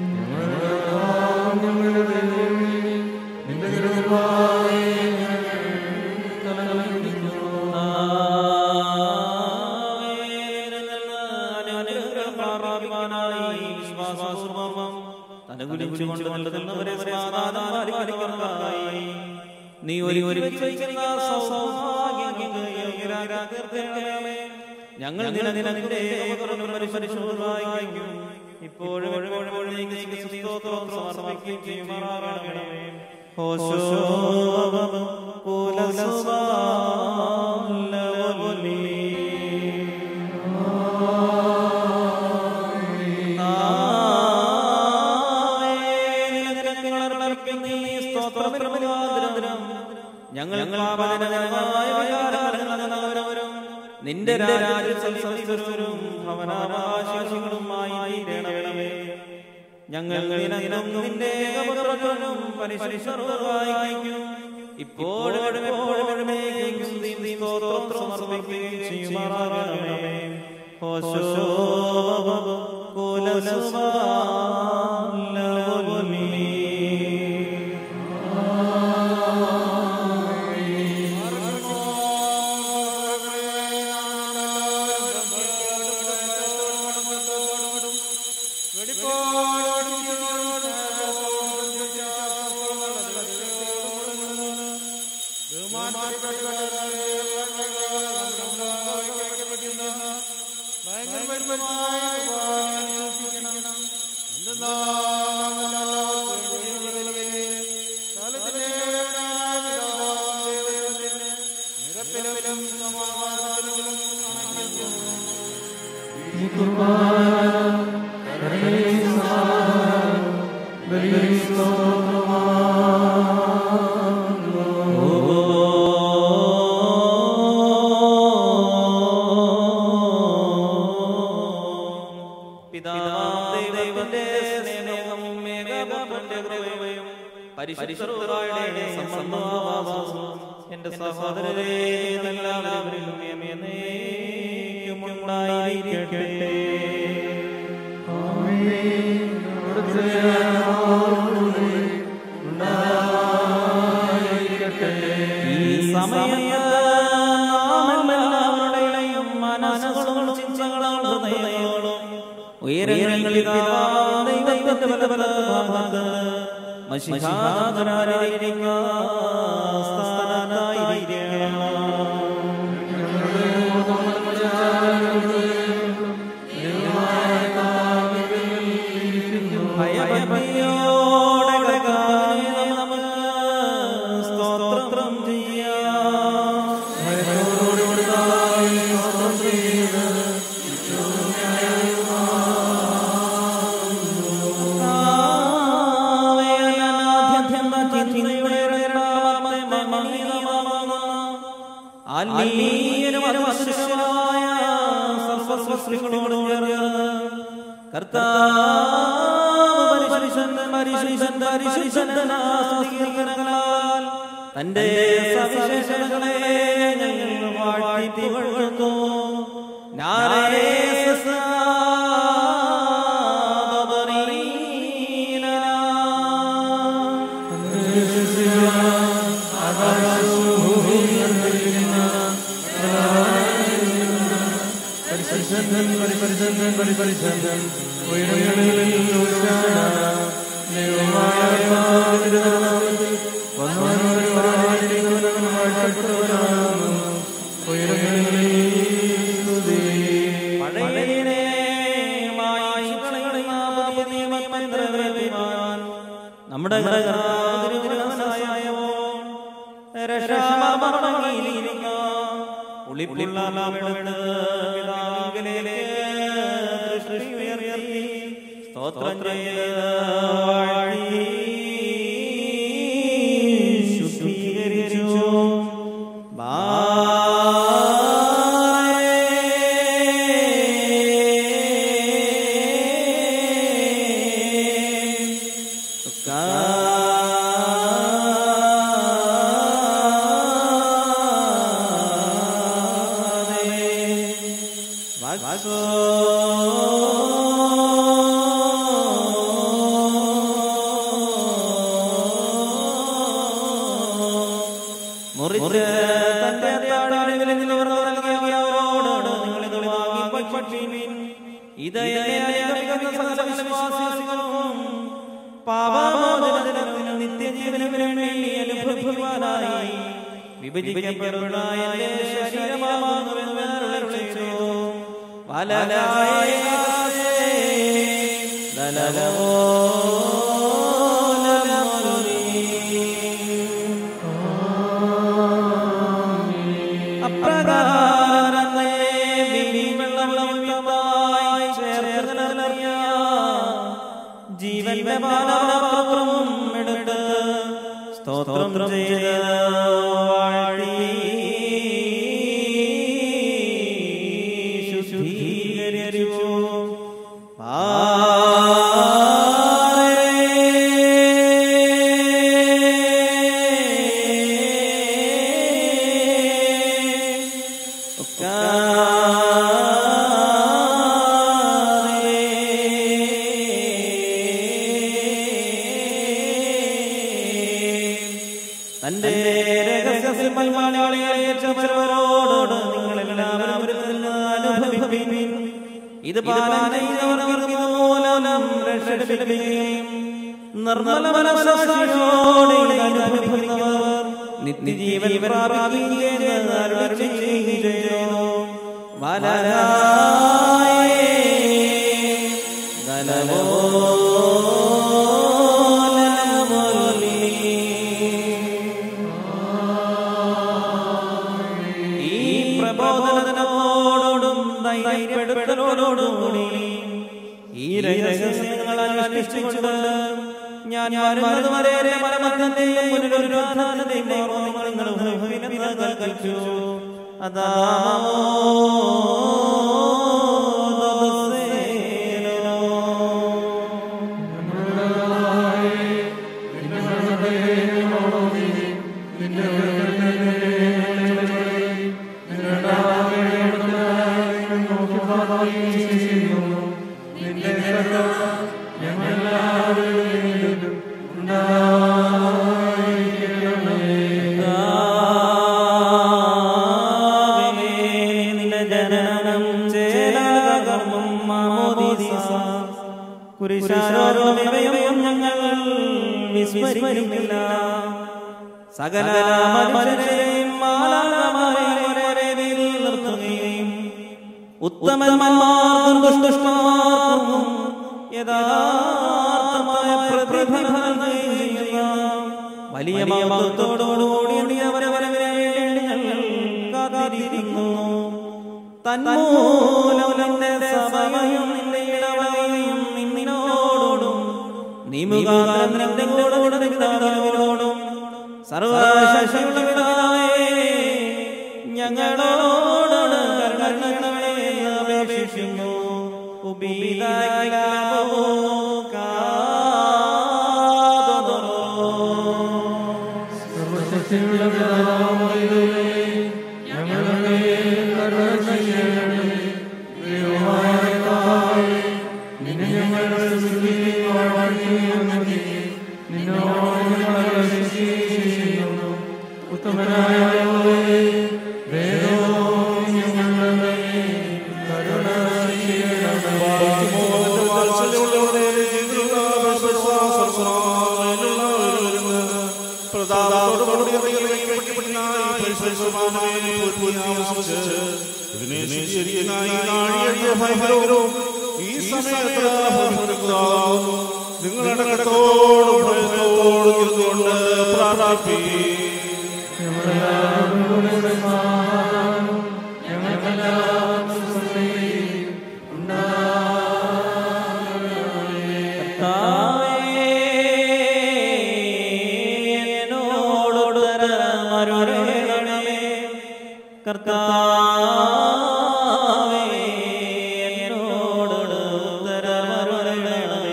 അനുകൂലിച്ചുകൊണ്ട് നല്ലതെന്നവരെ സമാധാനം പാലിക്കുന്നവർക്കായി നീ ഒരു ഒരുമിച്ചിരിക്കുന്ന സൗഭാഗ്യങ്ങൾക്ക് യോഗ്യരാകണമേ. ഞങ്ങൾ നിലനിലെ പരിശോധനയും ഇപ്പോഴും എപ്പോഴും നീക്ക് സ്തുതിസ്തോത്രം സമർപ്പിക്കുകയും ചെയ്യുമാറാകണമേ. ഹോശോ കുലസ്വാലവലി. ഞങ്ങൾ നിന്റെ രാജ്യവും ഭവനാവകാശികളുമായി തീരണമേ ഞങ്ങൾ ദിനം നിന്റെ ഏകപുത്രനും പരിശുദ്ധർവായിരിക്കും ഇപ്പോഴും എപ്പോഴും സ്തോത്രം സമർപ്പിക്കുകയും ചെയ്യുമാറാകണമേ ഹോശോ കുലസ്വാലവലി. പിതാവാം ദൈവത്തിന്റെ സ്നേഹവും ഏകപുത്രന്റെ കൃപയും പരിശുദ്ധരുടെ സംബന്ധവാസവും എന്റെ സഹോദരരെ എല്ലാവരിലും എന്നേക്കും ഉണ്ടായിരിക്കട്ടെ ഈ സമയത്ത് നാം എല്ലാവരുടെയും മനസ്സുകളും ചിന്തകളും ഹൃദയങ്ങളും ഉയരങ്ങളിൽ ദൈവത്തിന്റെ പല പല ഭാഗത്ത് മഷിഹാദരായിരിക്കുന്ന ഭയഭക്തിയോടെ കർത്താവിനെ നമുക്ക് സ്തോത്രം ചെയ്യാം സർവസൃഷ്ടികളോടും കർത്താവ് പരിശുദ്ധൻ പരിശുദ്ധൻ പരിശുദ്ധനാസ്തികളാൽ തന്റെ സവിശേഷതകളെ ഞങ്ങൾ വാഴ്ത്തി പുകഴ്ത്തുന്നു നാരേ പരിശുദ്ധൻ പരിപരിശുദ്ധൻ പരിപരിശുദ്ധൻ ഉയരങ്ങളിൽ ഉയരാന ദൈവമായ തിരുനാമത്തിൽ വന്നവനും വരുവാനിരിക്കുന്നവനുമായ നമ്മുടെ കർത്താവിനായോ രക്ഷാമണങ്ങിയിരിക്കുന്ന ഉളിപ്പുള്ള നാമമെടുത്ത് പിതാവിലേക്ക് ദൃഷ്ടി ഉയർത്തി സ്തോത്രം ചെയ്ത് വാഴ്ത്തി ശുദ്ധീകരിച്ചു മുറിച്ച് തന്റെ താഴ്വരയിൽ നിന്നവർ നൽകിയവരോട് നിങ്ങൾ ഇത് വാങ്ങി ഭക്ഷിപ്പീൻ. ഇത് എന്നെ അനുഗമിക്കുന്ന സകല വിശ്വാസികൾക്കും പാപമോചനത്തിനും നിത്യജീവനും വേണ്ടി അനുഭവിക്കുവാനായി വിഭജിക്കപ്പെടുന്ന എന്റെ ശരീരമാകുന്നുവെന്ന് അരുളി ചെയ്തു. വലലായ അപ്രകാരം വെള്ളമായി ചേർന്നറിയ ജീവന്റെ പാലപാത്രം എടുത്ത് സ്തോത്രം ചെയ്ത് വാഴ്ത്തി ശുദ്ധീകരിച്ചു തന്റെ രഹസ്യത്തിൽ മലയാളികളോട് നിങ്ങൾ എല്ലാവരും അവരിൽ നിന്ന് അനുഭവിപ്പിൻ ഇത് പാലനവർക്ക് മൂലം രക്ഷപ്പെടുകയും നിർമ്മല മനസ്സാക്ഷിയോടെ ഇത് അനുഭവിക്കുന്നവർ നിത്യജീവൻ പ്രാപിക്കുകയും എന്ന് അരുളി ചെയ്യുകയും വലരായേ ഈ പ്രബോധനത്തോടും ധൈര്യപ്പെടുത്തലോടും കൂടി ഈ രഹസ്യങ്ങൾ അനുഷ്ഠിച്ചുകൊണ്ട് ഞാൻ വരുന്നത് വരെ മരണത്തിന്റെയും പുനരുദ്ധാനത്തിന്റെയും ഓർമ്മകൾ നിങ്ങൾ കൽപ്പിച്ചു അതാമോ ജനനം ചേലാകർമ്മം മാമോദീസ കുരിശാരോടും ഇവയും ഞങ്ങൾ വിസ്മരിക്കുന്നില്ല സകല മനുഷ്യരെയും മാലാകമാരെയും ഒരേ വേദിയിൽ നിർത്തുകയും ഉത്തമന്മാർക്കും ദുഷ്ടന്മാർക്കും യഥാർത്ഥമായ പ്രതിഫലം നൽകുകയും ചെയ്യുന്ന വലിയ മഹത്വത്തോടുകൂടി അവരവരെ വേണ്ടി ഞങ്ങൾ കാത്തിരിക്കുന്നു തന്മൂലം നിന്റെ സഭയും നിന്റെ ഇടവകയും നിന്നോടും നീ മുഖാന്തരം നിന്റെ കൂടെ പിതാവിനോടും സർവശക്തിയുള്ള പിതാവേ ഞങ്ങളോട് കരുണകളെ എന്ന് അപേക്ഷിക്കുന്നു ഉപീതായിലാവോ സർവശക്തിയുള്ള പിതാവായ ദൈവമേ, ഞങ്ങളുടെ കരുണ ചെയ്യണമേ. ദൈവമായ കർത്താവേ, നിന്നെ ഞങ്ങൾ സ്തുതിക്കുകയും വാഴ്ത്തുകയും നന്ദി. നിന്നോട് ഞങ്ങൾ അപേക്ഷിക്കുന്നു. ഉത്തമനായ യഹോവേ, വേദവും ഞങ്ങളുടെ മേൽ കരുണ ചെയ്യണമേ. നിങ്ങളുടെ കടത്തോടും കർത്താവേ എന്നോട് ഉത്തരമരുളണമേ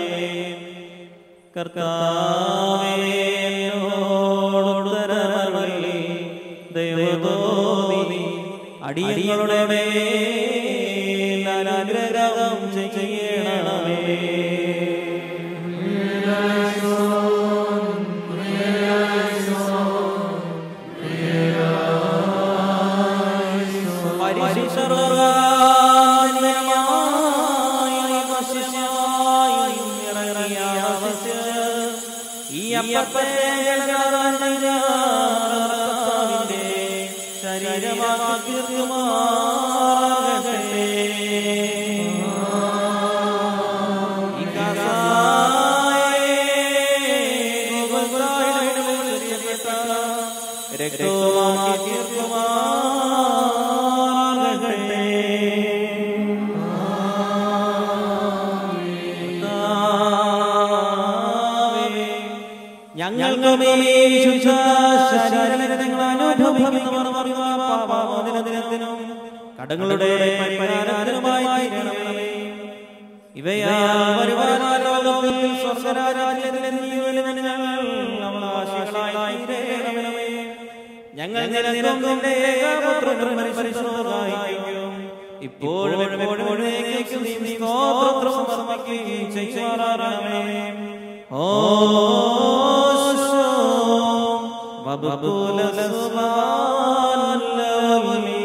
കർത്താവേ എന്നോട് ഉത്തരമരുളി ദൈവതോന്നി അടിയങ്ങളുടെ മേൽ അനുഗ്രഹം ചെയ്യണമേ ശരീരമാക്കി രക്തമാക്കി ഞങ്ങൾക്ക് വിശുദ്ധ ശരീരങ്ങൾ അനുഭവിക്കുന്നവർ പാപാമോചനത്തിനും കടങ്ങളുടെ പരിഹാരത്തിനുമായി തീരണമേ. ഇവയാ വരുവാനായ ലോകത്തിൽ സ്വർഗരാജ്യത്തിലെ ജീവനിൽ ഞങ്ങൾ അവകാശികളായി തീരണമേ. ഞങ്ങൾ നിലനിൽക്കുന്നതിന്റെ ഏകപുത്രനും പരിശുദ്ധനായിരിക്കും. ഇപ്പോഴും എപ്പോഴും എന്നേക്കും നീ സ്തോത്രം സമർപ്പിക്കുകയും ചെയ്യുമാറാകണമേ. ഓശോ വബകുല സുബ്ഹാനല്ലഹി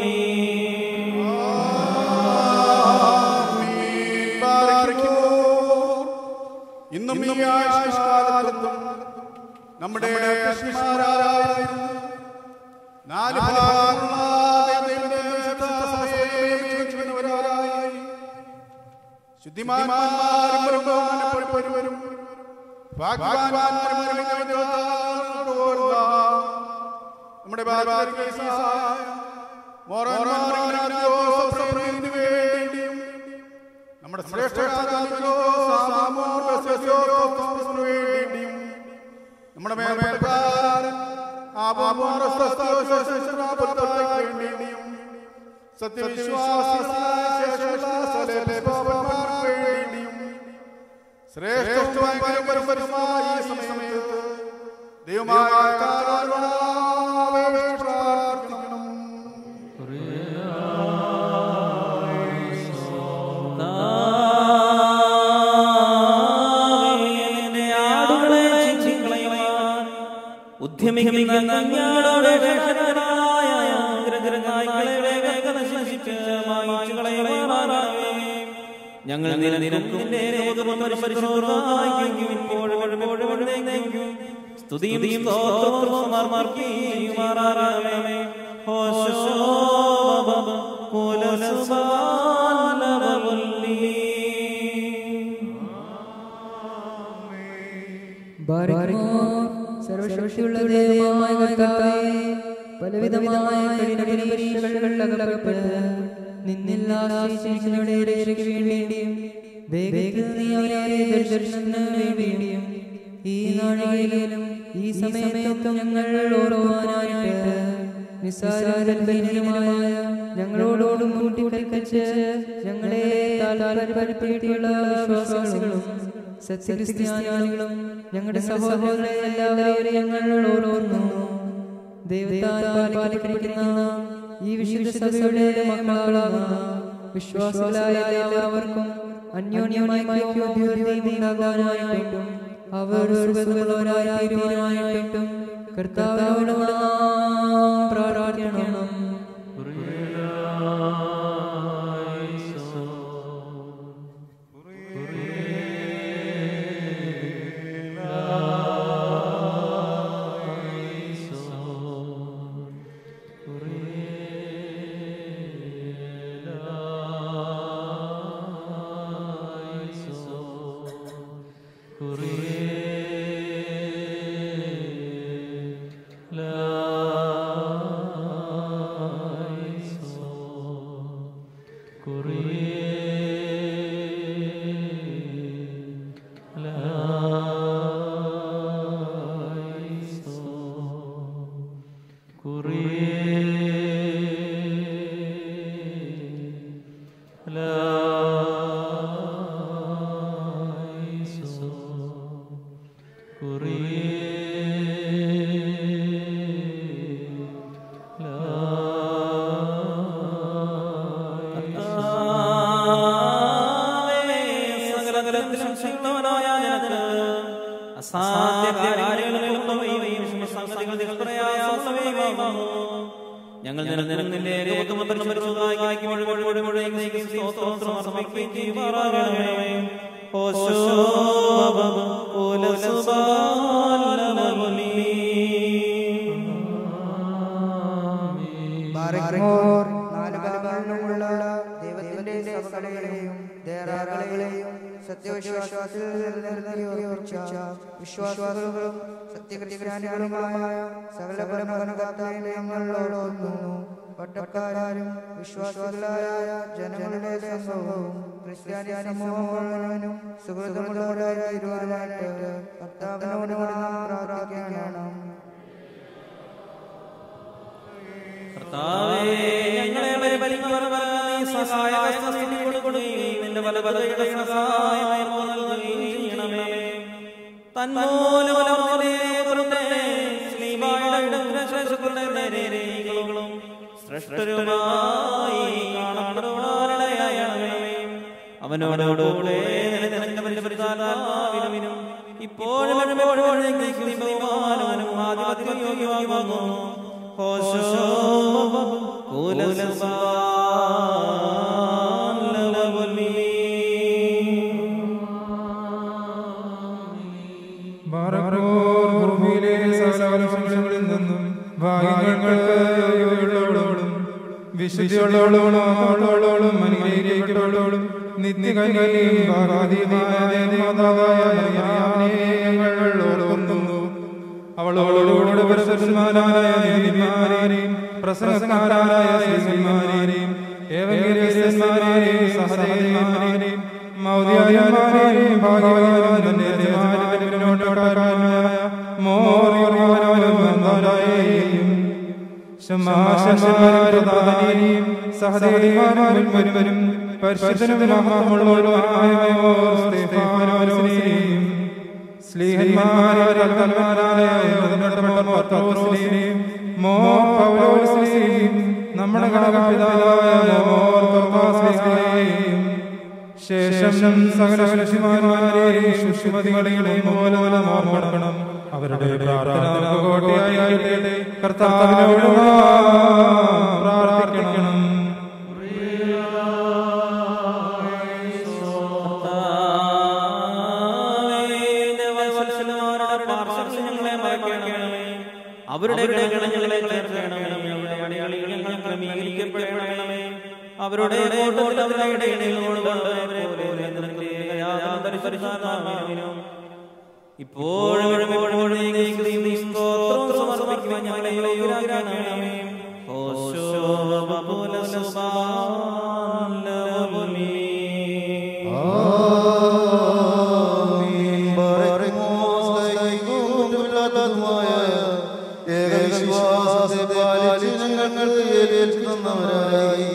ഇന്നും ഈ ആയുഷ്കാലത്തും നമ്മുടെ കൃഷ്ണന്മാരായിരുന്നു നാല് ഭാഗങ്ങളുള്ള ദൈവത്തിന്റെ വിശുദ്ധ സഭയെ വീക്ഷിക്കുന്നവരായി ശുദ്ധിമാന്മാരും ബഹുമാനപ്പെട്ടവരും ഭാഗ്യവാന്മാരും ഓർമ്മ നമ്മുടെ ബാലബാലികൾക്കായ മോറന്മാരും ജോസഫിനു വേണ്ടിയും നമ്മുടെ ശ്രേഷ്ഠകാലികോ സാമൂഹ്യു വേണ്ടിയും നമ്മുടെ മേൽക്കാരൻ വേണ്ടിയും സത്യവിശ്വാസികളായ ശേഷമുള്ള വേണ്ടിയും ശ്രേഷ്ഠമായ പരമ്പരമായ ഈ സമയത്ത് ദൈവമായ പ്രാർത്ഥിക്കണം ഉദ്യമിക്കുന്ന ഞങ്ങളുടെ രക്ഷകനായ ഗ്രഹനായികളെ നശിച്ച് മായിച്ചു കളയുമാറാകണമേ. ഞങ്ങൾ നിലനിൽക്കുന്നതിന്റെ സ്തുതിയും സ്തോത്രവും സമർപ്പിക്കുമാറാകണമേ. ഹോശോ സർവശക്തിയുള്ള ദൈവമായ കർത്താവേ പലവിധമായ കഠിന പരീക്ഷകൾ അകപ്പെട്ട് നിന്നിൽ ആശ്രയിച്ചവരുടെ രക്ഷയ്ക്ക് വേണ്ടിയും വേഗത്തിൽ നീ അവരെ ദർശനത്തിന് വേണ്ടിയും ഈ നാഴികയിലും ഈ സമയത്തും ഞങ്ങൾ ഓർക്കുവാനായിട്ട് നിസ്സാരമായ ഞങ്ങളോടോടും കൂട്ടിക്കൽപ്പിച്ച് ഞങ്ങളെ താൽപര്യപ്പെടുത്തിയിട്ടുള്ള വിശ്വാസികളും സത്യക്രിസ്ത്യാനികളും ഞങ്ങളുടെ സഹോദരരെ എല്ലാവരെയും ഞങ്ങൾ ഓർക്കുന്നു ദൈവത്താൽ പാലിക്കപ്പെടുന്ന ഈ വിശുദ്ധ സഭയുടെ മക്കളാകുന്ന വിശ്വാസികളായ എല്ലാവർക്കും അന്യോന്യമായി ഉണ്ടാകാനായിട്ടും അവർ സുഖമുള്ളവരായി തീരുവാനായിട്ടും കർത്താവിനോട് നാം പ്രാർത്ഥിക്കണം ഞങ്ങൾ നിലനിൽക്കുന്നതിന്റെ സമർപ്പിക്കുകയും ചെയ്യുമാറാകണമേ ഓശോ ബാരക്മോർ നാല് ഭാഗങ്ങളിലുമുള്ള ദൈവത്തിന്റെ സഭകളെയും ദേറാകളെയും സത്യവിശ്വാസത്തിൽ നിലനിർത്തിയ വിശ്വാസികളും സത്യകൃതിജ്ഞാനികളുമായ സകല ഭരണകർത്താക്കളെയും ഞങ്ങളോടൊന്നു പട്ടക്കാരും വിശ്വാസികളായ ജനങ്ങളുടെ സംഘവും ക്രിസ്ത്യാനി സമൂഹം മുഴുവനും സുഹൃത്തുക്കളോടായ ഇരുവരുമായിട്ട് കർത്താവിനോട് നാം പ്രാർത്ഥിക്കണം കർത്താവേ, ഞങ്ങളെ പരിപാലിക്കുന്നവർക്ക് നീ സഹായഹസ്തം നീട്ടിക്കൊടുക്കുകയും നിന്റെ വലതുകൈയുടെ സഹായമായി നൽകുകയും ചെയ്യണമേ. തന്മൂലം അവരുടെ പുറത്തെ ശ്ലീബായുടെ ഉഗ്രശേഷങ്ങളുടെ നേരെ ഈകളും ശ്രേഷ്ഠരുമായി കാണപ്പെടുവാനിടയാകണമേ. അവനോടുകൂടെ നിലനിൽക്കുന്നവന്റെ പരിതാപവിനും ഇപ്പോഴും എപ്പോഴും നീക്കും ബഹുമാനവനും ആധിപത്യവും വന്നു ഹോശോ ബാറക്കോർ ഭൂമിയിലെ സകലവംശങ്ങളിൽ നിന്നും ഭാഗ്യങ്ങൾക്ക് യോഗ്യതയുള്ളവളും വിശുദ്ധിയുള്ളവളും അനുഗ്രഹിക്കപ്പെട്ടവളും നിത്യകന്യയും ഭാഗാതീയമായ മാതാവായ മറിയാമിനെ ഞങ്ങൾ ഓർക്കുന്നു അവളോടുകൂടെ പരിശുദ്ധന്മാരായ നീതിമാരെയും പ്രസംഗക്കാരായ ശ്രീമാരെയും ഏവങ്കേരിയന്മാരെയും സഹദേവന്മാരെയും മൗദ്യായന്മാരെയും ഭാഗ്യവാനും ോട്ടായ മോറിയോനും ബന്ധനായെയും ശമാശമാരതാനെയും സഹദേവന്മാരും മുൻവരും പരിശുദ്ധനും മഹാമുള്ളവരുമായ സ്തേഫാനോസിനെയും സ്ലീഹന്മാരായ മോർ പൗലോസിനെയും നമ്മുടെ കടകപിതാവായ മോർ പൗലോസിനെയും ശേഷം സകല ശിശുമാന്മാരെയും ശുശ്രുമതികളെയും മൂലമനം ഓർമ്മണം അവരുടെ പ്രാർത്ഥന കോട്ടയായിട്ട് കർത്താവിനോട് പ്രാർത്ഥിക്കണം അവരുടെ ഗണങ്ങളെ ചേർക്കണമേ അവരുടെ അണികളിൽ ഞങ്ങൾ ക്രമീകരിക്കപ്പെടണമേ അവരുടെ കോട്ടത്തിൽ അവരുടെ ഇടയിലും ഇപ്പോഴും എപ്പോഴും സ്തോത്രം സമർപ്പിക്കുവാൻ ഞങ്ങളെ യോഗ്യരാക്കണമേ ഓശോ ബബുല ഏകവിശ്വാസത്തെ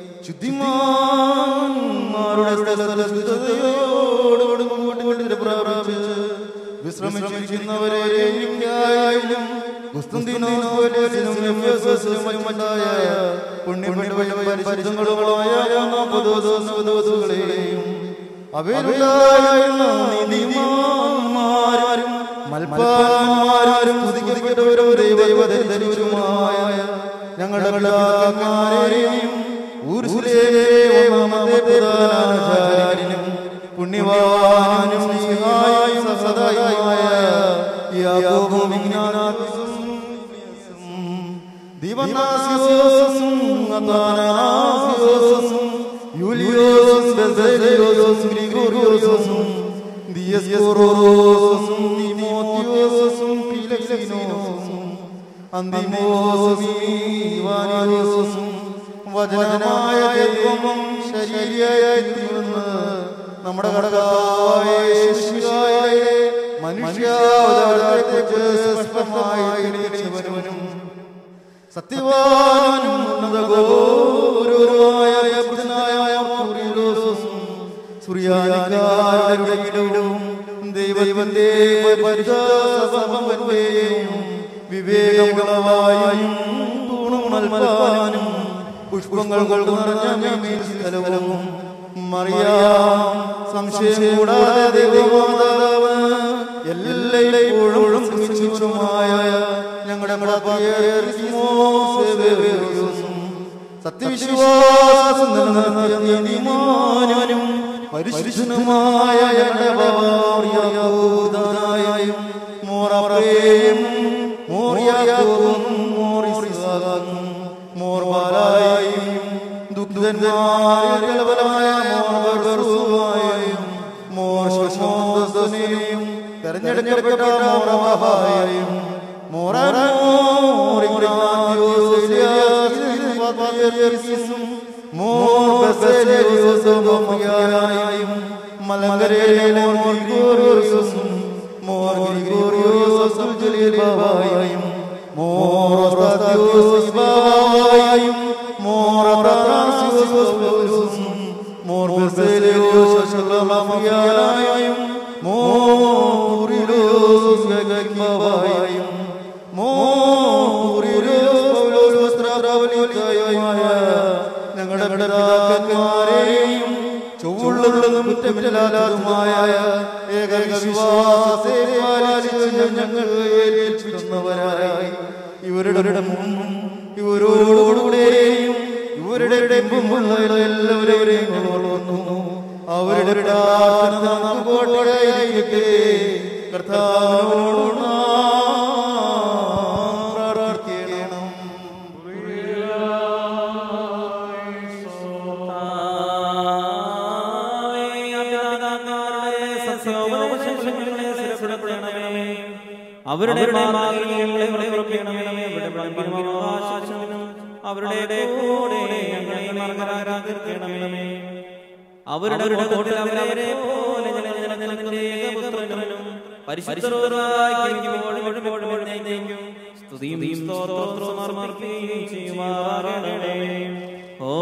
ശുദ്ധിമാരുടെ സ്ഥലത്തോടുകൂടി മുമ്പോട്ട് പ്രാപിച്ച് വിശ്രമിച്ചിരിക്കുന്നവരെയും ന്യായായാലും കുസ്തുന്തിനോസിനും എഫെസസിനും മറ്റായ പുണ്യപ്പെട്ടവയും പരിശുദ്ധങ്ങളുമായ നാമപദോസുകളെയും അവയിലുണ്ടായിരുന്ന നീതിമാന്മാരും മൽപ്പാന്മാരും സ്തുതിക്കപ്പെട്ടവരും ദൈവദരിച്ചുമായ ഞങ്ങളുടെ പിതാക്കന്മാരെയും ഊർസുലേയും പ്രധാനാചാര്യനും പുണ്യവാനും സ്നേഹായും സദായുമായ യാക്കോബും ഇഗ്നാനാസും ദിവനാസിയോസും അതാനാസിയോസും യൂലിയോസും ബെസേലിയോസും ഗ്രിഗോറിയോസും ദിയസ്കോറോസും തിമോത്തിയോസും പീലക്സിനോസും അന്തിമോസും ഇവാനിയോസും വചനമായ ദൈവം ശരീരയായി തീർന്ന് നമ്മുടെ കടകായ ശിശുവായ മനുഷ്യാവതാരത്തെക്കുറിച്ച് സ്പഷ്ടമായി തെളിയിച്ചവനും സത്യവാനും ഉന്നതഗോരുവായ ബുദ്ധനായ കൂറിയോസും സൂര്യാനികാരുടെ ഇടവും ദൈവത്തിന്റെ പരിശുദ്ധസഭവന്റെയും വിവേകമുളവായും തൂണും നൽകാനും പുഷ്പങ്ങൾ നിറഞ്ഞ സ്ഥലവും മറിയാം സംശയം കൂടാതെ ദൈവമാതാവ് എല്ലായ്പ്പോഴും സുരക്ഷിതവുമായ ഞങ്ങളുടെ സത്യവിശ്വാസം നിലനിർത്തിയ നീതിമാനും പരിശുദ്ധനുമായ യായും മോറയും മോറിയാക്കും മോറിസാകും മോർബാലായും ദുഃഖന്മാരായ മോർബർസുവായും മോർ ശോധനെയും തെരഞ്ഞെടുക്കപ്പെട്ട മോറമഹായും മോർബസലിയോസും മലങ്കരയിലെ മോർഗോറിയോസും മോർഗോറിയോസും ജലീബായും മോറോസ്താദിയോസും മോറബ്രാസിയോസും മോർബസലിയോസും മോറിലോസും ഞങ്ങളുടെ പിതാക്കന്മാരെയും ചൊവ്വുള്ളതും കുറ്റമില്ലാത്തതുമായ ഏകവിശ്വാസത്തെ പാലിച്ച് ഞങ്ങൾ ഏൽപ്പിക്കുന്നവരായി ഇവരുടെ മുമ്പും ഇവരോടുകൂടെയും ഇവരുടെ മുമ്പുള്ള എല്ലാവരെയും ഓർക്കുന്നു അവരുടെ പ്രാർത്ഥന നമുക്കോട്ടയായിരിക്കട്ടെ കർത്താവിനോട് പ്രാർത്ഥിക്കണം അവരുടെ മാർഗ്ഗങ്ങളെ ഉറപ്പിക്കണമേ അവരുടെ അവകാശത്തിനും അവരുടെ കൂടെ ഞങ്ങളെ മറങ്ങാതിരിക്കണമേ അവരുടെ കൂട്ടത്തിൽ അവരെ പോലെ നിലനിൽക്കുന്ന ഏകപുത്രനും പരിശുദ്ധരോടായിരിക്കും സ്തുതിയും സ്തോത്രവും സമർപ്പിക്കുകയും ചെയ്യുമാറാകണമേ ഓ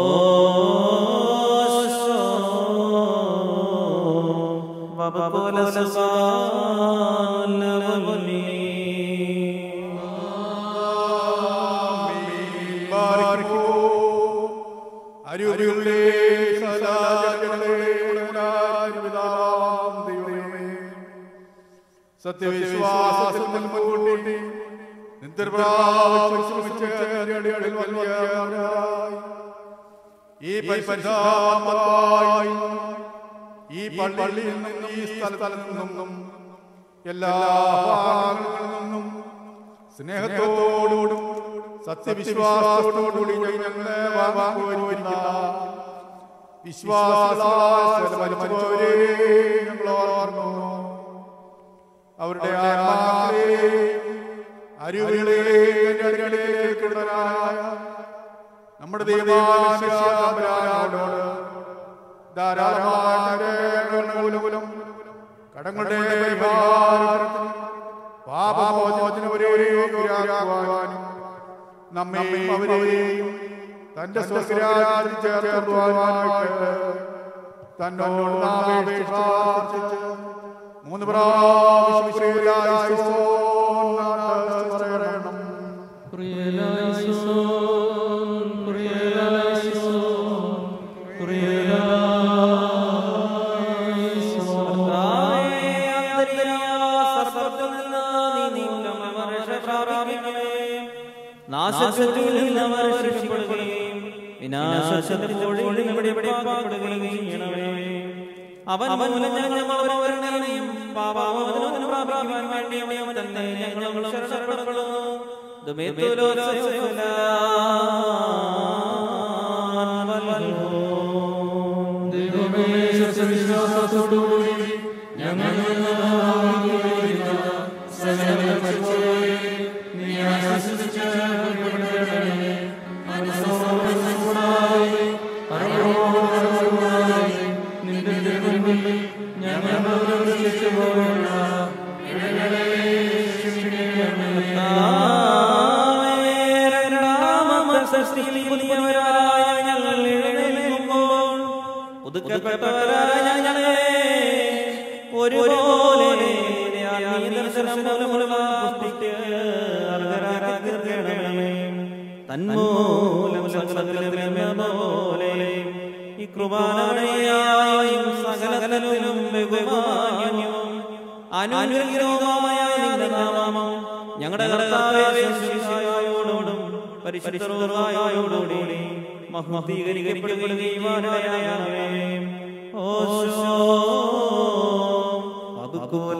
അരുവിയുടെ സത്യവിശ്വാസത്തിൽ മുൻകൂട്ടി നിദ്രപ്രാവശ്രമിച്ച് ഈ പരിശുദ്ധമായി ഈ പള്ളിയിൽ നിന്നും ഈ സ്ഥലത്തിൽ നിന്നും എല്ലാ ഭാഗങ്ങളിൽ നിന്നും സ്നേഹത്തോടും സത്യവിശ്വാസത്തോടുകൂടി ഞങ്ങളെ വാങ്ങുവരിക്കുന്ന വിശ്വാസവരെ ഞങ്ങൾ ഓർക്കുന്നു അവരുടെ ആത്മാക്കളെ അരുവികളിലേക്കുള്ളവരായ നമ്മുടെ ദൈവമാനോട് ധാരാളമായ മൂലം കടങ്ങളുടെ പരിഹാരത്തിന് പാപമോചനവരെയും നമ്മെയും അവരെയും തന്റെ സ്വരാജ്യത്തിൽ ചേർക്കുവാനായിട്ട് തന്നോട് നാം അപേക്ഷിച്ച് പ്രാർത്ഥിച്ച് മൂന്ന് പ്രാവശ്യം പറയണം നാശത്തിൽ നിന്നവർ രക്ഷപ്പെടുകയും വിനാശത്തിൽ പിടിപ്പെടുകയും ചെയ്യണമേ അവൻ മൂലം ഞങ്ങൾ അവരുടെയും പാപാവനും പ്രാപിക്കുവാൻ വേണ്ടി അവൻ തന്നെ ഞങ്ങളും ശരണപ്പെടുന്നു ദൈവമേ വിശ്വാസത്തോടുകൂടി ഞങ്ങൾ നീ ആശ്വസിച്ച് കൊണ്ടുവരണമേ മനസ്സോടുകൂടാതെ അറിവോടുകൂടാതെ നിന്റെ ദൈവങ്ങളിൽ ഞങ്ങൾ പ്രവർത്തിച്ചു പോലുള്ള ഇടങ്ങളെ ക്ഷമിക്കണമേ പുതുക്കപ്പെട്ടവരായ ഞങ്ങളെ തന്മൂലമുള്ള പുഷ്ടിക്ക് അർഹരാക്കി തീർക്കണമേ തന്മൂലം സകലത്തിലും പോലെ ഈ കൃപാനവഴിയായും സകലത്തിലും ബഹുമാന്യവും അനുഗ്രഹീതവുമായ നിന്റെ നാമം ഞങ്ങളുടെ കർത്താവേ ശിശുവായോടും പരിശുദ്ധരോടായോടുകൂടി മഹ്മീകരിക്കപ്പെടുകയുമാനായേ ഓശോ അതുകൂല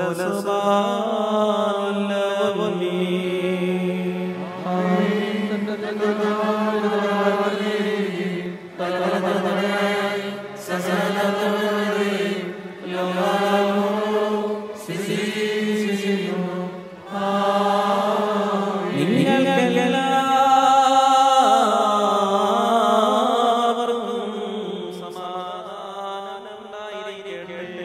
നിങ്ങൾക്കെല്ലാവർക്കും സമാധാനം ഉണ്ടായിരിക്കട്ടെ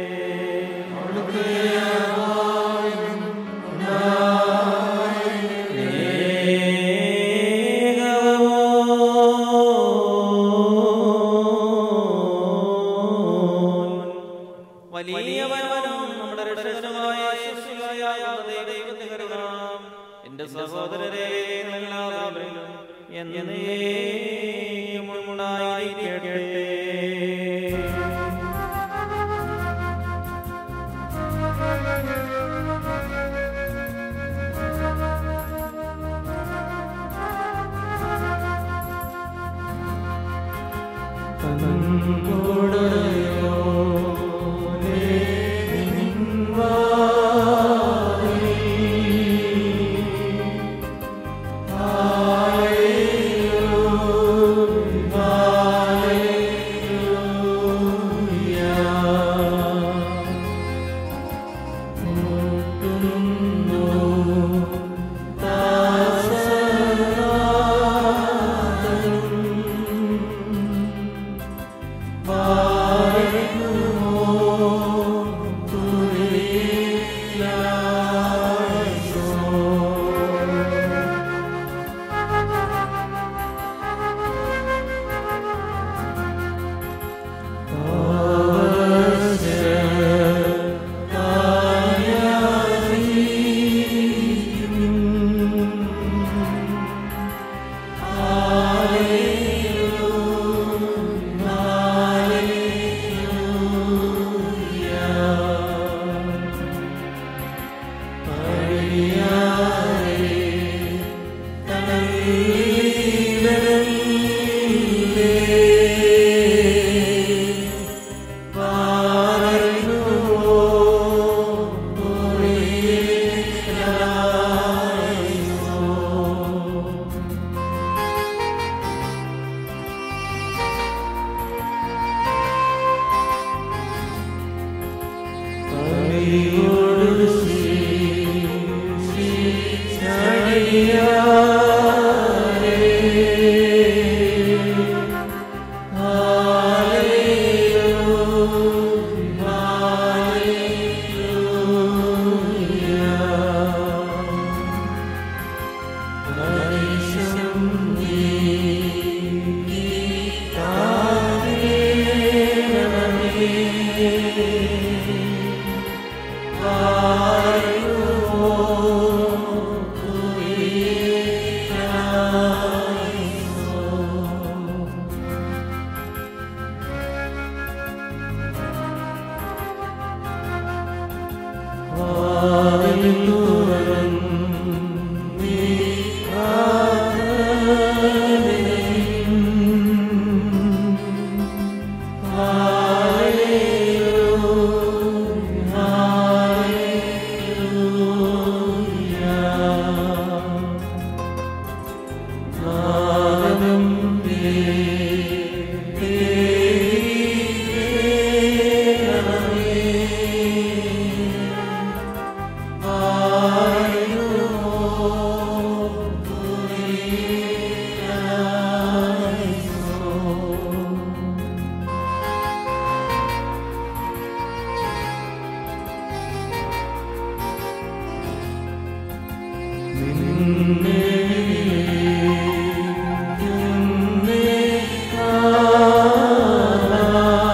വലിയവനും നമ്മുടെ രക്ഷകനുമായ യേശുവായ ദൈവത്തെ കരുതാം എന്റെ സഹോദരരെ എല്ലാവരിലും എന്നേയും ഉണ്ടായിരിക്കട്ടെ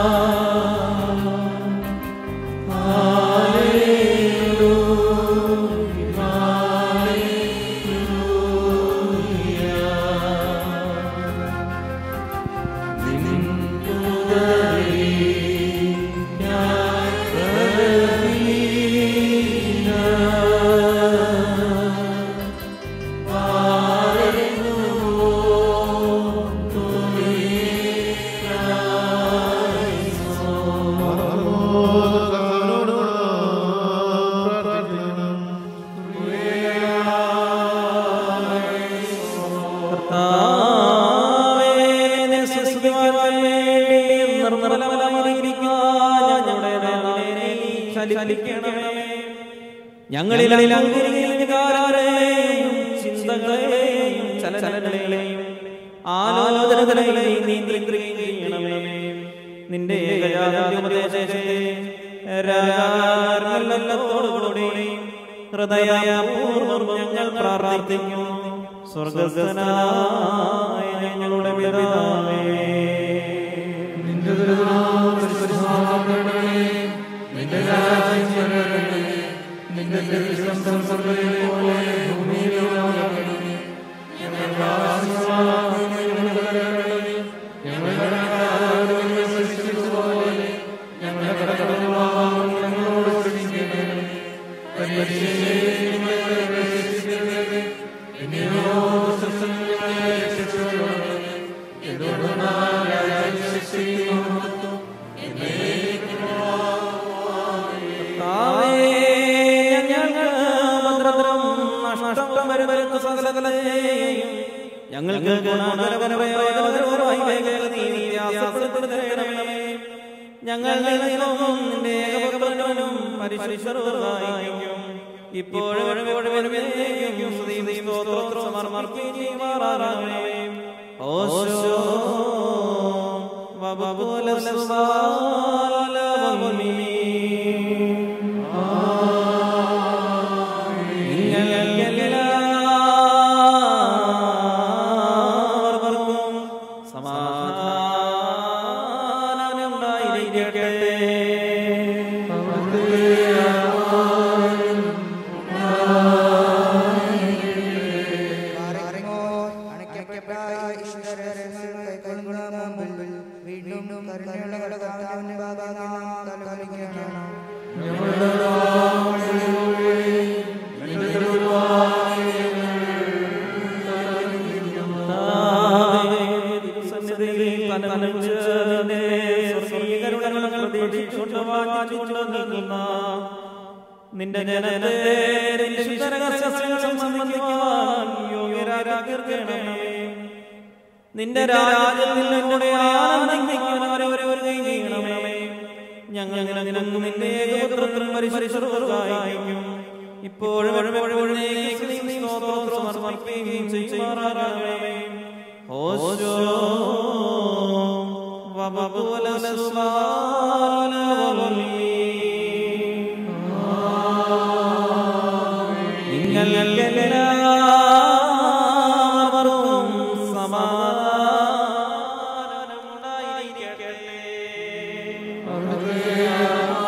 Hallelujah. ഉള്ളിൽ അങ്കരികാരെയും ചിന്തകളെയും ചലനങ്ങളെയും ആലോചനകളെയും നീ നിയന്ത്രിക്കണമേ നിന്റെ ഏകജാതോപദേശത്തെ രാഗാർമല്ലത്തോടുകൂടി ഹൃദയപൂർവ്വം ഞങ്ങൾ പ്രാർത്ഥിക്കുന്നു സ്വർഗസ്ഥനായ ഞങ്ങളുടെ പിതാവേ നിന്റെ ദുരിതമാകണമേ നിന്റെ രാജ്യം വരണമേ നിന്റെ തിരുശംസം സ്വർഗ്ഗത്തിലെ പോലെ ഭൂമിയിലുമാകണമേ ഞങ്ങളുടെ ആവശ്യമായ ഞങ്ങൾക്ക് തരണമേ ഞങ്ങളുടെ കടങ്ങളെ സൃഷ്ടിച്ചതുപോലെ ഞങ്ങളുടെ കടകളാവാൻ ഞങ്ങളോട് ക്ഷമിക്കണമേ പരീക്ഷയെ ഞങ്ങളെ പ്രവേശിപ്പിക്കരുതേ പിന്നെയോ ദുഷ്ടത്തിൽ ഞങ്ങളെ രക്ഷിച്ചുകൊള്ളണമേ എന്തുകൊണ്ടാണ് രാജ്യശക്തിയും മഹത്വം കർത്താവേ, ഞങ്ങൾക്ക് ഭദ്രതരം നഷ്ടം വരുന്ന സകലകലയെയും ഞങ്ങൾക്ക് ഗുണകരപരമായി നീ വ്യാസപ്പെടുത്തണമേ ഞങ്ങൾ നിലനിൽക്കും നിന്റെ ഏകപുത്രനും പരിശുദ്ധരുമായിരിക്കും ഇപ്പോഴും എപ്പോഴും വരുന്നേക്കും സ്തുതിയും സ്തോത്രവും സമർപ്പിക്കുകയും ചെയ്യുമാറാകണമേ ഓശോ വബുല എല്ലാവർക്കും സമാധാനമുണ്ടായിരിക്കട്ടെ അണയ്ക്കപ്പെട്ട ഈശ്വരരഹസ്യങ്ങൾ കൈക്കൊള്ളുന്ന മുമ്പിൽ വീണ്ടും കരുണയുള്ള കർത്താവിന്റെ ഭാഗം നാം തലകുനിക്കണം നിന്റെ ജനത്തെ സംബന്ധിക്കുവാൻ യോഗ്യരാകണമേ നിന്റെ രാജ്യത്തിൽ നിന്നോടെ ആനന്ദിക്കുവാൻ അവരെ ഒരു ചെയ്യണമേ ഞങ്ങൾ നിനക്കും നിന്റെ ഏകപുത്രൻ പരിശുദ്ധർക്കായിരിക്കും ഇപ്പോഴും എപ്പോഴും സ്തോത്രം സമർപ്പിക്കുകയും ചെയ്യുമാറാകണമേ ഓശോ വബുല നിങ്ങൾക്കെല്ലാവർക്കും സമാധാനമുണ്ടായിരിക്കട്ടെ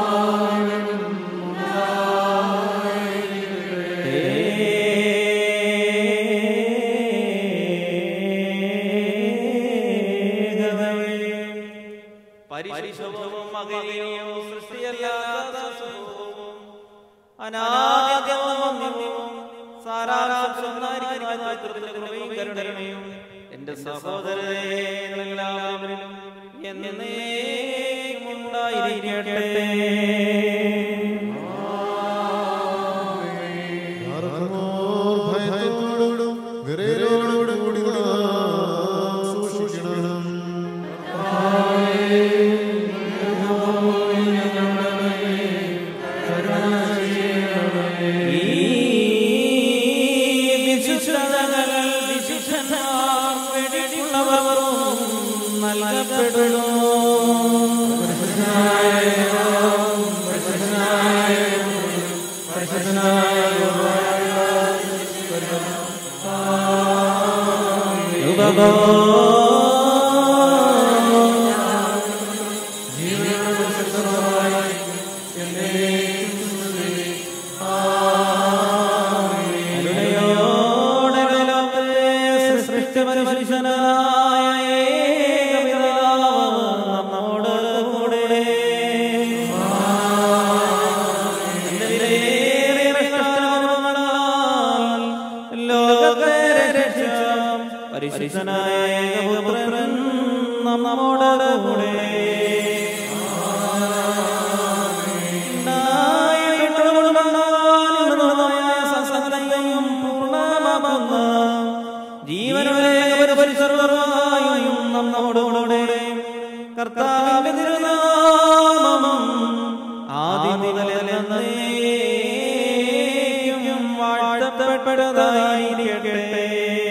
പരിശുദ്ധവും മകനീയവും സൃഷ്ടിയല്ലാത്ത സ്വരൂപവും അനാദ്യവും അന്ത്യവും സാരാംശം കൃപയും കരുണയും എന്റെ സഹോദരരെ നിങ്ങളെല്ലാവരിലും എന്നേക്കും ഉണ്ടായിരിക്കട്ടെ ഭയത്തോടും വിറയലോടും കൂടി നാം സൂക്ഷിക്കണം ഈ വിശുദ്ധതകൾ വിശുദ്ധന്മാർ വേണ്ടിയുള്ളവരും നൽകപ്പെടുന്നു കരുണയോടെ ലോകത്തെ സൃഷ്ടി മനുഷ്യനായ ഏകപിതാവ് നമ്മോട് കൂടെ നിന്റെ വിലയേറിയ കഷ്ടങ്ങളാൽ ലോകത്തെ രക്ഷിച്ച പരിശുദ്ധനായ ഏകപുത്രൻ നമ്മോട് കൂടെ സകലയും പൂർണ്ണമാകുന്ന ജീവനുരേക പരിസർവമായും നമ്മോടുകൂടെ കർത്താവിന്റെ തിരുനാമം ആദ്യം മുതൽ എന്നേക്കും വാഴ്ത്തപ്പെട്ടതായിരിക്കട്ടെ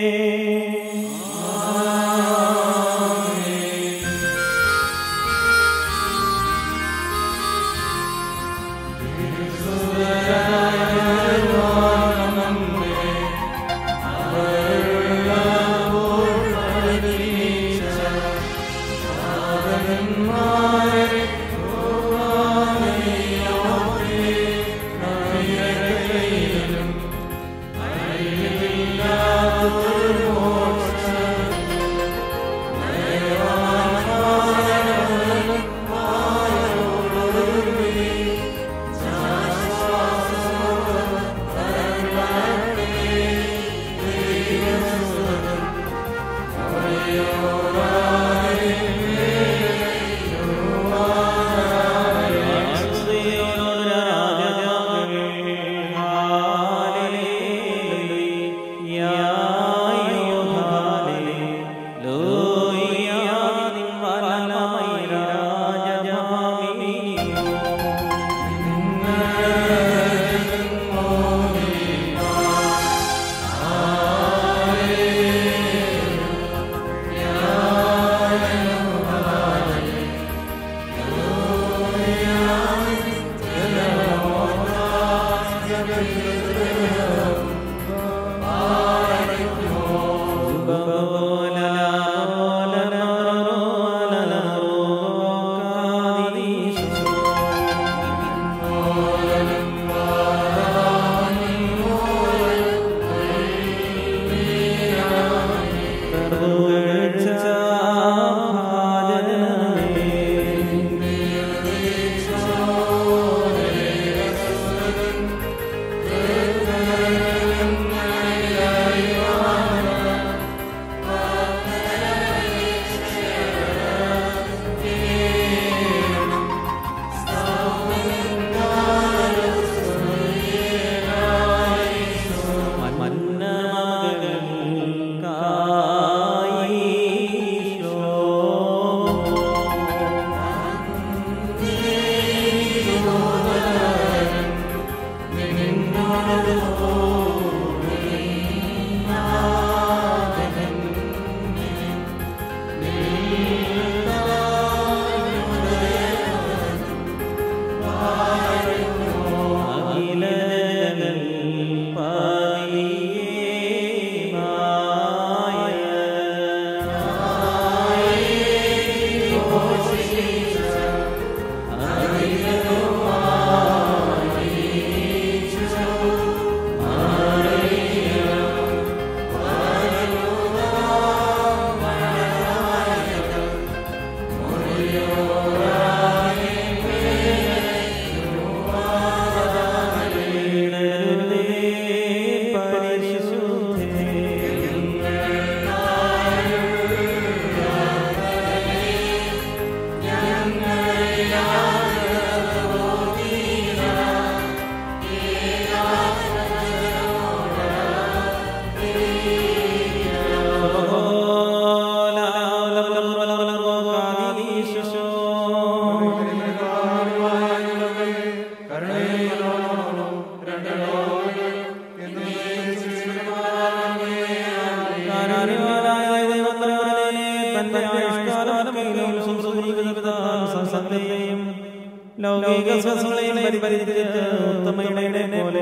ലൗകിക സ്വസങ്ങളെയും പരിപരിച്ച് ഉത്തമയുടെ പോലെ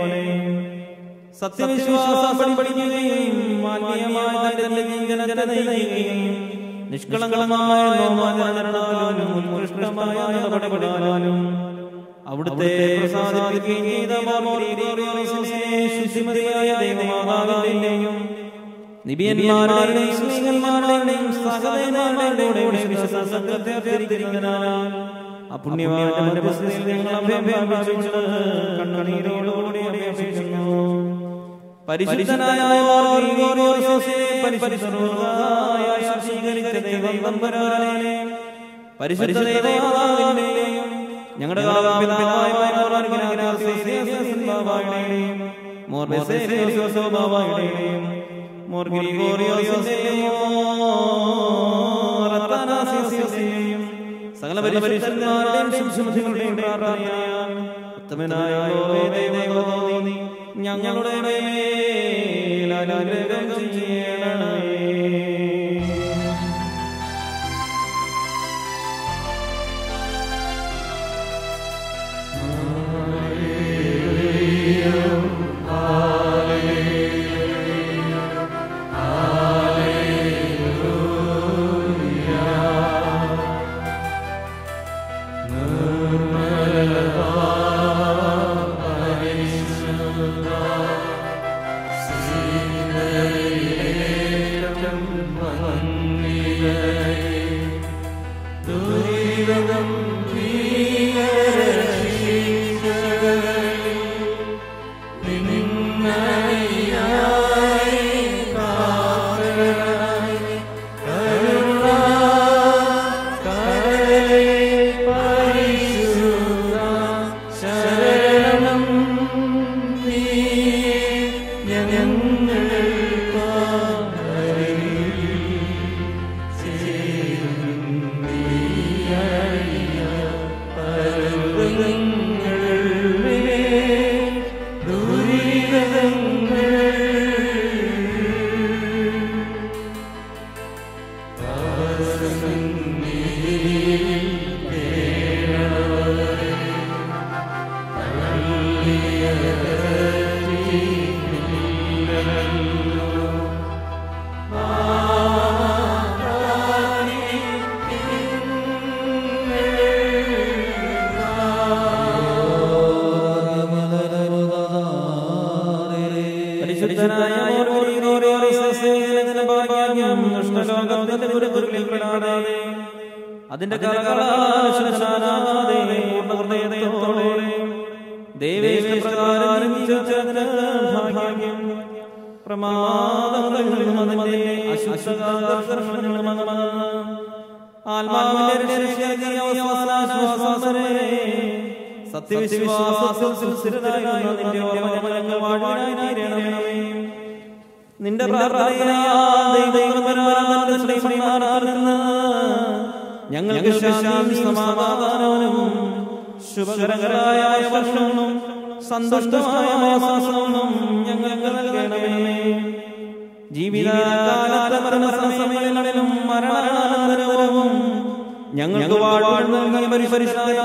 സത്യവിശ്വാസം പഠിക്കുകയും ആത്മീയമായ തന്റെ ജനത്തെ നയിക്കുകയും നിഷ്കളങ്കമായ നോമാചരണത്താലും ഉത്കൃഷ്ടമായ നടപടികളാലും അവിടുത്തെ പ്രസാദിപ്പിക്കുകയും ചെയ്ത മാമോറിയോസിനെ ശുചിമതിയായ ദൈവമാതാവിന്റെയും നിബിയന്മാരുടെയും സ്ത്രീകന്മാരുടെയും സഹദേവന്മാരുടെയും കൂടെ വിശ്വാസത്തെ അഭ്യർത്ഥിക്കുന്നതിനാൽ അപുണ്യവാന്റെ മധ്യസ്ഥയിൽ ഞങ്ങൾ അഭ്യർത്ഥിച്ചുകൊണ്ട് കണ്ണുനീരോടുകൂടി അപേക്ഷിക്കുന്നു പരിശുദ്ധനായ മാർഗ്ഗോറിയോസേ പരിശുദ്ധനായ ശുചീകരിച്ച ദൈവം തമ്പുരാനെ പരിശുദ്ധ ദൈവമാതാവിന്റെയും ഞങ്ങളുടെ പിതാവായ മോർഗിനാഗ്രഹിയും മോർ ബെസേരിയോസോബാവായുടെയും മോർ ഗ്രിഗോറിയോസിന്റെയും റത്താനാസിയോസിന്റെയും സകല പരിശുദ്ധന്മാരുടെയും ശുശ്രൂഷകളുടെയും പ്രാർത്ഥനയാൽ ഉത്തമനായ ദൈവമേ ഞങ്ങളുടെ മേൽ അനുഗ്രഹം ചെയ്യണമേ പരിശുദ്ധനായ ഭാഗ്യം ദുഷ്ടലോകത്തിന്റെ ദുരിതങ്ങളിൽപ്പെടാതെ അതിന്റെ കലകളാശനാനാതെ പൂർണ്ണഹൃദയത്തോടെ ദേവേശപ്രകാരം ജീവിച്ചതിന് ഭാഗ്യം പ്രമാദങ്ങളിൽ നിന്നും അതിന്റെ അശുദ്ധകാകർഷങ്ങളിൽ നിന്നും ആത്മാവിന്റെ രക്ഷകനായ അവസാനാശ്വാസമേ സത്യവിശ്വാസത്തിൽ സ്ഥിരനായിരുന്ന നിന്റെ ഓർമ്മ ഞങ്ങൾ വാഴുവാനായി തീരണമേ നിന്റെ പ്രാർത്ഥനയാൽ ദൈവപരമാനന്ദ ശ്രീമണിമാറിൽ നിന്ന് ഞങ്ങൾക്ക് ശാന്തി സമാധാനവും ശുഭകരകരായ വർഷവും സന്തുഷ്ടമായ മാസവും ഞങ്ങൾക്ക് നൽകണമേ ജീവിതകാലത്തെ മരണസമയങ്ങളിലും മരണാനന്തരവും ഞങ്ങൾക്ക് വാഴുവാൻ നൽകിയ പരിശുദ്ധനായ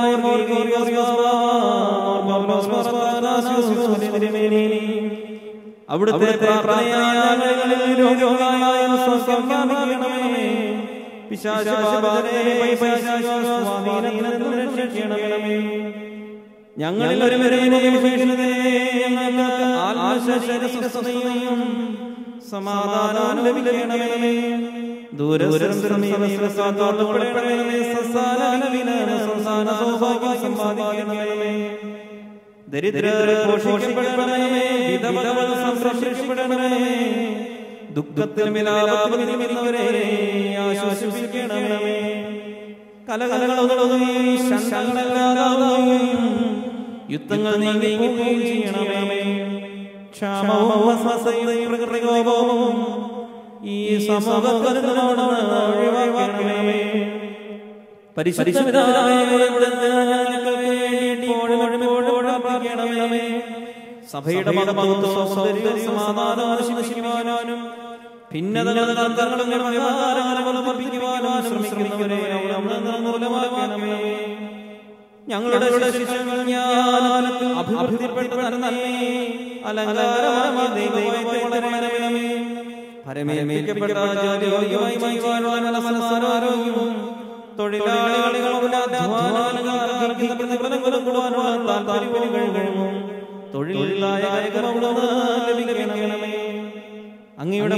അവിടുത്തെ പ്രാർത്ഥനയായ രോഗമായ സ്വാസ്ഥ്യം വ്യാപിക്കണമേ പിശാചബാധനെ സ്വാധീനത്തിൽ നിന്ന് രക്ഷിക്കണമേ ഞങ്ങളിൽ ഒരുവരെയും ഞങ്ങൾക്ക് ആത്മശരീര സ്വസ്ഥതയും സമാധാനവും ലഭിക്കണമേ ദൂരസ്ഥലം സമീപത്തോട്ടുപെടണമേ സംസ്ഥാനവിന് സംസ്ഥാന സൗഭാഗ്യം സമ്പാദിക്കണമേ ദരിദ്രരെ പോഷിക്കപ്പെടണമേ വിധവകൾ സംരക്ഷിക്കപ്പെടണമേ ദുഃഖത്തിൽ മിലാപത്തിനുവരെ ആശ്വസിപ്പിക്കണമേ കലകലകളൊതുങ്ങി ശങ്കടങ്ങളാകുകയും യുദ്ധങ്ങൾ നീങ്ങുകയും ചെയ്യണമേ ക്ഷാമവും അസ്വസ്ഥതയും പ്രകൃതികോപവും ഈ സമൂഹത്തിനോട് ഒഴിവാക്കണമേ പരിശുദ്ധരായ ഞങ്ങൾക്ക് വേണ്ടി പ്രാർത്ഥിക്കണമേ സഭയുടെ മതമഹത്വവും സൗന്ദര്യവും സമാധാനവും ശിവശിവാനും ഭിന്നതകളും തന്ത്രങ്ങളും വ്യവഹാരങ്ങളും വർദ്ധിപ്പിക്കുവാനും ശ്രമിക്കുന്നവരെ നിർമ്മൂലമാക്കണമേ ഞങ്ങളുടെ ശിഷ്യങ്ങൾ ജ്ഞാനത്തിൽ അഭിവൃദ്ധിപ്പെട്ട നന്മേ അലങ്കാരമായ ദൈവമായി വളരണമേ പരമേൽപ്പിക്കപ്പെട്ട ജാതിയോഗ്യമായി ചെയ്യുവാനുള്ള മനസ്സാരോഗ്യവും തൊഴിലാളികളുടെ അധ്വാനകാർക്കുന്ന പ്രതിഫലങ്ങളും കൊടുവാനുള്ള താല്പര്യവും തൊഴിലായ ലഭിക്കണമേ അങ്ങയുടെ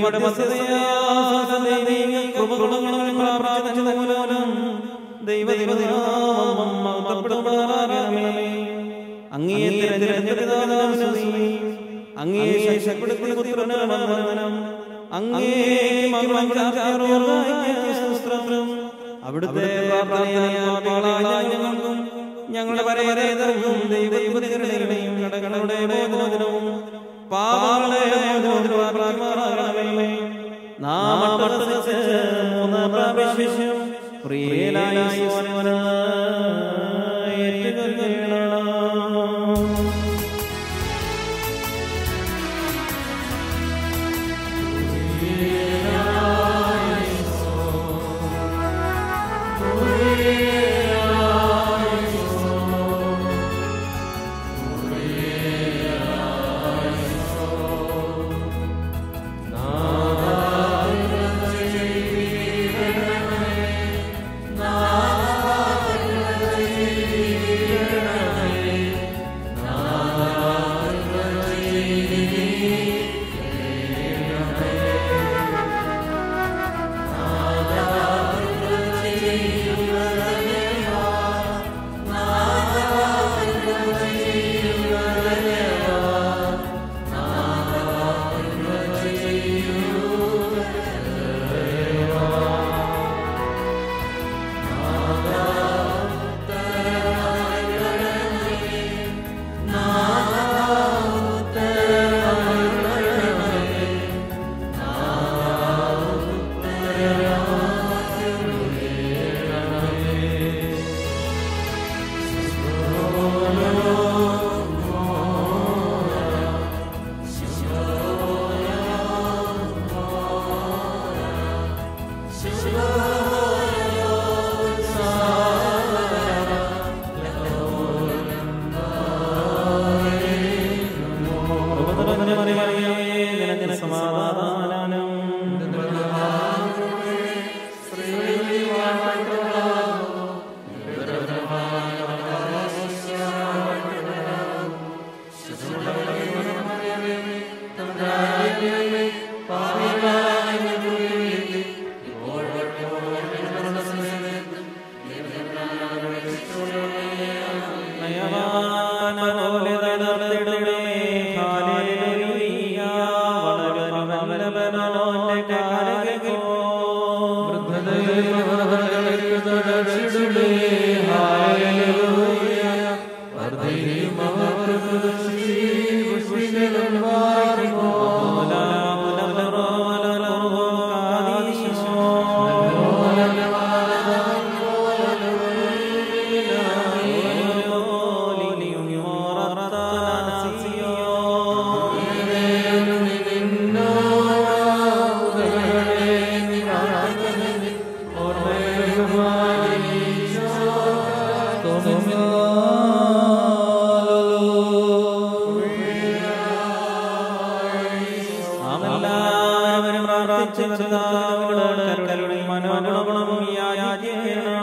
കൃപകളും പ്രാർത്ഥിച്ചത് മൂലം ദൈവദിനാമം മഹത്വപ്പെടുമാറാകണമേ അങ്ങേ തിരഞ്ഞെടുത്തതാദാസി അങ്ങേ ശേഷപ്പെടുത്തിയ പുത്രനാമനം അങ്ങേ മംഗളാചാരോസ്ത്രം അവിടുത്തെ പ്രാർത്ഥനയാൽ ഞങ്ങൾക്കും ഞങ്ങളുടെ പരേതർക്കും ദൈവദൈവതകളുടെയും കടകളുടെ മോചനവും പാവങ്ങളെ പ്രാർത്ഥിക്കണമേ നാം മൂന്ന് പ്രാവശ്യം പ്രിയനായി ഏറ്റുകൊള്ളണം നിനക്ക് സമാധാനം നാമെല്ലാവരും പ്രാർത്ഥിച്ച് കർത്താവിനോട് കരുണയും മനോഗുണവും യാചിക്കണം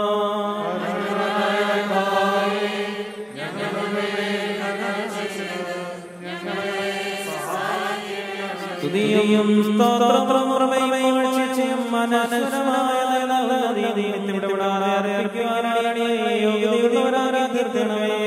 സ്തുതിയും സ്തോത്രവും പ്രമേയവും വാഴ്ചയും മനസ്സുരമായ നല്ലതീതിയും ഇടപെടാതെ അറിയിക്കുവാനാണ് യോഗ്യതയുള്ളവരാരാ തീർക്കണമേ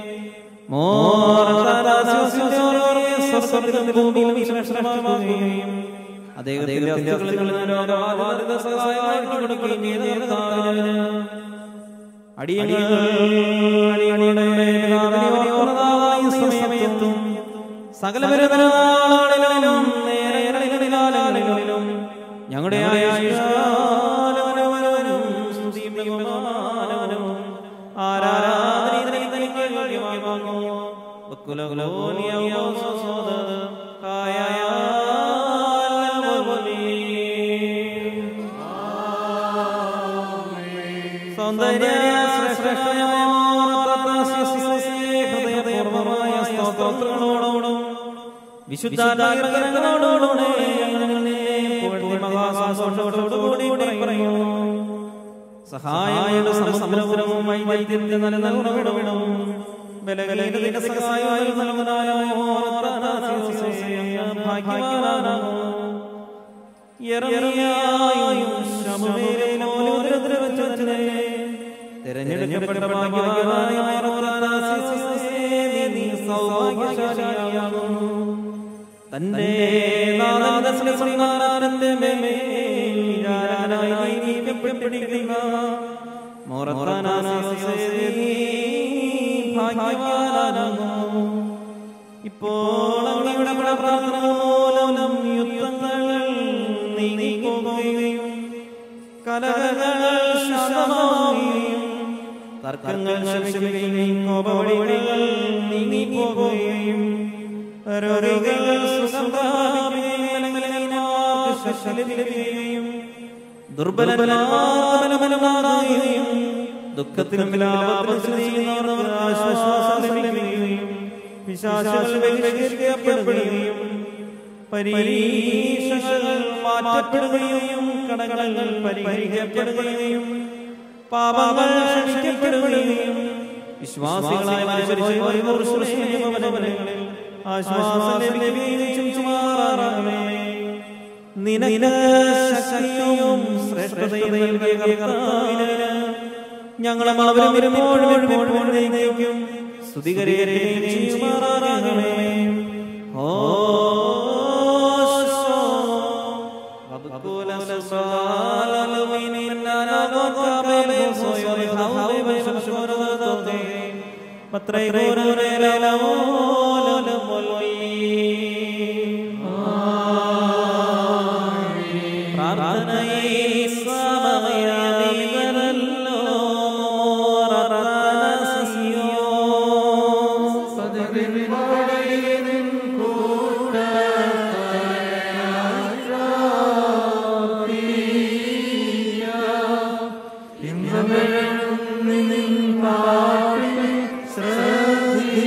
അദ്ദേഹത്തിന്റെ സഹായമായിട്ട് കൊടുക്കുകയും ചെയ്ത കർത്താവിന് അടിയങ്ങൾ അടിയങ്ങളുടെ പിതാവിനെ ഓർക്കുന്നതായ സമയത്തും സകല പെരുന്നാളുകളിലും നേരങ്ങളിലും ഞങ്ങളുടെ ആയുഷ്കാലവനവനും സ്തുതിയും ബഹുമാനവനും ആരാധനയും യോഗ്യമായി വാങ്ങുന്നു വക്കുലകുലോനിയോസോദ സൗന്ദര്യ ഹൃദയപൂർവമായ സ്തോത്രങ്ങളോടും വിശുദ്ധാത്മകങ്ങളോടും മഹാസന്തോഷത്തോടുകൂടി പറയുന്നു സഹായങ്ങളുടെ സമഗ്രവും വൈദ്യത്തിന്റെ നല്ല നൽകണം ബലകലയുടെ സഹായമായി നൽകുന്നതായ ഭാഗ്യവാനാകും യർമിയായും ശമൂവേലും ഓലോദ്രവച്ചതിനെ തിരഞ്ഞെടുക്കപ്പെട്ട ഭാഗ്യവാനായ നീ സൗഭാഗ്യശാലിയാകുന്നു തന്റെ നാദാനന്ദന്റെ മേൽ വിചാരനായി നീക്കപ്പെട്ടിരിക്കുന്ന ഭാഗ്യവാനാകുന്നു ഇപ്പോൾ അങ്ങയുടെ പ്രാർത്ഥന മൂലം യുദ്ധങ്ങൾ നീങ്ങിപ്പോകുകയും കലഹങ്ങൾ ശാന്തമാവുകയും തർക്കങ്ങൾ ശമിക്കുകയും കോപവടികൾ നീങ്ങിപ്പോകുകയും രോഗികൾ സുഖം പ്രാപിക്കുകയും ബലഹീനന്മാർക്ക് ശക്തി ലഭിക്കുകയും ദുർബലമാകുകയും ദുഃഖത്തിനും വിലാപത്തിനും ആശ്വാസം ലഭിക്കുകയും പിശാചുകൾ ബഹിഷ്കരിക്കപ്പെടുകയും പരീക്ഷകൾ മാറ്റപ്പെടുകയും കടകൾ പരിഹരിക്കപ്പെടുകയും പാപങ്ങൾ ക്ഷമിക്കപ്പെടുകയും വിശ്വാസികളായ മനുഷ്യരിൽ ആശ്വാസം ലഭിക്കുകയും ചെയ്യുമാറാകണമേ നിനക്ക് ശക്തിയും ശ്രേഷ്ഠതയും നൽകിയ കർത്താവിന് ഞങ്ങളും അവരും വരുമ്പോഴും എപ്പോഴും എഴുന്നേക്കും സ്തുതികരേയും ചെയ്യുമാറാകണമേ ഓ പ്രാർത്ഥനയെ സമയാമിതരല്ലോ മോറത്തനസിയോ നിൻ പാട്ടിൽ ശ്രദ്ധ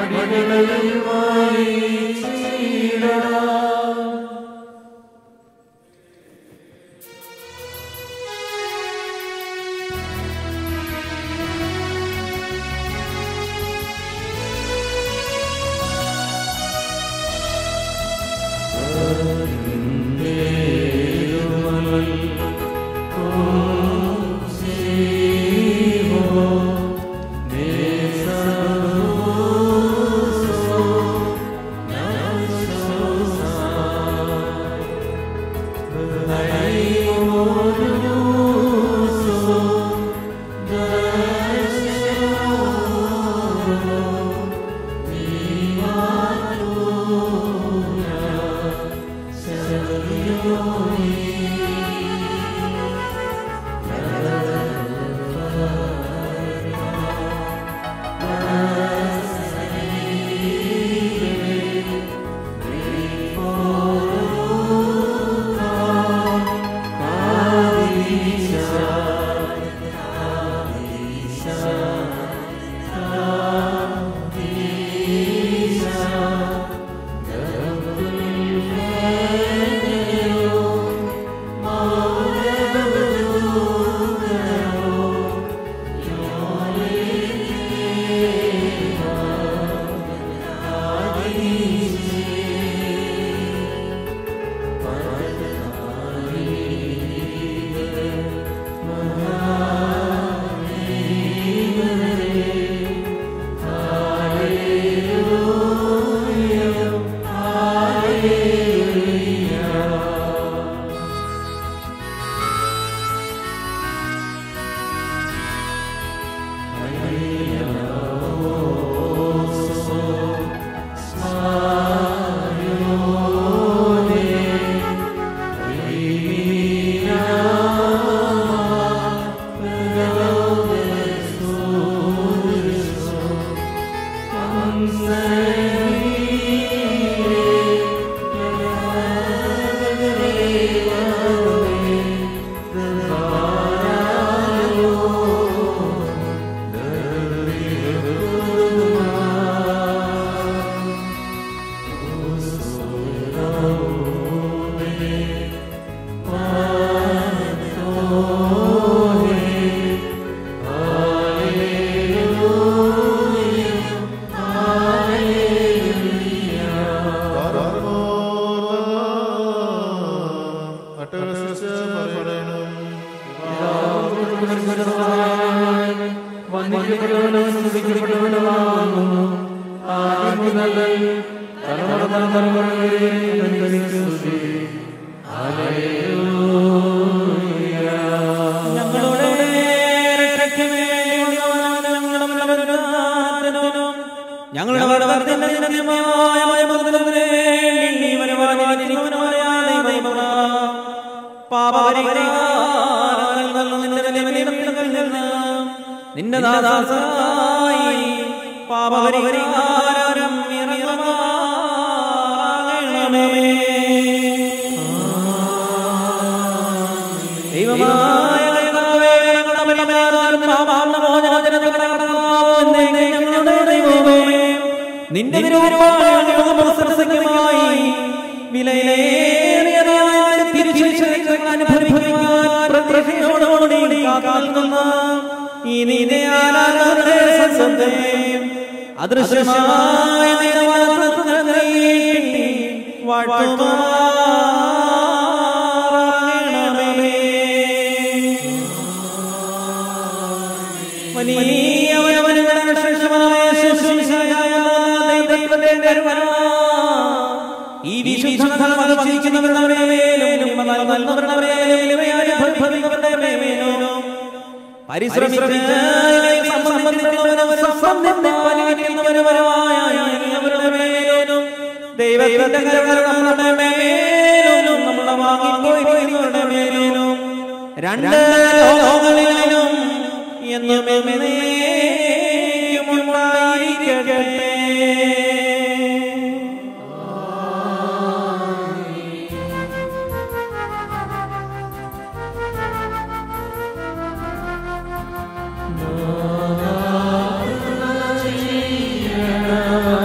ഞങ്ങളുടെ രക്ഷയ്ക്ക് വേണ്ടിയുള്ള ഞങ്ങളുടെ മരണത്തിനും ഞങ്ങളുടെ വർദ്ധനമായ മരണത്തിനും വേണ്ടി വരുവാനിരിക്കുന്നവനായ ദൈവമേ, പാപപരിഹാരം നിന്റെ നിയമത്തിൽ നിന്ന് നിന്റെ ദാസായി പാപപരിഹാരം ഇറങ്ങണമേ ദൈവമായ കർത്താവേ, ഞങ്ങളുടെ ബലിയാലും പാപാത്മമോചനത്തിനുള്ള കടക്കാവുന്നേ ഞങ്ങളുടെ ദൈവമേ, നിന്റെ തിരുവരുവായി വിലയേറിയതായ തിരിച്ചു അനുഭവിക്കുവാൻ പ്രതീക്ഷയോടുകൂടി കാത്തുനിന്ന ഈ നീതി ആരാധനയുടെ സന്ദേശം അദൃശ്യമായ നിലവാരത്തിൽ നീട്ടി വാഴ്ത്തുമാറാകണമേ വലിയവനവനുകളുടെ ശേഷമായ ശുശ്രൂഷയായ ദൈവത്തിന്റെ കരുണ ഈ വിശുദ്ധ വഹിക്കുന്നവരുടെ മേലും ഇവ നൽകുന്നവരുടെ മേലും ഇവയായി അനുഭവിക്കുന്നവരുടെ മേലും പരിശ്രമിച്ച് സംബന്ധിക്കുന്നവരും സംബന്ധിക്കുന്നവരുമായ അവരുടെ മേലും ദൈവത്തിന്റെ കരുണ നമ്മുടെ മേലും നമ്മുടെ വാങ്ങിപ്പോയിരുന്നവരുടെ മേലും രണ്ട് ലോകങ്ങളിലും എന്നും എന്നേക്കും ഉണ്ടായിരിക്കട്ടെ ചെയ്യണമേ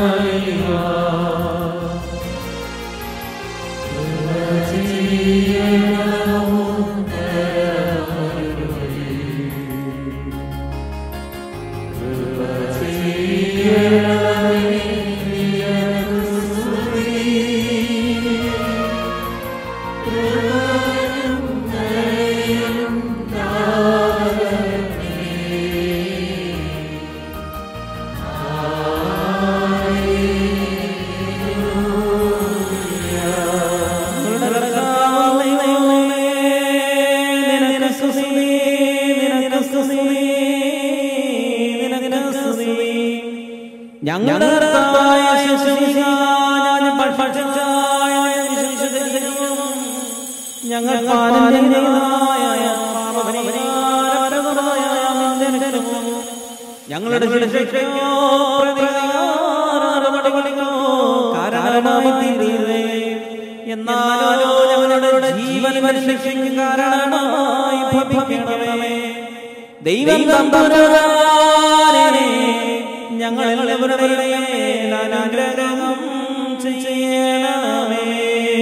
ഞങ്ങളുടെ കർത്താവായ യേശുമിശിഹായ ഭക്ഷ്യമായ വിശുദ്ധനും ഞങ്ങൾ പാലം ചെയ്യുന്നതായ പാപപരിഹാരപ്രദമായ നിന്ദനവും ഞങ്ങളുടെ ശിക്ഷയ്ക്കോ പ്രതികാരനടപടികളോ കാരണമായി തീരുന്നേ എന്നാലോ ഞങ്ങളുടെ ജീവൻ പരിരക്ഷയ്ക്ക് കാരണമായി ഭവിക്കണമേ ദൈവം തമ്പുരാനെ ഞങ്ങൾ എല്ലാവരുടെയും മേൽ അനുഗ്രഹം ചെയ്യണമേ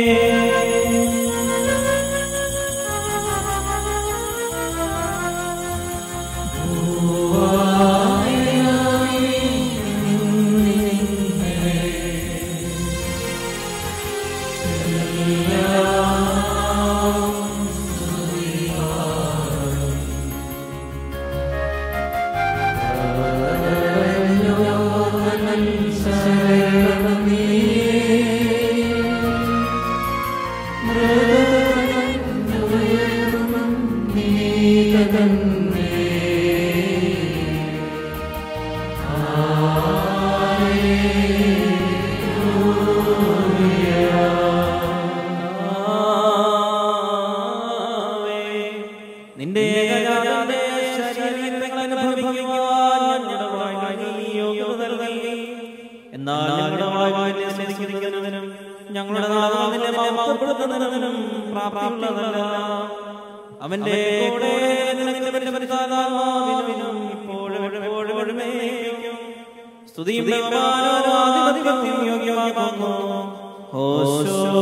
നിന്റെ ഏകജാതന്റെ ശരീരങ്ങൾ അനുഭവിക്കുവാൻ ഞങ്ങളുടെ വായിക്ക് നീ യോഗ്യത നൽകി. എന്നാൽ ഞങ്ങളുടെ വായിനെ സ്നേഹിക്കുന്നതിനും ഞങ്ങളുടെ നാവിനെ മഹത്വപ്പെടുത്തുന്നതിനും പ്രാപ്തിയുള്ളതല്ല അവന്റെ കൂടെ നിനക്ക് പരിശുദ്ധാത്മാവിനും ഇപ്പോഴും എപ്പോഴും എഴുന്നേൽക്കും. സ്തുതിയും ബഹുമാനവും ആധിപത്യവും യോഗ്യമാക്കുന്നു ഹോശോ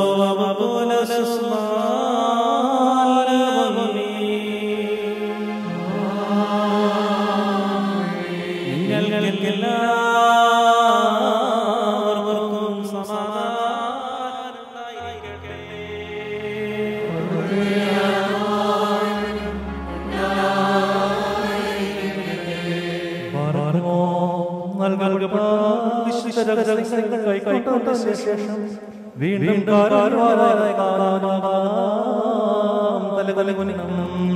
നിങ്ങൾക്കെല്ലാവർക്കും ശേഷം വീണ്ടും കാരണവാനായ കാണാനാം തലകുലകുനിനം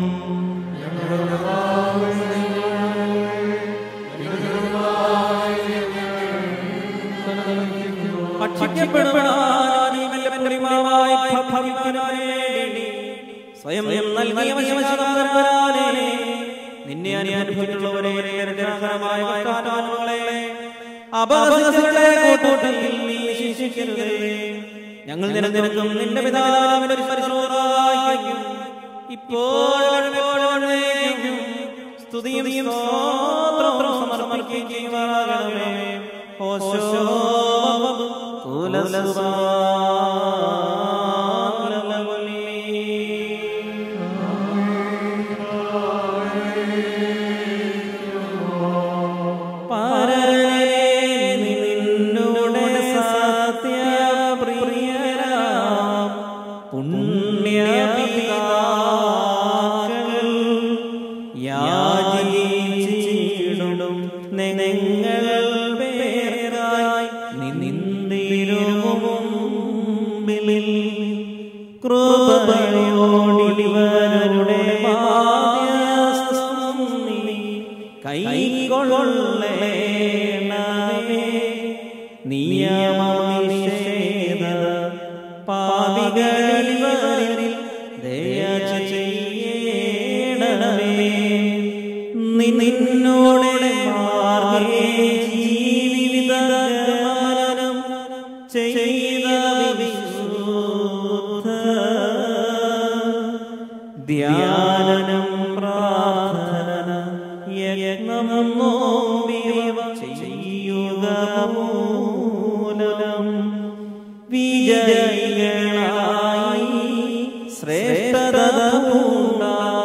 ഭക്ഷിക്കപ്പെടുവാനായി ഭവിക്കുന്നവനെ സ്വയം നൽകിയ വശമശിവരാനെ നിന്നെ അനുഭവിച്ചിട്ടുള്ളവരെ രക്ഷാകരമായ കാരണങ്ങളെ അപകടങ്ങളുടെ കൂട്ടത്തിൽ നീ ശിക്ഷിക്കരുതേ ഞങ്ങൾ നിരന്തരം നിന്റെ പിതാവിന്റെ പരിശോധനായിരിക്കും ഇപ്പോഴും എപ്പോഴും സ്തുതിയും സ്തോത്രവും സമർപ്പിക്കുകയുമാകണമേ ഓശോ നിന്നുടെ സത്യപ്രിയരാം പുണ്യപിതാക്കൾ യാചിച്ചിടും നിങ്ങൾ പേരായി നിന്ദിരുമുമ്പിൽ കൃപയോടിവരുടെ മാധ്യസ്ഥം നീ കൈകൊള്ളേണമേ നിയമനിഷേധ പാപികളിൽ ദയ ചെയ്യണമേ നിന്നോടെ മാർഗേ ജീവിതഗമനം ചെയ്ത വിശുദ്ധ ധ്യാനം പ്രാർത്ഥന യജ്ഞം നോമ്പിവ ചെയ്യുക മൂലം വിജയികളായി ശ്രേഷ്ഠത പൂണ്ട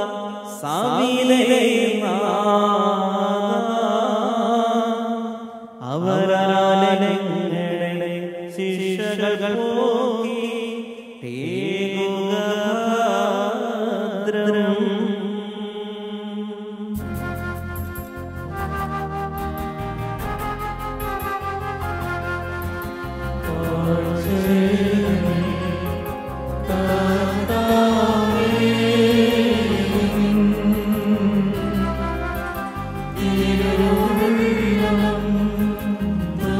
അവരാലങ്ങളെ ശിക്ഷകൾ പോക്കി തേകുക ഭദ്രം ും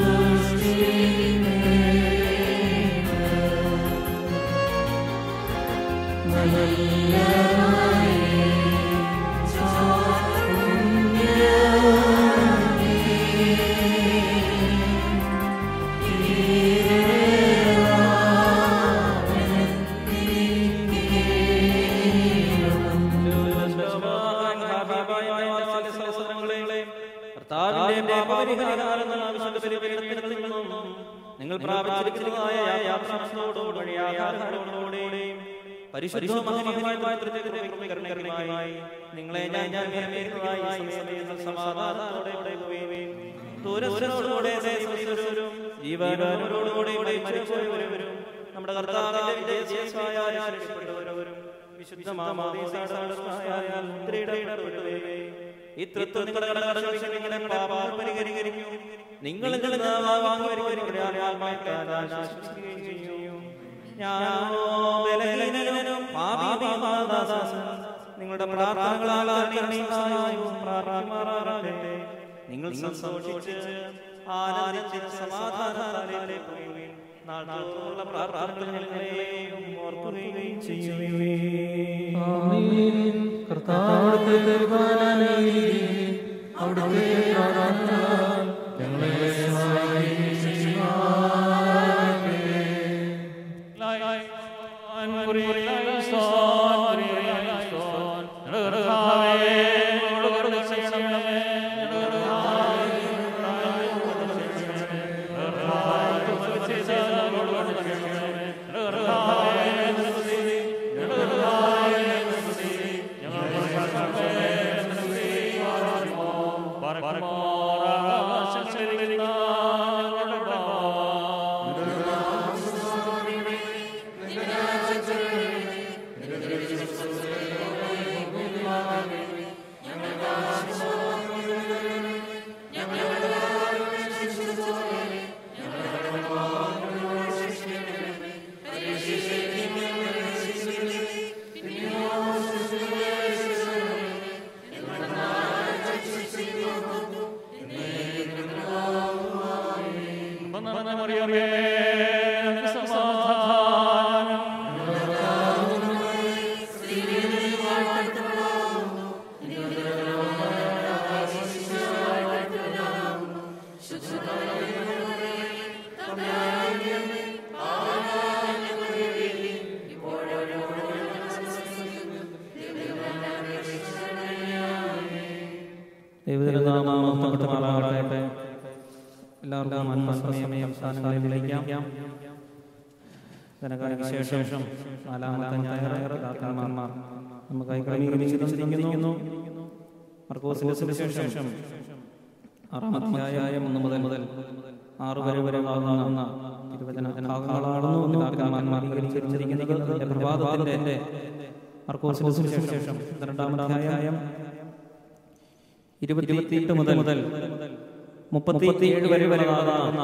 നിന്നും നിങ്ങൾ പ്രാപിച്ചിരിക്കുന്നതായ യാത്രാമത്തോടും വഴിയാകാരങ്ങളോടുകൂടെയും പരിശുദ്ധമായ കരുണകരമായി നിങ്ങളെ ഞാൻ ഞാൻ വിലമേറുന്നതായി സമയത്ത് സമാധാനത്തോടെ പോവുകയും ദൂരസ്ഥരോടുകൂടെ സഹോദരരും ജീവനോടുകൂടെ മരിച്ചവരും നമ്മുടെ കർത്താവിന്റെ വിജയസ്വായ രക്ഷപ്പെട്ടവരവരും വിശുദ്ധ മാമോദീസായ മുദ്രയുടെ ഇടപെടുകയും ഈ തൃത്വം നിങ്ങളുടെ കടകട നിങ്ങളുടെ പാപങ്ങൾ പരിഹരിക്കും നിങ്ങൾ ചെയ്യും ഞാനോ ബലഹീനനും പാപിമാദാസൻ നിങ്ങളുടെ പ്രാർത്ഥനകളാൽ അണിയണിയായും പ്രാർത്ഥിക്കുമാറാകട്ടെ നിങ്ങൾ സന്തോഷിച്ച് ആനന്ദിച്ച് സമാധാനത്താലെ പോയി നാളോടുള്ള പ്രാർത്ഥനകളെയും ഓർക്കുകയും ചെയ്യുകയും ആമേൻ. കർത്താവിന്റെ ദൈവാനായി അവിടുത്തെ പ്രാർത്ഥന ഞങ്ങളെ ദൈവനാമത്തെ എല്ലാവർക്കും അന്മസമയം സ്ഥാനങ്ങളിൽ വിളിക്കാം ധനകാര്യ ശേഷം നാലാമത്തെ ഞായർ രാത്രിമാർ നമുക്കായി ക്രമീകരിച്ചിരിക്കുന്നു മർക്കോസിന്റെ ശേഷം ആറാമധ്യായം ഒന്ന് മുതൽ മുതൽ ആറ് വരെ വരെ ആകുന്ന തിരുവചന ഭാഗങ്ങളാണെന്ന് പിതാക്കന്മാർ ക്രമീകരിച്ചിരിക്കുന്നത് ഇതിന്റെ പ്രഭാതത്തിന്റെ മർക്കോസിന്റെ ശേഷം രണ്ടാമധ്യായം ഇരുപത്തിയെട്ട് മുതൽ മുതൽ മുപ്പത്തിയേഴ് വരെ വരെ ആകുന്ന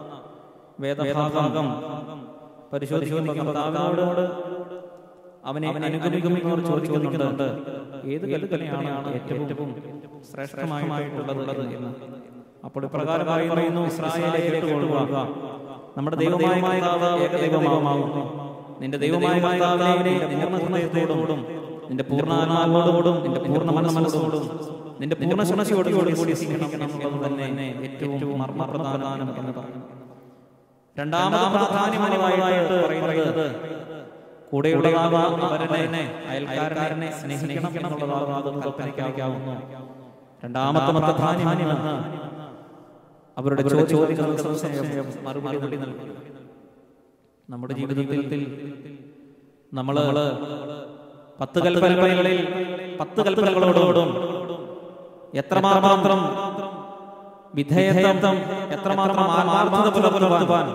വേദഭാഗം പരിശോധിക്കുന്ന കർത്താവിനോട് അവനെ അനുഗമിക്കുന്നവർ ചോദിക്കുന്നുണ്ട് ഏത് കൽപ്പനയാണ് ഏറ്റവും ശ്രേഷ്ഠമായിട്ടുള്ളത് എന്ന് അപ്പോൾ ഇപ്രകാരമായി പറയുന്നു ഇസ്രായേലെ കേട്ടുകൊള്ളുക നമ്മുടെ ദൈവമായ കർത്താവ് ഏകദൈവമാകുന്നു നിന്റെ ദൈവമായ കർത്താവിനെ നിന്റെ പൂർണ്ണതയോടും നിന്റെ പൂർണ്ണാത്മാവോടും നിന്റെ പൂർണ്ണ മനസ്സോടും നിന്റെ പൂർണ്ണ ശുണശയോടും കൂടി കൂടി സ്നേഹിക്കണം എന്നുള്ളത് തന്നെ ഏറ്റവും മർമ്മപ്രധാനം എന്ന് പറയുന്നു രണ്ടാമത് പ്രാധാന്യമായിട്ട് പറയുന്നത് കൂടെയുള്ളതാകാം അവരനെ അയൽക്കാരനെ സ്നേഹിക്കണം എന്നുള്ളതാകാം കൽപ്പനയ്ക്കാവുന്നു രണ്ടാമത്തെ പ്രാധാന്യമെന്ന് അവരുടെ ചോദ്യങ്ങൾക്ക് സംശയം മറുപടി നൽകും നമ്മുടെ ജീവിതത്തിൽ നമ്മള് പത്ത് കൽപ്പനകളിൽ പത്ത് കൽപ്പനകളോടും എത്രമാത്രം വിധേയത്വം എത്രമാത്രം ആത്മാർത്ഥത പുലർത്തുവാൻ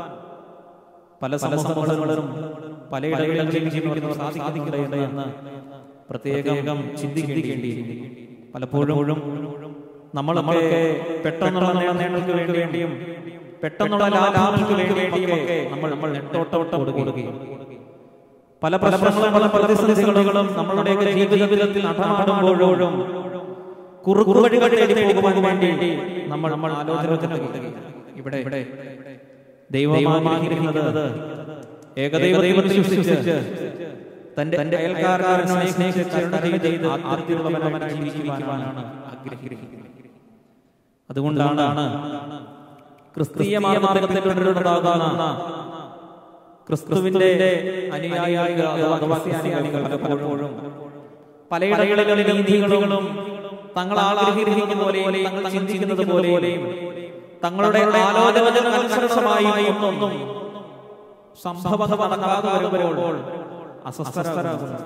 പല സമൂഹങ്ങളിലും പലയിടങ്ങളിലും ജീവിക്കുന്നവർ സാധിക്കുന്നുണ്ട് എന്ന് പ്രത്യേകം ചിന്തിക്കേണ്ടിയിരിക്കുന്നു പലപ്പോഴും നമ്മളൊക്കെ പെട്ടെന്നുള്ള നേട്ടങ്ങൾക്ക് വേണ്ടിയും പെട്ടെന്നുള്ള ലാഭങ്ങൾക്ക് വേണ്ടിയുമൊക്കെ നമ്മൾ നമ്മൾ നെട്ടോട്ടോട്ടം കൊടുക്കുകയും പല പ്രശ്നങ്ങളും പല പ്രതിസന്ധികളും നമ്മളുടെ ജീവിതത്തിൽ നടമാടുമ്പോഴും കുറുകുറുവഴികൾ തേടി പോകുവാൻ വേണ്ടി നമ്മൾ നമ്മൾ ആലോചന ഇവിടെ ഇവിടെ ദൈവമായിരിക്കുന്നത് ഏകദൈവ ദൈവത്തിൽ വിശ്വസിച്ച് തന്റെ തന്റെ അയൽക്കാരനെ സ്നേഹിച്ച് കരുണ ചെയ്ത് ആദ്യമുള്ളവനായി ജീവിക്കുവാനാണ് ആഗ്രഹിക്കുന്നത് അതുകൊണ്ടാണ് ക്രിസ്തീയ മാർഗത്തിലുണ്ടാകുന്ന ക്രിസ്തുവിന്റെ അനുയായികൾ അഥവാ ക്രിസ്ത്യാനികൾ പലപ്പോഴും പലയിടങ്ങളിലും നീതികളും തങ്ങൾ ആഗ്രഹിക്കുന്ന പോലെയും തങ്ങൾ ചിന്തിക്കുന്നത് പോലെയും തങ്ങളുടെ ആലോചനകൾക്കനുസൃതമായി ഒന്നും സംഭവങ്ങൾ നടക്കാതെ വരുമ്പോൾ അസ്വസ്ഥരാകുന്നു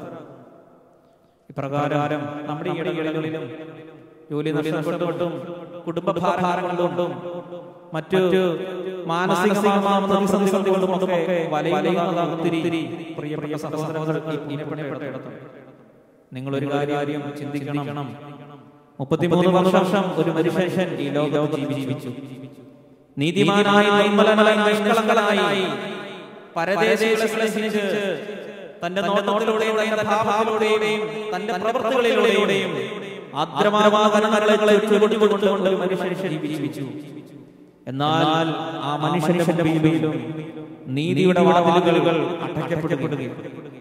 ഇപ്രകാരം നമ്മുടെ ഇടകളിലും ജോലി നഷ്ടപ്പെട്ടും കുടുംബഭാരങ്ങൾ കൊണ്ടും മറ്റു മാനസികമായ പ്രതിസന്ധികളും ഒക്കെ വലയുന്നതാണ് ഒത്തിരി പ്രിയപ്പെട്ട സഹോദരങ്ങൾക്ക് ഇനിപ്പെടുത്തും നിങ്ങൾ ഒരു കാര്യം ചിന്തിക്കണം മുപ്പത്തിമൂന്ന് വർഷം ഒരു മനുഷ്യൻ ഈ ലോകത്ത് ജീവിച്ചു നീതിമാനായി നിർമ്മലനായി നിഷ്കളങ്കനായി പരദേശികളെ സ്നേഹിച്ച് തന്റെ നോട്ടത്തിലൂടെയും തന്റെ ഭാവത്തിലൂടെയും തന്റെ പ്രവൃത്തികളിലൂടെയും ആദ്രമാകരണങ്ങളെ ചുവടുകൊണ്ടുകൊണ്ട് ഒരു മനുഷ്യൻ ജീവിച്ചു എന്നാൽ ആ മനുഷ്യന്റെ മുമ്പിലും നീതിയുടെ വാതിലുകൾ അടയ്ക്കപ്പെടുകയും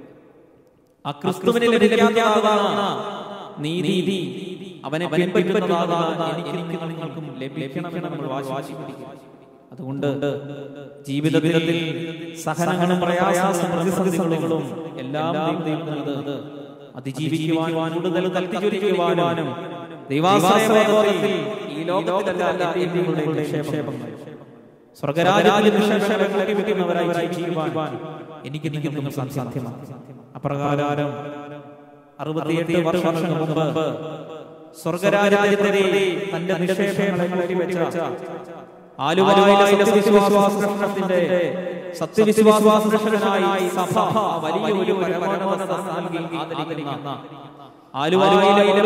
ആ ക്രിസ്തുവിനെ ലഭിക്കാത്തതാകുന്ന നീതി അവനെ പിൻപറ്റുന്നതാകുന്ന എനിക്കും നിങ്ങൾക്കും ലഭിക്കണമെന്ന് നമ്മൾ വാശി പിടിക്കും അതുകൊണ്ട് ജീവിതത്തിൽ സഹനങ്ങളും പ്രയാസങ്ങളും പ്രതിസന്ധികളും എല്ലാം ദൈവം നൽകുന്നത് അതിജീവിക്കുവാൻ കൂടുതൽ കൽപ്പിച്ചൊരിക്കുവാനും ദൈവാശ്രയത്തിൽ ഈ ലോകത്തിലല്ല നിങ്ങളുടെ നിക്ഷേപങ്ങൾ സ്വർഗരാജ്യത്തിൽ നിക്ഷേപങ്ങളെ വിൽക്കുന്നവരായി ജീവിക്കുവാൻ എനിക്ക് നിങ്ങൾക്കും സാധ്യമാണ് അപ്രകാരം അറുപത്തിയെട്ട് വർഷങ്ങൾക്ക് മുമ്പ് സ്വർഗരാജ്യത്തിലെ തന്റെ നിക്ഷേപങ്ങളെ കൂട്ടിവെച്ച ആലുവായിലെ സത്യവിശ്വാസത്തിന്റെ സത്യവിശ്വാസനായി സഭ വലിയ ഒരു പരമോന്നത സ്ഥാനം നൽകി ആദരിക്കുന്ന ആലുവായിലെ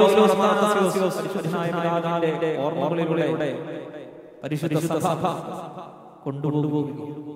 പരിശുദ്ധനായ ഓർമ്മകളിലൂടെ പരിശുദ്ധ സഭ കൊണ്ടുപോകുക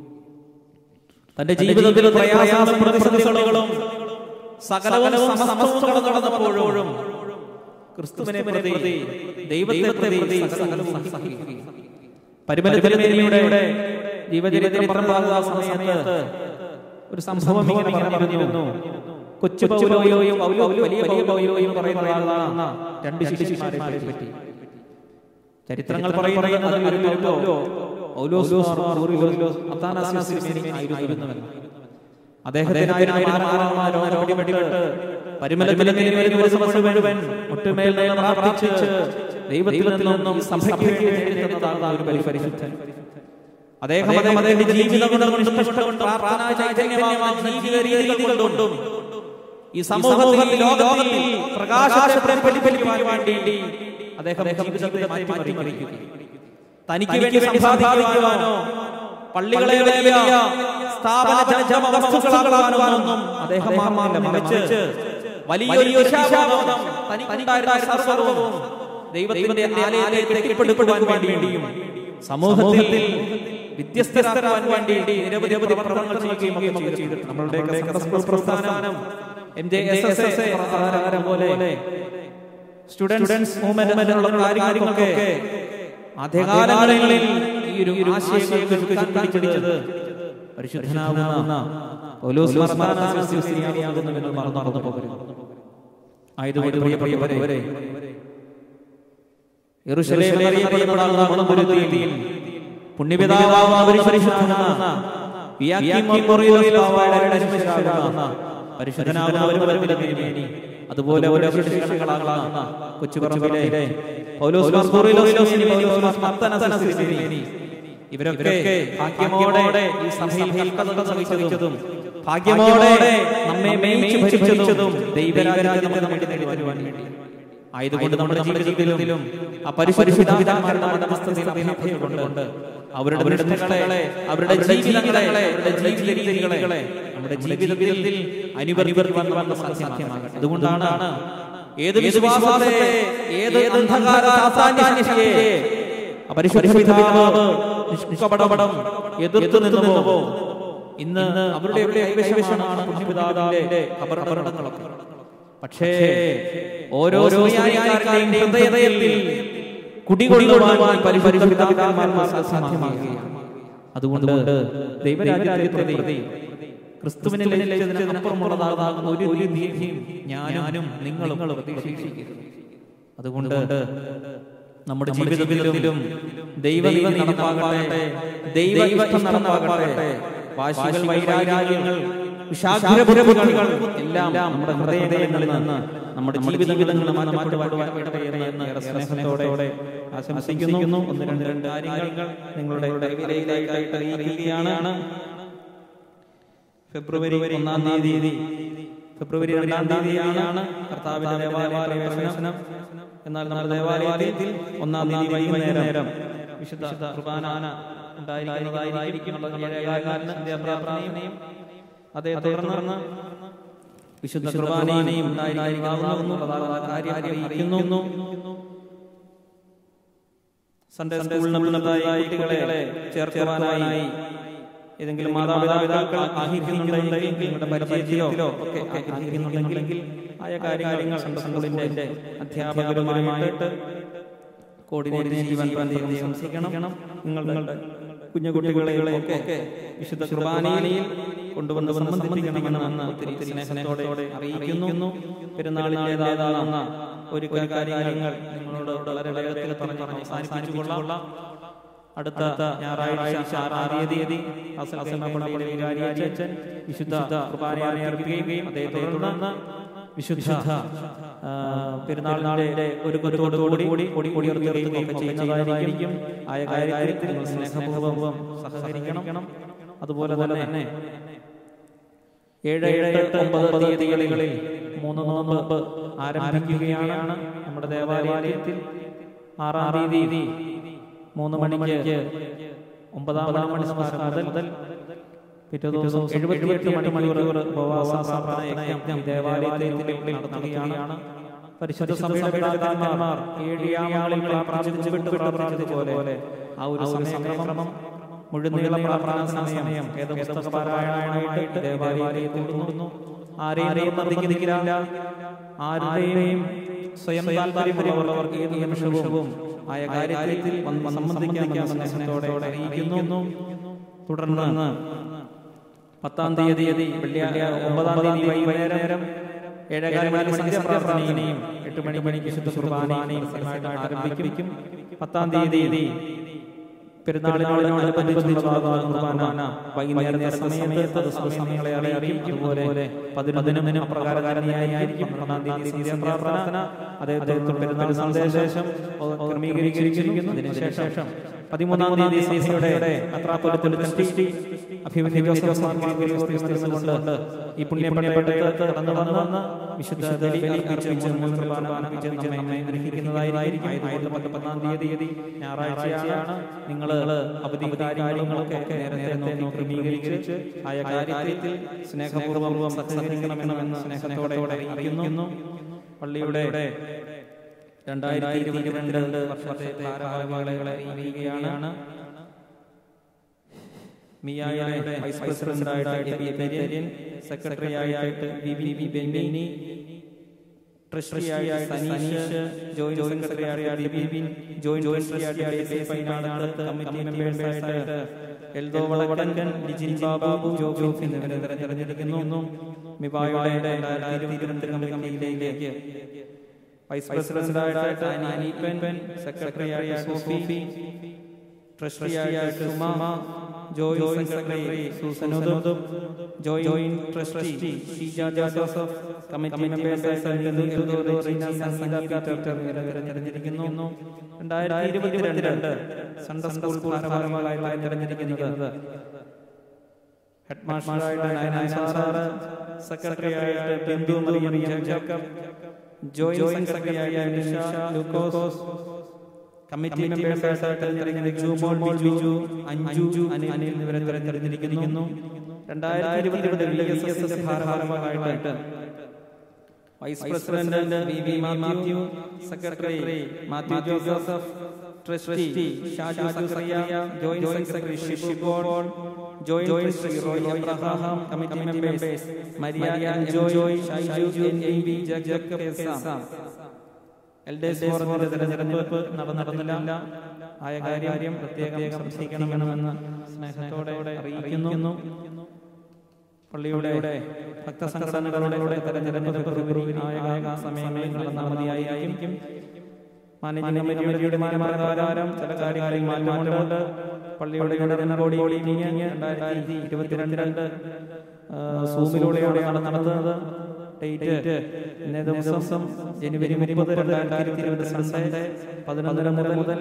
തന്റെ ജീവിതത്തിൽ പ്രയാസങ്ങളും പ്രതിസന്ധികളും സകലവും സമസ്തവും നടന്നപ്പോഴും ക്രിസ്തുവിനെ പ്രതി ദൈവത്തെ പ്രതി സകലവും സഹിക്കുകയും പരിമലത്തിലൂടെ ജീവചരിത്രപ്രഭാത സമയത്ത് ഒരു സംഭവം ഇങ്ങനെ പറഞ്ഞിരുന്നു കൊച്ചു പൗലോയും പൗലോ- വലിയ വലിയ പൗലോയും പറയുന്നതാകുന്ന രണ്ട് ശിഷ്യന്മാരെ പറ്റി ചരിത്രങ്ങൾ പറയുന്നത് ഒരു പൗലോ പൗലോസ് മാർ ഊറിലോസ് അത്താനാസ്യോസ് ആയിരുന്നുവെന്ന് അദ്ദേഹത്തിനായി പിടിപെട്ട് പരിമലത്തിലേക്ക് വരുന്ന ദിവസം മുഴുവൻ മുട്ടുമേൽ നിന്ന് പ്രാർത്ഥിച്ച് ദൈവത്തിൽ നിന്നും സഭയ്ക്ക് വേണ്ടി എഴുതുന്നതാണ് ഒരു പരിപരിശുദ്ധൻ അദ്ദേഹം അദ്ദേഹത്തിന്റെ ജീവിതം കൊണ്ടും ഇഷ്ടകൊണ്ടും പ്രാർത്ഥനാ ചൈതന്യമാകുന്ന ജീവിത രീതികൾ കൊണ്ടും ഈ സമൂഹത്തിൽ ഈ ലോകത്തിൽ പ്രകാശത്തെ പ്രതിഫലിക്കുവാൻ വേണ്ടി അദ്ദേഹം ജീവിതത്തെ മാറ്റി മറിക്കുകയും തനിക്ക് വേണ്ടി സമ്പാദിക്കുവാനോ പള്ളികളെ വലിയ സ്ഥാപന ജനജമ വസ്തുക്കളാകാനൊന്നും അദ്ദേഹം മാറില്ല മറിച്ച് വലിയൊരു യശാബോധം തനിക്കുണ്ടായിരുന്ന സർവ്വവും ദൈവത്തിന്റെ ആലയത്തെ കെട്ടിപ്പടുക്കുവാൻ വേണ്ടിയും സമൂഹത്തിൽ വ്യത്യസ്തരാക്കാൻ വേണ്ടി നിരവധി നിരവധി പ്രവർത്തനങ്ങൾ ചെയ്യുകയും ഒക്കെ ചെയ്തിട്ടുണ്ട് നമ്മളുടെ സ്കൂൾ പ്രസ്ഥാനം M J S S A പോലെ സ്റ്റുഡൻസ് മൂവ്മെന്റിനുള്ള കാര്യങ്ങളൊക്കെ ആദ്യകാലങ്ങളിൽ ഈ ഒരു ആശയങ്ങൾക്ക് പിടിച്ചത് പരിശുദ്ധനാകുന്ന പൗലോസ് മർദ്ദനാകുന്നുവെന്ന് മറന്നു മറന്നു പോകരുത് ആയതുകൊണ്ട് പ്രിയപ്പെട്ടവരെ യെരൂശലേമിൽ അറിയപ്പെടുന്ന ഒരു തീയിൽ പുണ്യപിതാവാകുന്ന പരിശുദ്ധനാകുന്ന വിയാക്കിം മൊറീലോസ് പാവായുടെ ശിഷ്യരാകുന്ന പരിശുദ്ധനാകുന്ന ഒരു വരവിലമേനി അതുപോലെ ഓരോ ശിഷ്യകളാകുന്ന കൊച്ചുപറമ്പിലെ പൗലോസ് മർമോറിലോസിനി പൗലോസ് മർത്തനസസിനി ഇവരൊക്കെ ഭാഗ്യമോടെ ഈ സഭയിൽ കൽപ്പന സഹിച്ചതും ഭാഗ്യമോടെ നമ്മെ മേയിച്ചു ഭരിച്ചതും ദൈവരാജ്യത്തെ നമുക്ക് നേടി വരുവാൻ വേണ്ടി ആയതുകൊണ്ട് നമ്മുടെ ജീവിതത്തിലും ആ പരിശുദ്ധിതാമാരുടെ മതമസ്തതയിൽ അഭിനയിച്ചുകൊണ്ട് അവരുടെ ദൃഷ്ടങ്ങളെ അവരുടെ ജീവിതങ്ങളെ അവരുടെ ജീവിത രീതികളെ നമ്മുടെ ജീവിതത്തിൽ അനുവർത്തിക്കാൻ വന്ന സാധ്യമാകട്ടെ അതുകൊണ്ടാണ് ഏത് വിശ്വാസത്തെ ഏത് അന്ധകാര സാധാന്യശയെ പരിശുദ്ധ പിതാവ് നിഷ്കപടപടം എതിർത്തു നിന്നുവോ ഇന്ന് അവരുടെ കൈവശമാണ് പുണ്യപിതാവിന്റെ അപകടങ്ങളൊക്കെ പക്ഷേ ഓരോ സുറിയാനിക്കാരന്റെയും ഹൃദയത്തിൽ കുടികൊള്ളുവാൻ പരിപരിപിതാക്കന്മാർക്ക് സാധ്യമാകുകയാണ് അതുകൊണ്ട് ദൈവരാജ്യത്തെ പ്രതി ക്രിസ്തുവിനെ ലഭിച്ചതിനപ്പുറമുള്ളതാകുന്ന ഒരു ഒരു നീതിയും ഞാനും നിങ്ങളും പ്രതീക്ഷിക്കരുത് അതുകൊണ്ട് നമ്മുടെ ജീവിതത്തിലും ദൈവനീതി നടപ്പാകട്ടെ ദൈവ ഇഷ്ടം നടപ്പാകട്ടെ വാശികൾ വൈരാഗ്യങ്ങൾ വിഷാദുരബുദ്ധികൾ എല്ലാം നമ്മുടെ ഹൃദയങ്ങളിൽ നിന്ന് നമ്മുടെ ജീവിതങ്ങളിൽ നിന്ന് മാറ്റപ്പെടുവാൻ എന്ന് ഏറെ സ്നേഹത്തോടെ ആശംസിക്കുന്നു ഒന്ന് രണ്ട് രണ്ട് കാര്യങ്ങൾ നിങ്ങളുടെ വിലയിലേക്കായിട്ട് അറിയിക്കുകയാണ് ഫെബ്രുവരി ഒന്നാം തീയതി ഫെബ്രുവരി രണ്ടാം തീയതിയാണ് കർത്താവിന്റെ ദേവാലയ പ്രവേശനം എന്നാൽ നമ്മുടെ ദേവാലയത്തിൽ ഒന്നാം തീയതി വൈകുന്നേരം വിശുദ്ധ കുർബാന ഉണ്ടായിരിക്കുന്നതായിരിക്കും പ്രാർത്ഥനയും അതേ തുടർന്ന് വിശുദ്ധ കുർബാനയും ഉണ്ടായിരിക്കുന്നതാകുന്നു കാര്യം അറിയിക്കുന്നു സൺഡേ സ്കൂളിനുള്ളതായി കുട്ടികളെ ചേർക്കുവാനായി ഏതെങ്കിലും മാതാപിതാക്കൾ ആഗ്രഹിക്കുന്നുണ്ടെങ്കിൽ നിങ്ങളുടെ പരിചയത്തിലോ ഒക്കെ ആഗ്രഹിക്കുന്നുണ്ടെങ്കിൽ ആയ കാര്യങ്ങൾ സൺഡേ സ്കൂളിന്റെ അധ്യാപകരുമായിട്ട് കോർഡിനേറ്റ് ചെയ്യുവാൻ പ്രത്യേകം സംശയിക്കണം നിങ്ങളുടെ കുഞ്ഞു കുട്ടികളെ ഒക്കെ വിശുദ്ധ കുർബാനയിൽ കൊണ്ടുവന്ന് സംബന്ധിപ്പിക്കണമെന്ന് ഒത്തിരി സ്നേഹത്തോടെ അറിയിക്കുന്നു പെരുന്നാളിൻ്റെതാകുന്ന ഒരു കാര്യങ്ങൾ നിങ്ങളോട് വളരെ വേഗത്തിൽ പറഞ്ഞ് അവസാനിപ്പിച്ചുകൊള്ളാം അടുത്ത ഞായറാഴ്ച ആറാം തീയതി പള്ളിയിലെ വികാരിയച്ഛൻ വിശുദ്ധ കുർബാനയെ അർപ്പിക്കുകയും അതേ തുടർന്ന് വിശുദ്ധ ആ, പെരുന്നാളിനാളിന്റെ ഒരു കൊരുത്തോടുകൂടി കൂടി കൊടി ഉയർത്തുകയും ഒക്കെ ചെയ്യുന്നതായിരിക്കും ആയ കാര്യത്തിൽ നിങ്ങൾ സ്നേഹപൂർവ്വം സഹകരിക്കണം അതുപോലെ തന്നെ ഏഴ് ഏഴ് എട്ട് ഒമ്പത് തീയതികളിൽ മൂന്ന് നോമ്പ് ആരംഭിക്കുകയാണ് നമ്മുടെ ദേവാലയത്തിൽ ആറാം തീയതി മൂന്ന് മണിക്ക് ഒമ്പതാം മണി നമസ്കാരം മുതൽ പിറ്റേ ദിവസം എഴുപത്തിയെട്ട് മണിക്കൂർ ഉപവാസ പ്രാർത്ഥന യജ്ഞം ദേവാലയത്തിൽ നടത്തുകയാണ് പരിശുദ്ധ സഭയുടെ പിതാക്കന്മാർ ഏഴ് യാമങ്ങളിൽ പ്രാർത്ഥിച്ചു വിട്ടു പ്രാർത്ഥിച്ചതുപോലെ ആ ഒരു സമയക്രമം മുഴുനീള പ്രാർത്ഥനാ സമയം ഏത് പാരായണമായിട്ട് ദേവാലയത്തിൽ കൂടുന്നു ആരെയും നിർബന്ധിക്കുന്നില്ല ആരുടെയും സ്വയം താല്പര്യമുള്ളവർക്ക് ഏത് നിമിഷവും ആയ കാര്യത്തിൽ വന്ന് സംബന്ധിക്കാമെന്ന സ്നേഹത്തോടെ അറിയിക്കുന്നു തുടർന്ന് പത്താം തീയതി വെള്ളിയാഴ്ച ഒമ്പതാം തീയതി വൈകുന്നേരം ഏഴേകാല മണിക്ക് പ്രാർത്ഥനയും എട്ട് മണി മണിക്ക് ശുദ്ധ കുർബാനയും ആരംഭിക്കും പത്താം തീയതി പെരുന്നാളിനോടനുബന്ധിച്ചുള്ള കുർബാന വൈകുന്നേരത്തെ സമയത്ത് അത് സമയങ്ങളെ അറിയിക്കും അതുപോലെ പതിനൊന്നിനും അപ്രകാരകാരനായിരിക്കും ഒന്നാം തീയതി പ്രാർത്ഥന അതേ പെരുന്നാൾ സന്ദേശം ക്രമീകരിച്ചിരിക്കുന്നു അതിനുശേഷം പതിമൂന്നാം തീയതി സഭയുടെ അത്രാപുരത്തിൽ സൃഷ്ടി അഭിമന്യുകൊണ്ട് ഈ പുണ്യപണ്യപ്പെട്ട കടന്നു വന്ന് വിശുദ്ധ ബലി അർപ്പിച്ച് കുർബാന അർപ്പിച്ച് നമ്മെ അനുഗ്രഹിക്കുന്നതായിരിക്കും ആയിരത്തി പത്തൊമ്പതാം തീയതി ഞായറാഴ്ചയാണ് നിങ്ങൾ അവധി കാര്യങ്ങളൊക്കെ നേരത്തെ നോക്കി ക്രമീകരിച്ച് ആയ കാര്യത്തിൽ സ്നേഹപൂർവ്വം സഹകരിക്കണമെന്ന് സ്നേഹത്തോടെ അറിയിക്കുന്നു പള്ളിയുടെ രണ്ടായിരത്തി ഇരുപത്തിരണ്ട് വർഷത്തെ ഭാരവാഹികളെ അറിയിക്കുകയാണ് മിയായുടെ വൈസ് പ്രസിഡന്റായിട്ട് എ പി പെരിയൻ സെക്രട്ടറിയായിട്ട് വി വി വി ബെന്നി ട്രഷറിയായിട്ട് സനീഷ് ജോയിന്റ് സെക്രട്ടറിയായിട്ട് ബിബിൻ ജോയിന്റ് ട്രഷറിയായിട്ട് ഫൈനാളത്ത് കമ്മിറ്റി മെമ്പേഴ്സായിട്ട് എൽദോ വളവടങ്കൻ ലിജിൻ ബാബു ജോബി എന്നിവരെ തെരഞ്ഞെടുക്കുന്നു മിബായുടെ രണ്ടായിരത്തി ഇരുപത്തിരണ്ട് കമ്മിറ്റിയിലേക്ക് വൈസ് പ്രസിഡന്റായിട്ട് അനീപൻ സെക്രട്ടറിയായിട്ട് സോഫി ട്രഷറിയായിട്ട് സുമാമ ജോയിന്റ് സെക്രട്ടറി സൂസനോദും joint trustee Sheeja Joseph committee മെമ്പേഴ്സായിട്ട് തെരഞ്ഞെടുക്കുന്നു രണ്ടായിരത്തി ഇരുപത്തിരണ്ട് സൺഡേ സ്കൂൾ ഭാരവാഹികളായി തെരഞ്ഞെടുക്കുന്നത് ഹെഡ് മാസ്റ്ററായിട്ട് നയനായ സാറ് സെക്രട്ടറിയായിട്ട് ബിന്ദു മറിയം ജേക്കബ് ജോയിന്റ് സെക്രട്ടറിയായിട്ട് നിഷ ലൂക്കോസ് കമ്മിറ്റി മെമ്പേഴ്സായിട്ട് തെരഞ്ഞെടുക്കുന്ന ജൂമോൾ ബിജു അഞ്ജു അനിൽ എന്നിവരെ തെരഞ്ഞെടുത്തിരിക്കുന്നു രണ്ടായിരത്തി ഇരുപത്തിരണ്ടിൽ എസ് എസ് എസ് ഭാരവാഹികളായിട്ട് vice president V V Mathew secretary Mathew Joseph trustee Shaju Zacharia joint secretary Shibu ഗോഡ് joint trustee Roy Abraham committee members Maria Joy Shyju N A B Jacob എസാം എൽ ഡി എസ് ഫോറത്തിന്റെ തെരഞ്ഞെടുപ്പ് നടന്നില്ല ആയ കാര്യം പ്രത്യേകം സംശയിക്കണമെന്ന് സ്നേഹത്തോടെ അറിയിക്കുന്നു പള്ളിയുടെ ഭക്തസംഘടനകളുടെ തെരഞ്ഞെടുപ്പ് ഫെബ്രുവരി ആയ സമയങ്ങളിൽ നടന്നാൽ മതിയായിരിക്കും മാനേജിംഗ് കമ്മിറ്റിയുടെ തീരുമാനപ്രകാരം ചില കാര്യങ്ങളിൽ മാറ്റമുണ്ട് പള്ളിയുടെ ജനറൽ ബോഡി മീറ്റിംഗ് രണ്ടായിരത്തി ഇരുപത്തിരണ്ട് സൂമിലൂടെയാണ് നടത്തുന്നത് ഡേറ്റ് ഇന്നേ ദിവസം ജനുവരി മുപ്പത് രണ്ടായിരത്തി ഇരുപത് സൺഡേ പതിനൊന്നര മുതൽ മുതൽ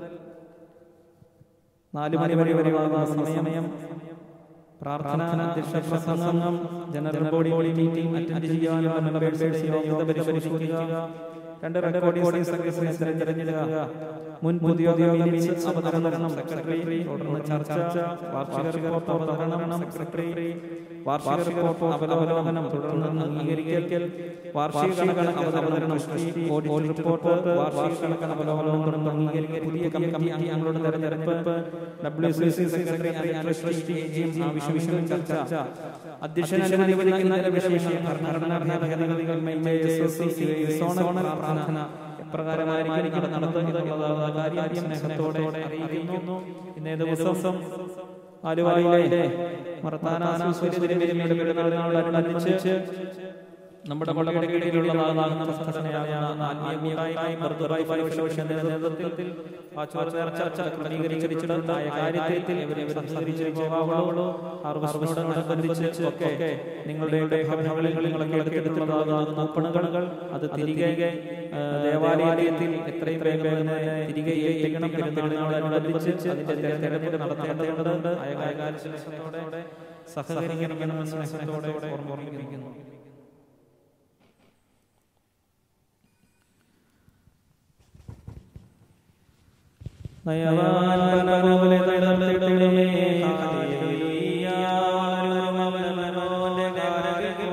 നാല് മണി വരെ വരെയുള്ള സമയം പ്രാർത്ഥന അധ്യക്ഷ പ്രസംഗം ജനറൽ ബോഡി മീറ്റിംഗ് അറ്റൻഡ് ചെയ്യാനുള്ള മെമ്പേഴ്സ് യോഗ്യത പരിശോധിക്കുക രണ്ട് റെക്കോർഡിംഗ് സെക്രട്ടറി തിരഞ്ഞെടുക്കുക മുൻ പുതിയ മിനിറ്റ്സ് അവതരണം സെക്രട്ടറി തുടർന്ന് ചർച്ച വാർഷിക റിപ്പോർട്ട് അവതരണം സെക്രട്ടറി വാർഷിക റിപ്പോർട്ട് അവലോകനം തുടർന്ന് അംഗീകരിക്കൽ വാർഷിക കണക്ക് അവതരണം സൃഷ്ടി ഓഡിറ്റ് റിപ്പോർട്ട് വാർഷിക കണക്ക് അവലോകനം തുടർന്ന് അംഗീകരിക്കൽ പുതിയ കമ്മിറ്റി അംഗങ്ങളുടെ തെരഞ്ഞെടുപ്പ് ഡബ്ല്യു സി സി സെക്രട്ടറി സൃഷ്ടി ആവശ്യം ചർച്ച അധ്യക്ഷൻ അനുവദിക്കുന്ന വിഷയങ്ങൾ ഭരണഘടനാ ഭേദഗതികൾ സോണൽ പ്രാർത്ഥന എപ്രകാരമായിരിക്കും നടത്തുന്നത് എന്നുള്ളത് കാര്യം സ്നേഹത്തോടെ അറിയിക്കുന്നു ഇന്നേ ദിവസം ആലുവായിലെ മർത്താന സൂര്യതിരുമേനിയുടെ പെരുന്നാളിനോടനുബന്ധിച്ച് നമ്മുടെ പള്ളിയുടെ കീഴിലുള്ളതാകുന്ന സംഘടനയാകുന്ന ആത്മീയ കൂട്ടായ്മ ബർദുറായി ഫെലോഷിപ്പിന്റെ നേതൃത്വത്തിൽ ആ ചർച്ച ക്രമീകരിച്ചിട്ടുണ്ടായ കാര്യത്തിൽ ഇവരെ സംസാരിച്ച് പോകാവുള്ളൂ ഹാർവസ്റ്റിനോടനുബന്ധിച്ച് ഒക്കെ നിങ്ങളുടെ ഭവനങ്ങളിൽ നിങ്ങളൊക്കെ എടുത്തിട്ടുള്ളതാകുന്ന കൂപ്പണുകൾ അത് തിരികെ ആ, ദേവാലയത്തിൽ എത്രയും വേഗം തന്നെ തിരികെ ഏൽപ്പിക്കണം പെരുന്നാളിനോടനുബന്ധിച്ച് അതിന്റെ തെരഞ്ഞെടുപ്പ് നടത്തേണ്ടതുണ്ട് ആയ കാര്യത്തോടെ സഹകരിക്കണമെന്ന് സ്നേഹത്തോടെ ഓർമ്മിപ്പിക്കുന്നു നയവാൻ പനപോലെ തടത്തിടമേ ഹല്ലേലൂയ വളരും അവൻ മനോന്റെ കാരകോ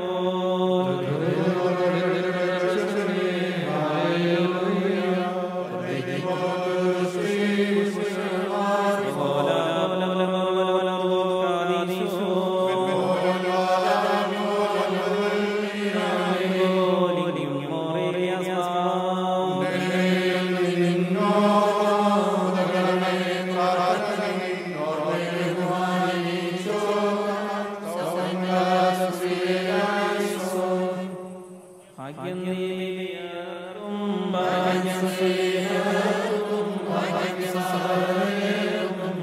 ഭാഗ്യം നീയാറും ഭാഗ്യം നീയാറും ഭാഗ്യം സഹേറും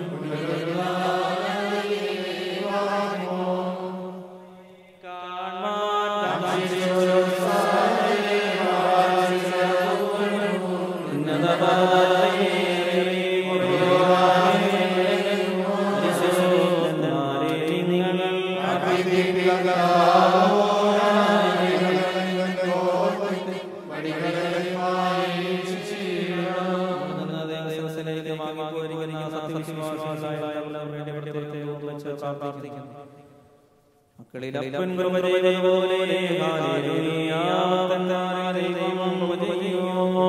കാണാൻ മക്കളിലപ്പൻ കൃപ ചെയ്തതുപോലെ ഹല്ലേലൂയ തന്നാരെ ദൈവം കൃപ ചെയ്യുമോ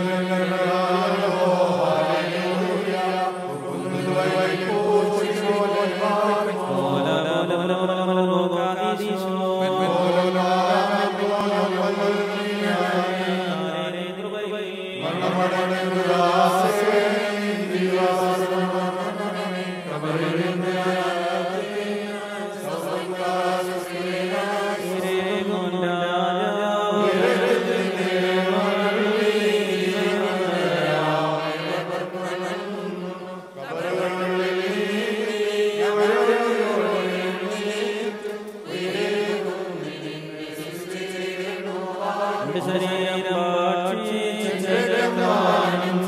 ശരീരം ഭക്ഷിച്ച് ജഗത്താനും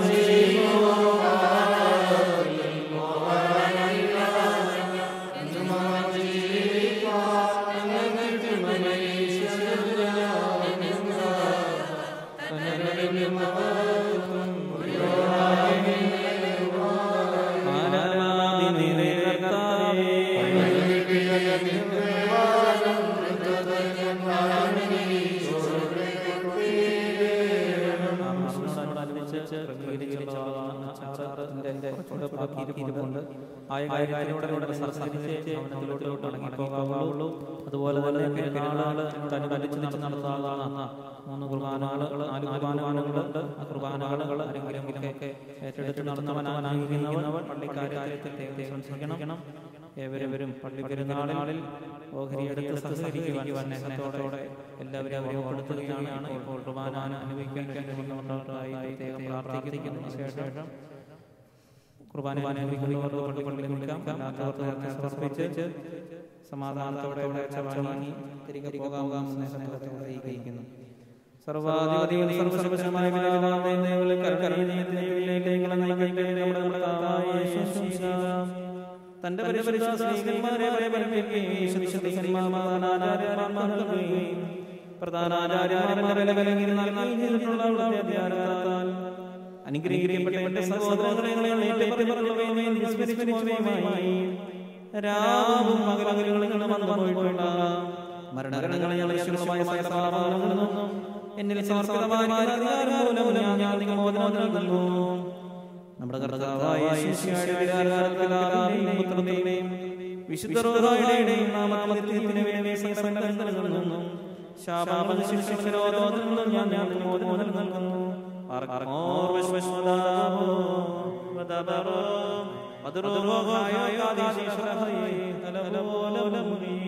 ആയ കാര്യത്തിലൂടെ സംസാരിച്ച് അവനത്തിലോട്ട് മടങ്ങിപ്പോകാവുള്ളൂ അതുപോലെ തന്നെ പെരുന്നാളിനോടനുബന്ധിച്ച് നടത്താവുന്ന മൂന്ന് കുർബാനകൾ നാല് കുർബാനകളുണ്ട് ആ കുർബാനകൾ ആരെങ്കിലും ഒക്കെ ഏറ്റെടുത്ത് നടന്നവനായിരിക്കുന്നവർ പള്ളിക്കാര്യത്തിൽ ദൈവം ശ്രമിക്കണം ഏവരും പള്ളി പെരുന്നാളിൽ ഓഹരിയെടുത്ത് സഹകരിക്കുവാൻ സ്നേഹത്തോടെ എല്ലാവരും അവരെ കൊടുത്തുകയാണ് ഇപ്പോൾ കുർബാന അനുഭവിക്കാൻ കഴിയുന്നവരായി പ്രത്യേകം പ്രാർത്ഥിക്കുന്നു ശേഷം കുർബാന അനുഭവിക്കുന്നവർക്ക് പള്ളികളിൽ നിൽക്കാം അല്ലാത്തവർക്ക് സമർപ്പിച്ച് സമാധാനത്തോടെ ചർച്ച വാങ്ങി തിരികെ പോകാം സ്നേഹത്തോടെ അറിയിക്കുന്നു സർവാധിപതിയും സർവസർവശമായ പിതാവായ ദൈവങ്ങളെ കരുണയിലേക്ക് നയിക്കട്ടെ നമ്മുടെ കർത്താവായ യേശുശിഹ. തന്റെ പരിശുദ്ധ സ്നേഹിതന്മാരെ പരിപാലിക്കുകയും വിശുദ്ധീകന്മാരാചാര്യന്മാർ നൽകുകയും പ്രധാനാചാര്യന്മാരുടെ വിലവിലങ്ങിൽ നൽകിയിട്ടുള്ള അവിടുത്തെ ധ്യാനത്താൽ അനുഗ്രഹിക്കപ്പെട്ട എന്റെ സഹോദരങ്ങളെ ഏറ്റുപറയുകയും വിസ്മരിച്ചുപോവുകയുമായി രാവും പകലകലുകളിൽ വന്നു പോയിട്ടുണ്ട് മരണകരണങ്ങളെ ലക്ഷ്യങ്ങളുമായ സകലപാപങ്ങളിൽ എന്നിൽ സമർപ്പിതമായ അധികാരം മൂലം ഞാൻ ഞാൻ നിങ്ങൾ മോചനം നൽകുന്നു നമ്മുടെ കർത്താവായ യേശുവിന്റെ വിരാകാരത്തിലാവിനെയും പുത്രനെയും വിശുദ്ധരോധായുടെയും നാമനാമത്തിന് വേണ്ടി സകലങ്ങൾ നൽകുന്നു ശാപാപ ശിക്ഷരോധങ്ങളും ഞാൻ ഞാൻ മോചനം നൽകുന്നു ആർക്കമോർ വിശ്വസ്വദാഹോ വദബറോ മധുരോഹായ ആദിശേഷരഹയേ അലവോലമുനി